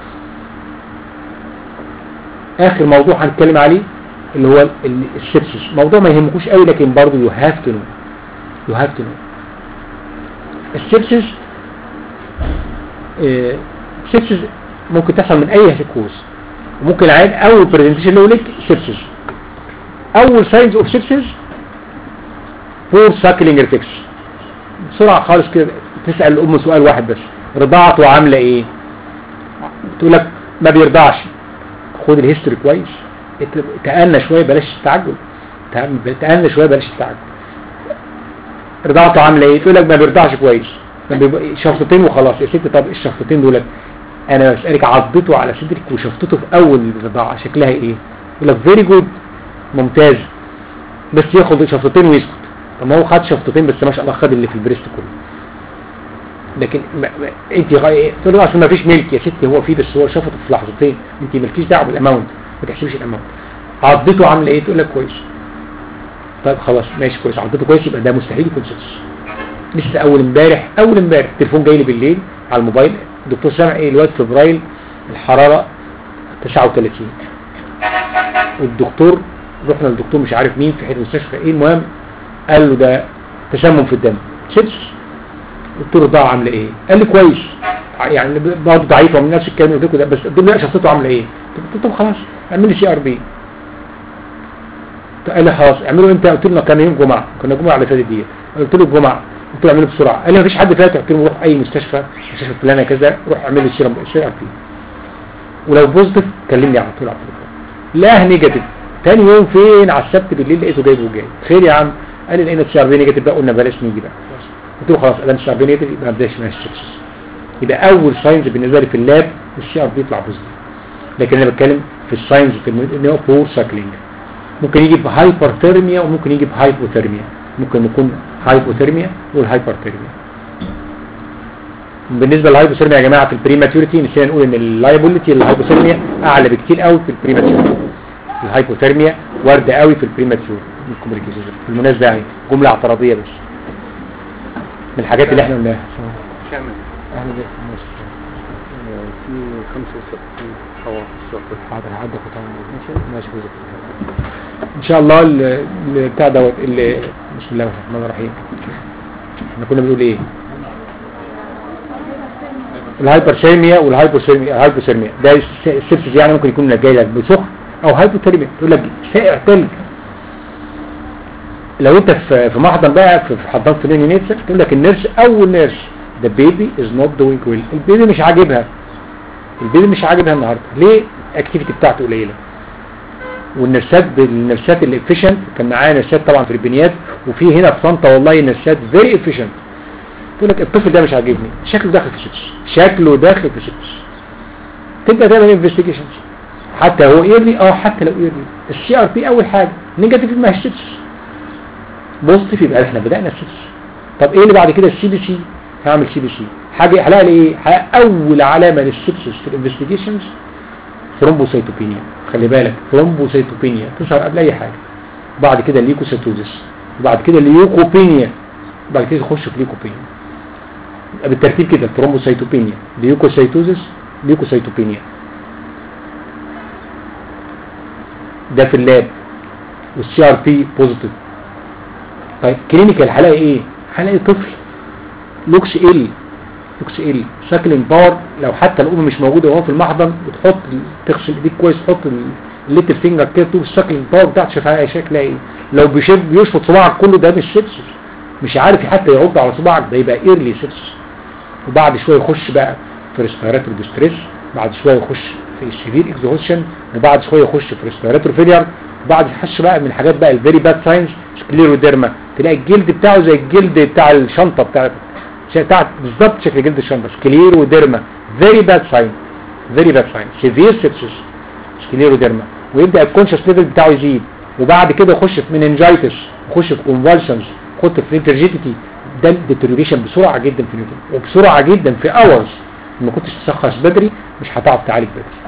اخر موضوع هنتكلم عليه اللي هو ال- ال- السبسس موضوع ما يهمكوش قوي لكن برضه يو هاف تو نو يو هاف تو نو السبسس آه، السبسس ممكن تحصل من اي سيكوز وممكن العيان اول برزنتيشن له لك سيبسيس اول ساينز اوف سيبسيس فور ساكلينج ريفكس بسرعه خالص كده تسال الام سؤال واحد بس رضاعته عامله ايه تقول لك ما بيرضعش خد الهيستوري كويس ات- تأنى شويه بلاش التعجل تأ- تأنى شويه بلاش التعجل رضاعته عامله ايه تقول لك ما بيرضعش كويس ما بيبقى- شفطتين وخلاص يا ست طب الشفطتين دولت انا بسالك عضته على صدرك وشفطته في اول الرضاعه شكلها ايه يقول لك فيري جود ممتاز بس ياخد شفطتين ويسكت طب ما هو خد شفطتين بس ما شاء الله خد اللي في البريست كله لكن ما ما انت غاية تقول له عشان ما فيش ملك يا ستي هو فيه بس هو شفطه في لحظتين انت مالكيش دعوه بالاماونت ما تحسبيش الاماونت عضته عامله ايه تقول لك كويس طيب خلاص ماشي كويس عضته كويس يبقى ده مستحيل يكون سيتس لسه اول امبارح اول امبارح التليفون جاي لي بالليل على الموبايل الدكتور سامع ايه الواد فبراير الحراره 39 والدكتور رحنا للدكتور مش عارف مين في حته المستشفى ايه المهم قال له ده تسمم في الدم سيبس قلت له الضاعه عامله ايه قال لي كويس يعني برضه ضعيفه من نفس الكلام اللي قلت لكم ده بس قلت له لا شخصيته عامله ايه قلت له طب خلاص اعمل لي سي ار بي قال لي خلاص اعمله امتى قلت له كان يوم جمعه كنا جمعه اللي فاتت دي قلت له الجمعه قلت له اعمله بسرعه قال لي مفيش حد فاتح قلت له روح اي مستشفى مستشفى فلانه كذا روح اعمل لي سيرم سي ار بي ولو بوزيتيف كلمني على طول على طول لا نيجاتيف تاني يوم فين على السبت بالليل لقيته جايبه وجاي خير يا عم قال لي لقينا السي ار بي نيجاتيف بقى قلنا بلاش نيجي بقى قلت له خلاص ادام السي ار بي نيجاتيف يبقى ما بداش ماشي سكسس يبقى اول ساينز بالنسبه لي في اللاب السي ار بي يطلع بوزيتيف لكن انا بتكلم في الساينز في ان هو بور سايكلينج ممكن يجي بهايبرثيرميا وممكن يجي بهايبوثيرميا ممكن يكون هايبوثيرميا والهايبرثيرميا بالنسبه للهايبوثيرميا يا جماعه في البريماتوريتي نسينا نقول ان اللايبيليتي للهايبوثيرميا اعلى بكتير قوي في البريماتور الهايبوثيرميا وارده قوي في البريماتور الكوميونيكيشن بالمناسبه يعني جمله اعتراضيه بس من الحاجات اللي احنا قلناها كامل اهلا بك في مصر في 65 حوار الشرطة حاضر هعدي خطوة ماشي ماشي جزء ان شاء الله ال- ال- بتاع دوت اللي بسم الله الرحمن الرحيم احنا كنا بنقول ايه الهايبرثيرميا والهايبوثيرميا الهايبوثيرميا ده الس- السبسس يعني ممكن يكون جاي لك بسخن او هايبوثيرميا تقول لك سائع تلج لو انت في في محضن بقى في في حضانه فلان نيتسر تقول لك النيرس اول نيرس the baby is not doing well البيبي مش عاجبها البيبي مش عاجبها النهارده ليه الاكتيفيتي بتاعته قليله والنرسات النرسات الافيشنت كان معايا نرسات طبعا في البنيات وفي هنا في طنطا والله نرسات فيري افيشنت تقول لك الطفل ده مش عاجبني شكله داخل في سكس شكله داخل في سكس تبدا تعمل انفستيجيشنز حتى هو ايرلي اه حتى لو ايرلي السي ار بي اول حاجه نيجاتيف ما هيش سكس بوزيتيف يبقى احنا بدانا السكس طب ايه اللي بعد كده السي بي سي هعمل سي بي سي حاجه هلاقي ايه هلاقي اول علامه للسكسس في الانفستيجيشنز ثرومبوسيتوبينيا خلي بالك ثرومبوسيتوبينيا تظهر قبل اي حاجه بعد كده الليكوسيتوزس وبعد كده الليوكوبينيا بعد كده تخش في ليكوبينيا يبقى بالترتيب كده ثرومبوسيتوبينيا ليوكوسيتوزس ليكوسيتوبينيا ده في اللاب والسي ار بي بوزيتيف طيب كلينيكال هلاقي ايه هلاقي طفل لوكس ال لوكس ال ساكلين بار لو حتى الام مش موجوده وهو في المحضن بتحط تغسل ايديك كويس تحط الليتل فينجر كده تشوف الساكلين بار بتاعته شايفها شكلها ايه لو بيشد بيشفط صباعك كله ده مش سيبسس مش عارف حتى يعض على صباعك ده يبقى ايرلي سيبسس وبعد شويه يخش بقى في ريسبيراتوري ديستريس بعد شويه يخش في سيفير اكزوشن وبعد شويه يخش في ريسبيراتوري فيلير بعد يخش بقى من الحاجات بقى الفيري باد ساينز سكليروديرما تلاقي الجلد بتاعه زي الجلد بتاع الشنطه بتاعت بتاعت بالظبط شكل جلد الشنطه سكليروديرما فيري باد ساين فيري باد ساين سيفير سيبسس سكليروديرما ويبدا الكونشس ليفل بتاعه يزيد وبعد كده يخش في مننجايتس يخش في كونفالشنز يخش في انترجيتيتي ده الديتوريشن بسرعه جدا في نيوتن وبسرعه جدا في اورز ما كنتش تشخص بدري مش هتعرف تعالج بدري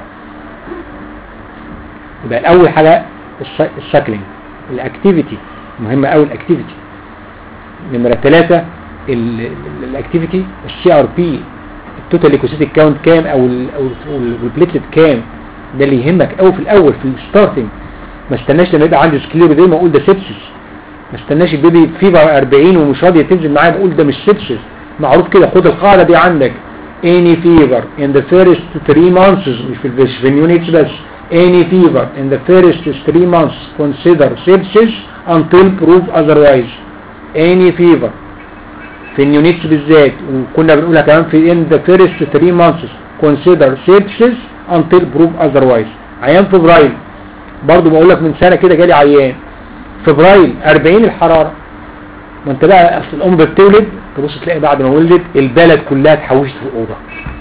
يبقى اول حاجه الساكلينج الاكتيفيتي مهمه قوي الاكتيفيتي نمره ثلاثة الاكتيفيتي السي ار بي التوتال ليكوسيتيك كاونت كام او ال او البليتلت كام ده اللي يهمك قوي في الاول في الستارتنج ما استناش لما يبقى عندي سكليرو دي ما اقول ده سيبسس ما استناش البيبي فيبر 40 ومش راضيه تنزل معايا بقول ده مش سيبسس معروف كده خد القاعده دي عندك any fever in the first 3 months مش في مش في اليونتس بس any fever in the first three months consider sepsis until proof otherwise any fever في النيونيتس بالذات وكنا بنقولها كمان في in the first three months consider sepsis until proof otherwise عيان فبراير برضو بقول لك من سنة كده جالي عيان فبراير 40 الحرارة ما انت بقى اصل الام بتولد تبص تلاقي بعد ما ولدت البلد كلها اتحوشت في الاوضه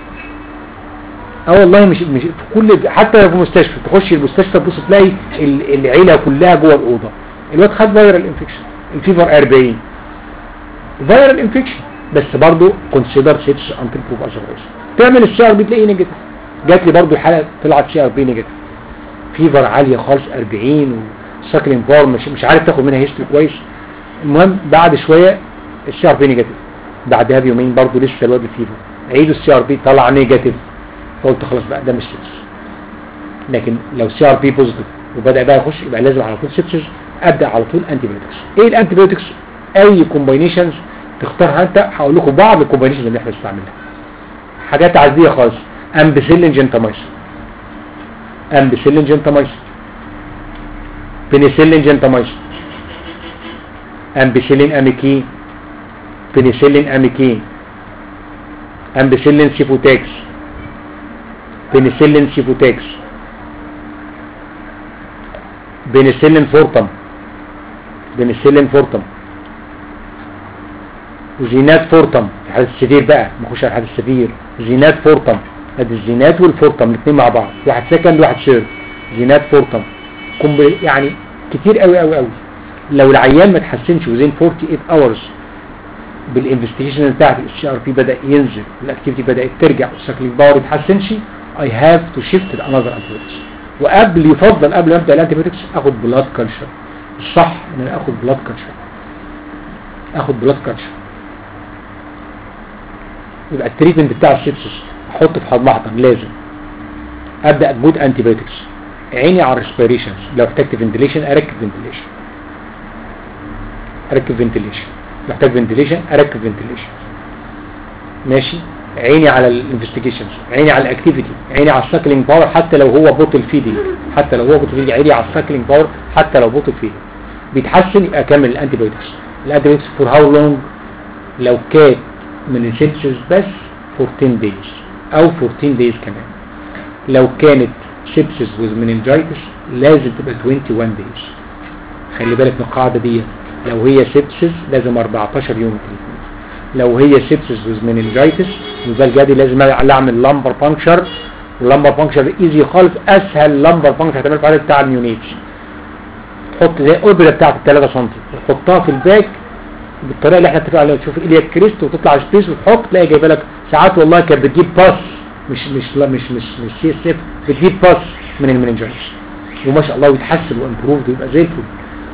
اه والله مش مش في كل حتى لو في مستشفى تخش المستشفى تبص تلاقي ال- العيله كلها جوه الاوضه الواد خد فيرال انفكشن الفيفر 40 فيرال انفكشن بس برضه كونسيدر سيتس انتل بروف اذروايز تعمل السي ار بي تلاقيه نيجاتيف جات لي برضه حاله طلعت سي ار بي نيجاتيف فيفر عاليه خالص 40 وساكلين بار مش مش عارف تاخد منها هيستوري كويس المهم بعد شويه السي ار بي نيجاتيف بعدها بيومين برضه لسه الواد فيفر عيدوا السي ار بي طلع نيجاتيف فقلت خلاص بقى ده مش سيبسس لكن لو سي ار بي بوزيتيف وبدا بقى يخش يبقى لازم على طول سيبسس ابدا على طول انتي بايوتكس ايه الانتي بايوتكس اي كومباينيشنز تختارها انت هقول لكم بعض الكومباينيشنز اللي احنا بنستعملها حاجات عاديه خالص امبسيلين جنتامايسين امبسيلين جنتامايسين بنسلين جنتامايسين امبسيلين اميكين بنسلين اميكين امبسيلين سيفوتكس بنسلين سيفوتكس بنسلين فورتم بنسلين فورتم وزينات فورتم الحدث السفير بقى نخش على الحدث السفير زينات فورتم ادي الزينات والفورتم الاثنين مع بعض واحد سكند واحد سيرد زينات فورتم كومب يعني كتير قوي قوي قوي لو العيان ما تحسنش وزين 48 اورز بالانفستيجيشن بتاعت السي ار بي بدا ينزل والاكتيفيتي بدات ترجع والسايكليك باور يتحسنش اي هاف تو شيفت انذر انتيبيوتكس وقبل يفضل قبل ما ابدا الانتيبيوتكس اخد بلاد كلشر الصح ان انا اخد بلاد كلشر اخد بلاد كلشر يبقى التريتمنت بتاع السيبسس احط في حضن محضن لازم ابدا جود انتيبيوتكس عيني على الريسبيريشنز لو احتجت فنتليشن اركب فنتليشن اركب فنتليشن لو احتاج فنتليشن اركب فنتليشن ماشي عيني على الانفستيجيشنز عيني على الاكتيفيتي عيني على السايكلينج باور حتى لو هو بوتل فيدنج حتى لو هو بوتل فيدنج عيني على السايكلينج باور حتى لو بوتل فيدنج بيتحسن يبقى اكمل الانتي بايوتكس الانتي بايوتكس فور هاو لونج لو كانت من السيبسس بس فور 10 دايز او 14 دايز كمان لو كانت سيبسس ويز مننجايتس لازم تبقى 21 دايز خلي بالك من القاعده دي لو هي سيبسس لازم 14 يوم تريتمنت لو هي سيبسس ويز مننجايتس يبقى الجدي لازم اعمل لامبر بانكشر واللامبر بانكشر ايزي خالص اسهل لامبر بانكشر هتعمل في العدد بتاع النيونيتس تحط زي الابره بتاعت 3 سم تحطها في الباك بالطريقه اللي احنا اتفقنا عليها تشوف الياك كريست وتطلع سبيس وتحط تلاقي جايبه لك ساعات والله كانت بتجيب باس مش مش لا مش مش مش سي اس اف بتجيب باس من المننجايتس وما شاء الله ويتحسن وامبروف ويبقى زي الفل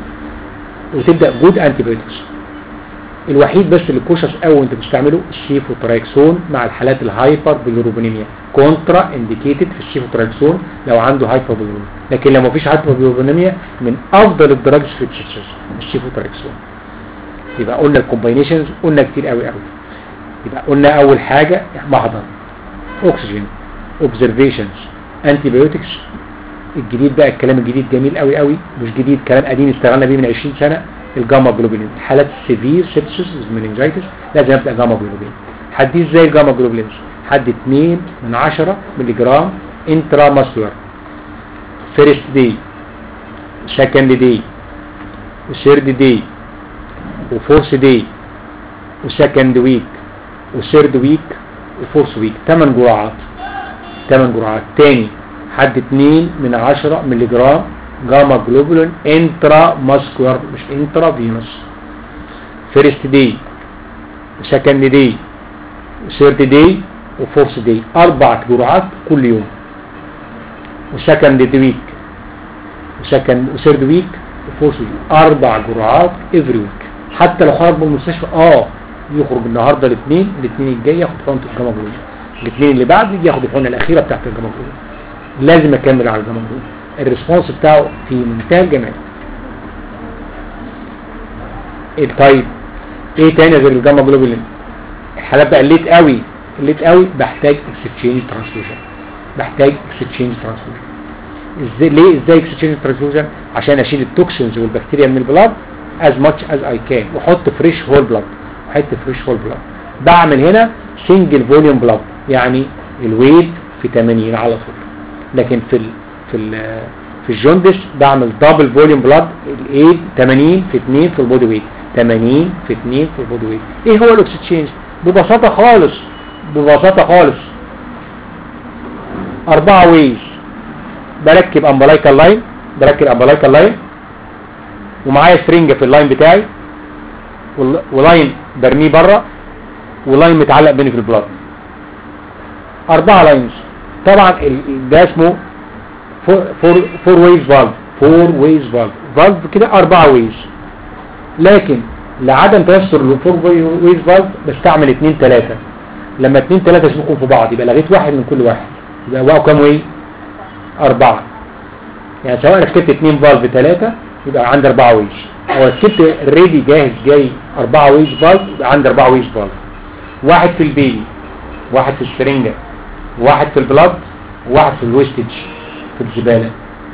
وتبدا جود انتي بايوتكس الوحيد بس اللي كوشس قوي انت بتستعمله السيفوترايكسون مع الحالات الهايبر بيلروبينيميا كونترا انديكيتد في السيفوترايكسون لو عنده هايبر بيلروبينيميا لكن لو مفيش هايبر بيلروبينيميا من افضل الدراجز في التشيتشز السيفوترايكسون يبقى قلنا الكومباينيشنز قلنا كتير قوي قوي يبقى قلنا اول حاجه محضر اكسجين اوبزرفيشنز انتي بايوتكس الجديد بقى الكلام الجديد جميل قوي قوي مش جديد كلام قديم اشتغلنا بيه من 20 سنه الجاما جلوبولين حالات سيفير سيبسس مننجايتس لازم ابدا جاما جلوبولين حديه ازاي الجاما جلوبولينز حد 2 من 10 مللي جرام انترا ماسكولار فيرست دي سكند دي وثيرد دي وفورث دي وسكند ويك وثيرد ويك وفورث ويك 8 جرعات 8 جرعات تاني حد 2 من 10 مللي جرام جاما جلوبولين انترا ماسكولار مش انترا فينوس فيرست دي وسكند دي وثيرد دي وفورث دي اربع جرعات كل يوم وسكند دي ويك وسكند وثيرد ويك وفورث ويك اربع جرعات افري ويك حتى لو خرج من المستشفى اه يخرج النهارده الاثنين الاثنين الجاي ياخد حقنه الجاما جلوبولين الاثنين اللي بعد يجي ياخد الحقنه الاخيره بتاعت الجاما جلوبولين لازم اكمل على الجاما جلوبولين الريسبونس بتاعه في منتهى الجمال ايه طيب ايه تاني غير الجاما جلوبولين الحالات بقى قليت قوي قليت قوي بحتاج اكستشينج ترانسفيوجن بحتاج اكستشينج ترانسفيوجن ازاي ليه ازاي اكستشينج ترانسفيوجن عشان اشيل التوكسينز والبكتيريا من البلاد as much as I can واحط فريش هول بلاد احط فريش هول بلاد بعمل هنا سنجل فوليوم بلاد يعني الويت في 80 على طول لكن في ال في ال في الجوندس بعمل دبل فوليوم بلاد الايد 80 في 2 في البودي ويت 80 في 2 في البودي ويت ايه هو الاكستشينج ببساطه خالص ببساطه خالص أربعة ويز بركب امبلايكال لاين بركب امبلايكال لاين ومعايا سرنجة في اللاين بتاعي وال- ولاين برميه بره ولاين متعلق بيني في البلاد أربعة لاينز طبعا ال- ال- ده اسمه فور فور فور ويز فالف فور ويز فالف فالف كده أربعة ويز لكن لعدم تيسر الفور ويز فالف بستعمل اتنين تلاتة لما اتنين تلاتة يسبقوا في بعض يبقى لغيت واحد من كل واحد يبقى بقوا كام واي أربعة يعني سواء ركبت اتنين فالف تلاتة يبقى عندي أربعة ويز أو ركبت ريدي جاهز جاي أربعة ويز فالف يبقى عندي أربعة ويز فالف واحد في البيبي واحد في السرنجة واحد في البلاد وواحد في الويستج في الزبالة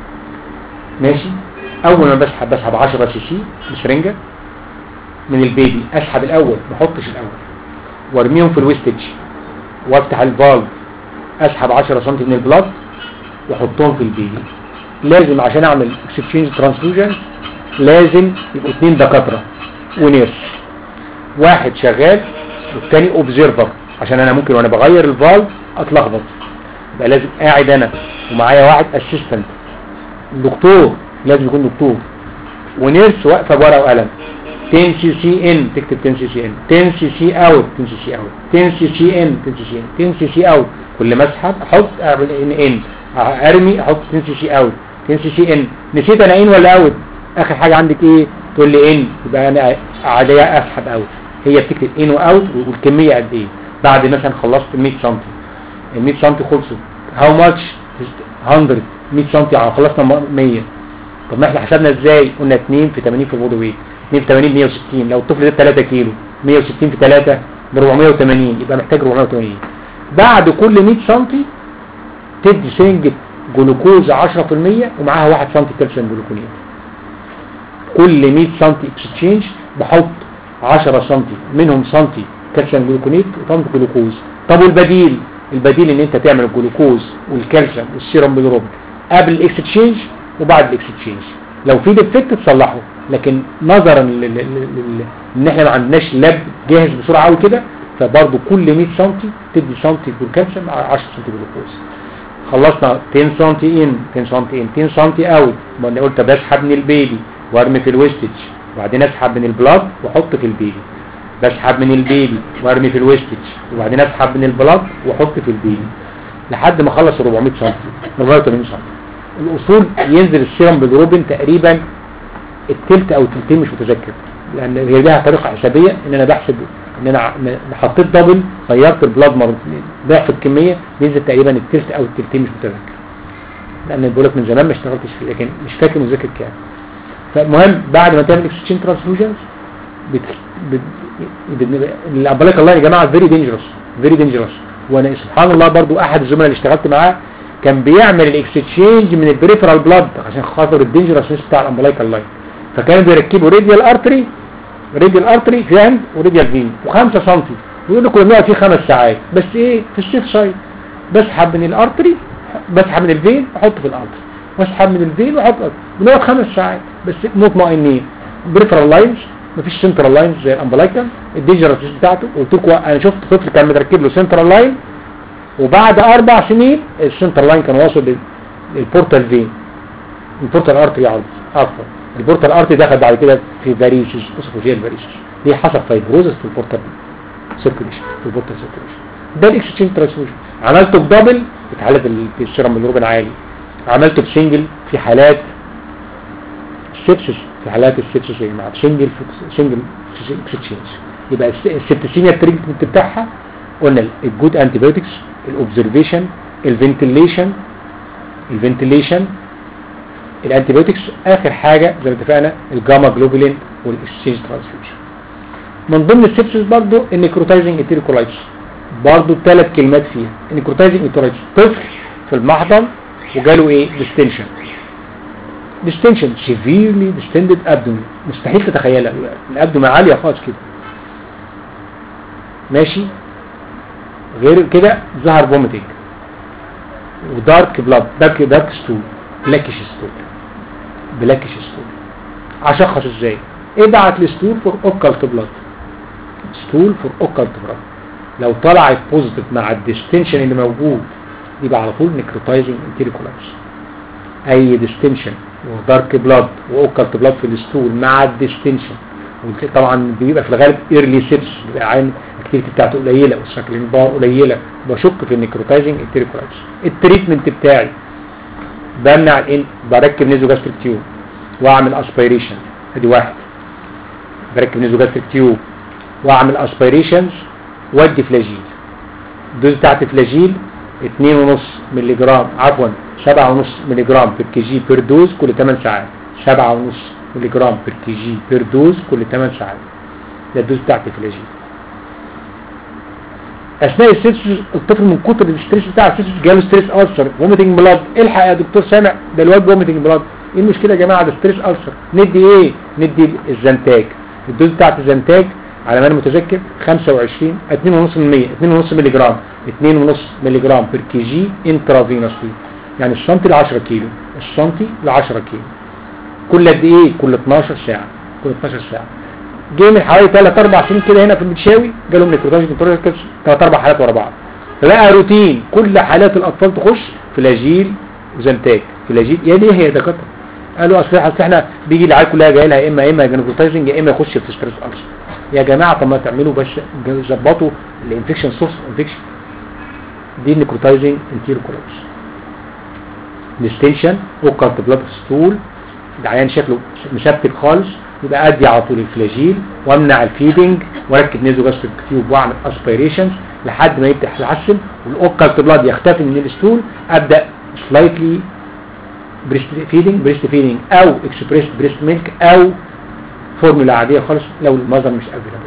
ماشي أول ما بسحب بسحب 10 سي سي بسرنجة من البيبي أسحب الأول ما احطش الأول وارميهم في الويستج وافتح الفالف اسحب 10 سم من البلاد واحطهم في البيبي لازم عشان اعمل اكسبشينج ترانسفيوجن لازم يبقوا اثنين دكاتره ونيرس واحد شغال والتاني اوبزرفر عشان انا ممكن وانا بغير الفالف اتلخبط يبقى لازم قاعد انا ومعايا واحد اسيستنت دكتور لازم يكون دكتور ونيرس واقفه بورقه وقلم 10 سي سي ان تكتب 10 سي سي ان 10 سي سي اوت 10 سي سي اوت 10 سي سي ان 10 سي سي ان 10 سي سي اوت كل ما اسحب احط اعمل ان ان ارمي احط 10 سي سي اوت 10 سي سي ان نسيت انا ان ولا اوت اخر حاجه عندك ايه تقول لي ان يبقى انا عاديه اسحب اوت هي بتكتب ان واوت والكميه قد ايه بعد مثلا خلصت 100 سم ال 100 سم خلصوا هاو ماتش 100 100 سم خلصنا 100 طب ما احنا حسبنا ازاي قلنا 2 في 80 في البودي ويت 2 في 80 160 لو الطفل ده 3 كيلو 160 في 3 ب 480 يبقى محتاج 480 بعد كل 100 سم تدي سنجة جلوكوز 10% ومعاها 1 سم كالسيوم جلوكونيت كل 100 سم اكسشينج بحط 10 سم منهم سم كالسيوم جلوكونيت وسم جلوكوز طب والبديل البديل ان انت تعمل الجلوكوز والكالسيوم والسيرم بالروبين قبل الاكسشينج وبعد الاكسشينج لو في ديفكت تصلحه لكن نظرا لل- لل- لل- ان احنا ما عندناش لاب جاهز بسرعه قوي كده فبرضه كل 100 سم تدي سم بالكالسيوم 10 سم جلوكوز خلصنا 10 سم ان 10 سم ان 10 سم اوت ما انا قلت بسحب من البيبي وارمي في الويستج وبعدين اسحب من البلاد واحط في البيبي بسحب من البيبي وارمي في الويستج وبعدين اسحب من البلاد واحط في البيبي لحد ما اخلص 400 سم 480 سم الاصول ينزل السيرم بالروبين تقريبا التلت او التلتين مش متذكر لان هي لها طريقه حسابيه ان انا بحسب ان انا ع- م- حطيت دبل غيرت البلاد مرتين ضعف الكميه بينزل تقريبا التلت او التلتين مش متذكر لان بقول لك من زمان ما اشتغلتش فيه لكن مش فاكر مذاكر كام فالمهم بعد ما تعمل اكسشينج ترانسفيوجنز الامبلايك الله يا جماعه فيري دينجرس فيري دينجرس وانا سبحان الله برضو احد الزملاء اللي اشتغلت معاه كان بيعمل الاكسشينج من البريفرال بلاد عشان خاطر الدينجرسنس بتاع الامبلايك الله فكانوا بيركبوا راديال ارتري راديال ارتري في عند وراديال فين و5 سم ويقول لكم بنقعد فيه خمس ساعات بس ايه في السيف سايد بسحب من الارتري بسحب من الفين احطه في الارتري واسحب من الفين واحط بنقعد خمس ساعات بس مطمئنين بريفرال لاينز مفيش سنترال لاينز زي الامبلايكا الدينجرسنس بتاعته قلت لكم انا شفت طفل كان متركب له سنترال لاين وبعد اربع سنين السنترال لاين كان واصل لل- للبورتال فين البورتال ارتري عرض عفوا البورتال ارتري دخل بعد كده في فاريسيس اسوفوجيال فاريسيس دي حصل فايبروزس في البورتال سيركيوليشن في البورتال سيركيوليشن ده الاكسشينج ترانسفيوجن عملته بدبل في حالات ال- في السيرم بالروبين عالي عملته بسنجل في حالات السبسس في حالات السبسس يا جماعه سنجل سنجل اكسشينج يبقى الس- السبتسيميا التريتمنت بتاعها قلنا الجود انتيبيوتكس الاوبزرفيشن الفنتيليشن الفنتيليشن الانتيبيوتكس اخر حاجه زي ما اتفقنا الجاما جلوبولين والاكسشينج ترانسفيوجن من ضمن السبسس برضو النيكروتايزنج انتيريكولايتس برضو ثلاث كلمات فيها النيكروتايزنج انتيريكولايتس طفل في المحضن وجاله ايه ديستنشن ديستنشن سيفيرلي ديستندد ابدومين مستحيل تتخيلها الابدومين عاليه خالص كده ماشي غير كده ظهر فوميتنج ودارك بلاد دارك دارك ستول بلاكيش ستول بلاكيش ستول اشخص ازاي ابعت الستول فور اوكالت بلاد ستول فور اوكالت بلاد لو طلعت بوزيتيف مع الديستنشن اللي موجود يبقى على طول نيكروتايزنج انتيريكولاس اي ديستنشن ودارك بلاد واوكالت بلاد في الستول مع الديستنشن طبعا بيبقى في الغالب ايرلي سيبس بيبقى عين الاكتيفيتي بتاعته قليله والساكلين بار قليله بشك في النيكروتايزنج انتيريكولاس التريتمنت بتاعي بمنع الان بركب نيزو جاستريك تيوب واعمل اسبيريشن ادي واحد بركب نيزو جاستريك تيوب واعمل اسبيريشنز وادي فلاجيل الدوز بتاعت فلاجيل 2.5 مللي جرام عفوا 7.5 مللي جرام بير كي جي بير دوز كل 8 ساعات 7.5 مللي جرام بير كي جي بير دوز كل 8 ساعات ده الدوز بتاعت فلاجيل اثناء السيسوس الطفل من كتر الستريس بتاع السيسوس جاله ستريس ألسر فوميتنج بلاد الحق يا دكتور سامع ده الواد فوميتنج بلاد ايه المشكله يا جماعه ده ستريس ألسر ندي ايه ندي الزنتاج الدوز بتاعت الزنتاج على ما انا متذكر 25 2.5% 2.5 مللي جرام 2.5 مللي جرام بير كي جي انترافينوسلي يعني السنتي ل 10 كيلو السنتي ل 10 كيلو كل قد ايه كل 12 ساعه كل 12 ساعه جه من حوالي 3 4 سنين كده هنا في المتشاوي جالهم نيكروتايز كنترول 3 4 حالات ورا بعض لقى روتين كل حالات الاطفال تخش فلاجيل وزنتاج فلاجيل يا ليه يا دكاتره قالوا اصل اصل احنا بيجي العيال كلها جايه لها يا اما يا اما نيكروتايزنج يا اما يخش في ستريس ألسر يا جماعه طب ما تعملوا بس ظبطوا الانفكشن سورس انفكشن دي النيكروتايزنج انتيرو كولابس ديستنشن اوكارت بلاد ستول العيان شكله مسبك خالص يبقى ادي على طول الفلاجيل وامنع الفيدنج واركب نيزو جاستريك تيوب واعمل اسبيريشنز لحد ما يبدا يتحسن والاوكالت بلاد يختفي من الستول ابدا سلايتلي بريست فيدنج بريست فيدنج او اكسبريس بريست ميلك او فورمولا عاديه خالص لو المصدر مش افيلابل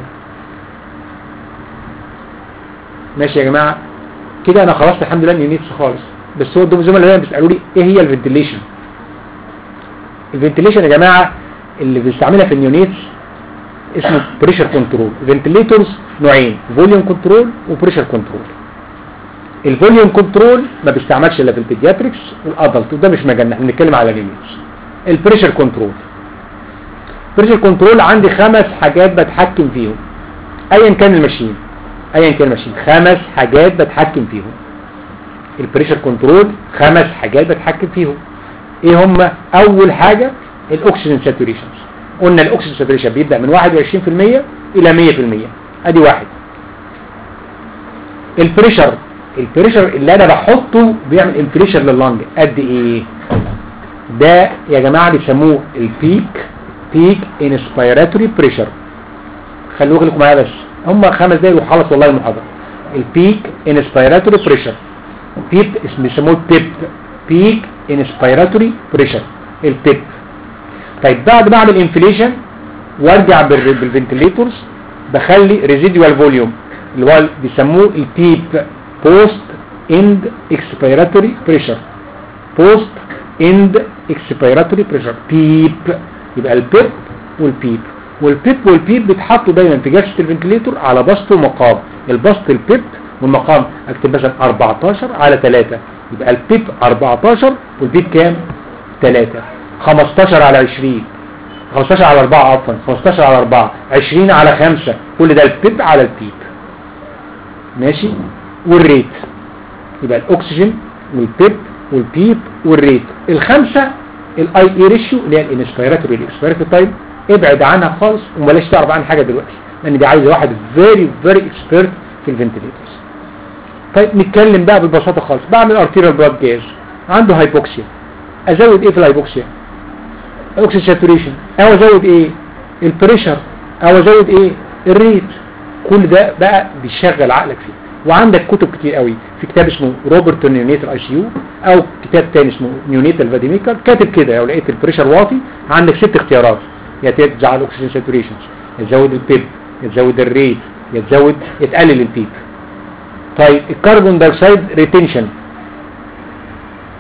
ماشي يا جماعه كده انا خلصت الحمد لله اليونيتس خالص بس هو الدكتور زملاء هنا بيسالوا لي ايه هي الفنتيليشن الفنتيليشن يا جماعه اللي بنستعملها في النيونيتس اسمه بريشر كنترول فنتيليتورز نوعين فوليوم كنترول وبريشر كنترول الفوليوم كنترول ما بيستعملش الا في البيدياتريكس والادلت وده مش مجالنا احنا بنتكلم على النيونيتس البريشر كنترول بريشر كنترول عندي خمس حاجات بتحكم فيهم ايا كان الماشين ايا كان الماشين خمس حاجات بتحكم فيهم البريشر كنترول خمس حاجات بتحكم فيهم ايه هم اول حاجة الاكسجين ساتوريشنز قلنا الاكسجين ساتوريشن بيبدأ من 21% الى 100% ادي واحد البريشر البريشر اللي انا بحطه بيعمل انفريشر لللنج قد ايه ده يا جماعة بيسموه البيك بيك انسبيراتوري بريشر خلوا بالكم معايا بس هم خمس دقايق وخلص والله المحاضرة البيك انسبيراتوري بريشر بيب اسم بيسموه بيب بيك انسبيراتوري بريشر البيب طيب بعد ما اعمل انفليشن وارجع بالفنتليتورز بخلي ريزيدوال فوليوم اللي هو بيسموه البيب بوست اند اكسبيراتوري بريشر بوست اند اكسبيراتوري بريشر بيب يبقى البيب والبيب والبيب والبيب بيتحطوا دايما في جلسه الفنتليتور على بسط ومقام البسط البيب والمقام اكتب مثلا 14 على 3 يبقى البيب 14 والبيب كام 3 15 على 20 15 على 4 عفوا 15 على 4 20 على 5 كل ده البيب على البيب ماشي والريت يبقى الاكسجين والبيب والبيب والريت الخمسه الاي اي ريشيو اللي هي الانسبيراتوري والاكسبيراتوري تايم ابعد عنها خالص وبلاش تعرف عنها حاجه دلوقتي لان دي عايزه واحد فيري فيري اكسبيرت في الفنتليتورز طيب نتكلم بقى ببساطه خالص بعمل ارتيريال بلاد جاز عنده هايبوكسيا ازود ايه في الهايبوكسيا الاكسجين ساتوريشن او ازود ايه البريشر او ازود ايه الريت كل ده بقى بيشغل عقلك فيه وعندك كتب كتير قوي في كتاب اسمه روبرت نيونيتال اي سي يو او كتاب تاني اسمه نيونيتال فاديميكر كاتب كده لو لقيت البريشر واطي عندك ست اختيارات يا تزعل الاكسجين ساتوريشنز يا تزود البيب يا تزود الريت يا تزود يا تقلل البيب طيب الكربون دايوكسيد ريتنشن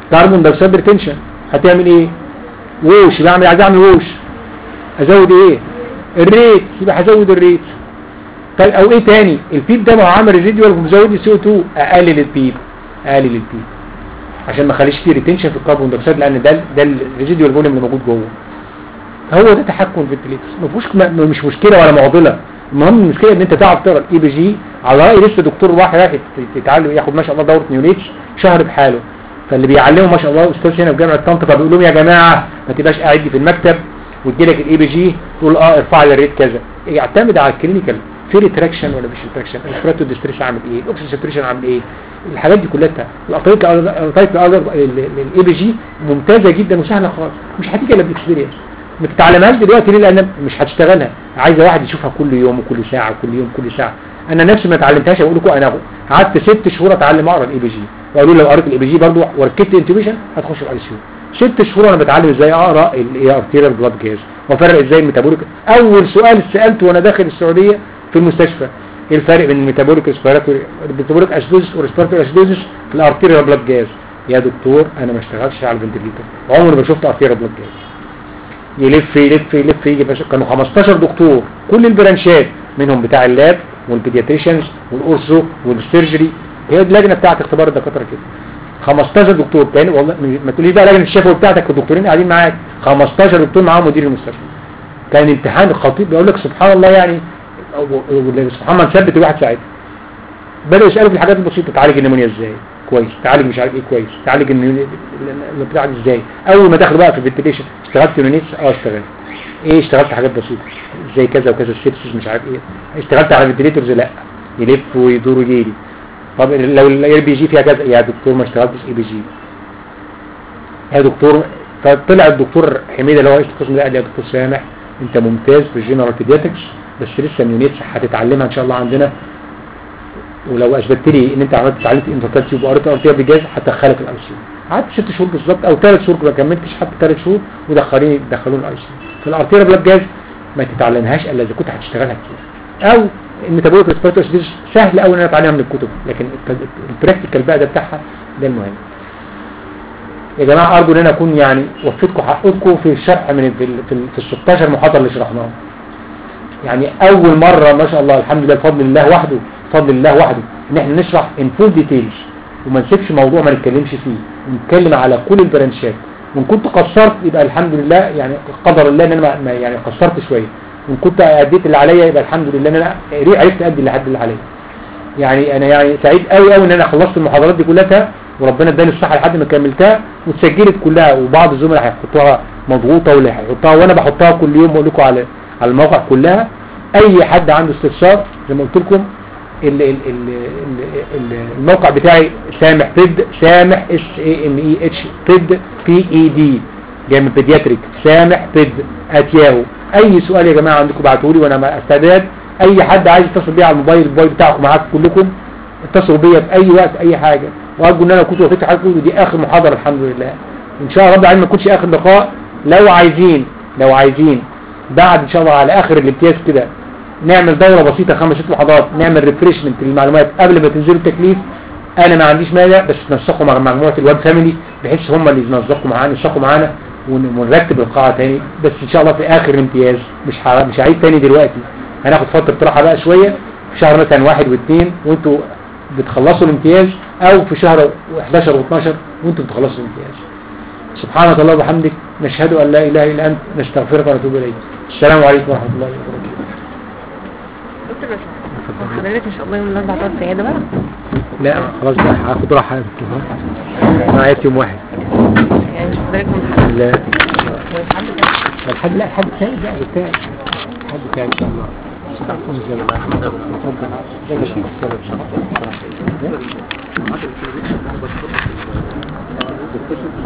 كاربون دايوكسيد ريتنشن هتعمل ايه ووش يبقى اعمل عايز اعمل ووش ازود ايه الريت يبقى هزود الريت طيب او ايه تاني البيب ده ما هو عامل ريزيدوال ومزود السي او 2 اقلل البيب اقلل البيب عشان ما اخليش فيه ريتنشن في الكربون دايوكسيد لان ده ده الريزيدوال فوليوم اللي موجود جوه هو ده تحكم الفنتليترز ما فيهوش م- مش مشكله ولا معضله المهم المشكله ان انت تعرف تقرا الاي بي جي على راي لسه دكتور واحد رايح يت- يتعلم ياخد ما شاء الله دوره نيونيتس شهر بحاله فاللي بيعلمه ما شاء الله استاذ هنا في جامعه طنطا فبيقول لهم يا جماعه ما تبقاش قاعد لي في المكتب وتجي لك الاي بي جي تقول اه ارفع لي الريت كذا يعتمد على الكلينيكال في ريتراكشن ولا مش ريتراكشن الفراتو ديستريس عامل ايه الاكسجين ساتوريشن عامل ايه الحاجات دي كلها القطريه الاي بي جي ممتازه جدا وسهله خالص مش هتيجي الا بالاكسبيرينس ما تتعلمهاش دلوقتي ليه لان مش هتشتغلها عايزه واحد يشوفها كل يوم وكل ساعه وكل يوم كل ساعه انا نفسي ما اتعلمتهاش اقول لكم انا قعدت ست شهور اتعلم اقرا الاي بي جي وقالوا لي لو قريت الاي بي جي برضه وركبت انتوبيشن هتخش الاي سي يو ست شهور انا بتعلم ازاي اقرا الاي ارتيريال بلاد جاز وافرق ازاي الميتابوليك اول سؤال سالته وانا داخل السعوديه في المستشفى ايه الفرق بين الميتابوليك ريسبيراتوري الميتابوليك اسيدوزس وريسبيراتوري اسيدوزس في الارتيريال بلاد جاز يا دكتور انا ما اشتغلتش على الفنتليتر عمري ما شفت ارتيريال بلاد جاز يلف يلف يلف يجي بس كانوا 15 دكتور كل البرانشات منهم بتاع اللاب والبيدياتريشنز والاورثو والسيرجري هي اللجنه بتاعت اختبار الدكاتره كده 15 دكتور تاني والله ما تقوليش بقى لجنه الشفوي بتاعتك والدكتورين قاعدين معاك 15 دكتور معاهم مدير المستشفى كان امتحان الخطيب بيقول لك سبحان الله يعني أو- أو- سبحان الله مثبت الواحد ساعتها بدأوا يسألوا في الحاجات البسيطة تعالج النمونيا ازاي كويس تعالج مش عارف ايه كويس تعالج النيوني- ال- البتاع دي ازاي اول ما دخلوا بقى في الفنتيليشن اشتغلت يونيتس اه اشتغلت ايه اشتغلت حاجات بسيطة زي كذا وكذا السيبسيس مش عارف ايه اشتغلت على الفنتيليتورز لا يلف ويدور ويجي طب لو الاي بي جي فيها كذا يا دكتور ما اشتغلتش اي بي جي يا دكتور فطلع الدكتور حميده اللي هو رئيس القسم ده قال لي يا دكتور سامح انت ممتاز في الجنرال بيدياتكس بس لسه اليونيتس هتتعلمها ان شاء الله عندنا ولو اثبتت لي ان انت عملت اتعلمت انفكات تيوب وقريت ارتيا بجاز هتدخلك الاي سي قعدت ست شهور بالظبط او ثلاث شهور ما كملتش حتى ثلاث شهور ودخلوني دخلوني الاي سي في الارتيا بلاد جاز ما تتعلمهاش الا اذا كنت هتشتغلها كتير او الميتابوليك ريسبيرتوري دي سهل قوي ان انا اتعلمها من الكتب لكن الت- البراكتيكال بقى ده بتاعها ده المهم يا جماعه ارجو ان انا اكون يعني وفيتكم حقكم في الشرح من في ال- في ال- في ال 16 محاضره اللي شرحناها يعني اول مرة ما شاء الله الحمد لله بفضل الله وحده بفضل الله وحده ان احنا نشرح ان فول ديتيلز وما نسيبش موضوع ما نتكلمش فيه ونتكلم على كل البرانشات وان كنت قصرت يبقى الحمد لله يعني قدر الله ان انا ما- ما يعني قصرت شوية وان كنت اديت اللي عليا يبقى الحمد لله ان انا عرفت ادي اللي حد اللي عليا يعني انا يعني سعيد قوي قوي ان انا خلصت المحاضرات دي كلها وربنا اداني الصحه لحد ما كملتها واتسجلت كلها وبعض الزملاء هيحطوها مضغوطه واللي هيحطوها وانا بحطها كل يوم بقول لكم على على الموقع كلها اي حد عنده استفسار زي ما قلت لكم ال- ال- ال- ال- ال- الموقع بتاعي سامح بيد سامح اس اي ام اي اتش بيد بي اي دي جاي من بيدياتريك سامح بيد ات ياهو اي سؤال يا جماعه عندكم ابعتوا لي وانا مع استعداد اي حد عايز يتصل بيا على الموبايل الموبايل بتاعكم معاكم كلكم اتصلوا بيا في اي وقت اي حاجه وارجو ان انا كنت وفيت حاجه ودي اخر محاضره الحمد لله ان شاء الله رب العالمين ما تكونش اخر لقاء لو عايزين لو عايزين بعد ان شاء الله على اخر الامتياز كده نعمل دورة بسيطة خمس ست محاضرات نعمل ريفريشمنت للمعلومات قبل ما تنزلوا التكليف انا ما عنديش مانع بس تنسقوا مع مجموعة الواد فاميلي بحيث هم اللي ينسقوا معانا ينسقوا معانا ون- ونرتب القاعة تاني بس ان شاء الله في اخر الامتياز مش ه- مش هعيد تاني دلوقتي هناخد فترة راحة بقى شوية في شهر مثلا واحد واثنين وانتوا بتخلصوا الامتياز او في شهر 11 و12 وانتوا بتخلصوا الامتياز سبحانك اللهم وبحمدك نشهد ان لا اله الا انت نستغفرك ونتوب اليك السلام عليكم ورحمة الله وبركاته دكتور بس هو حضرتك ان شاء الله يوم الاربعاء تقعد عياده بقى لا خلاص بقى هاخد راحة يا دكتور معايا يوم واحد يعني مش حضرتك من لا حد الحد لا حد ثاني بقى بتاعي حد ثاني ان شاء الله اتفضل اتفضل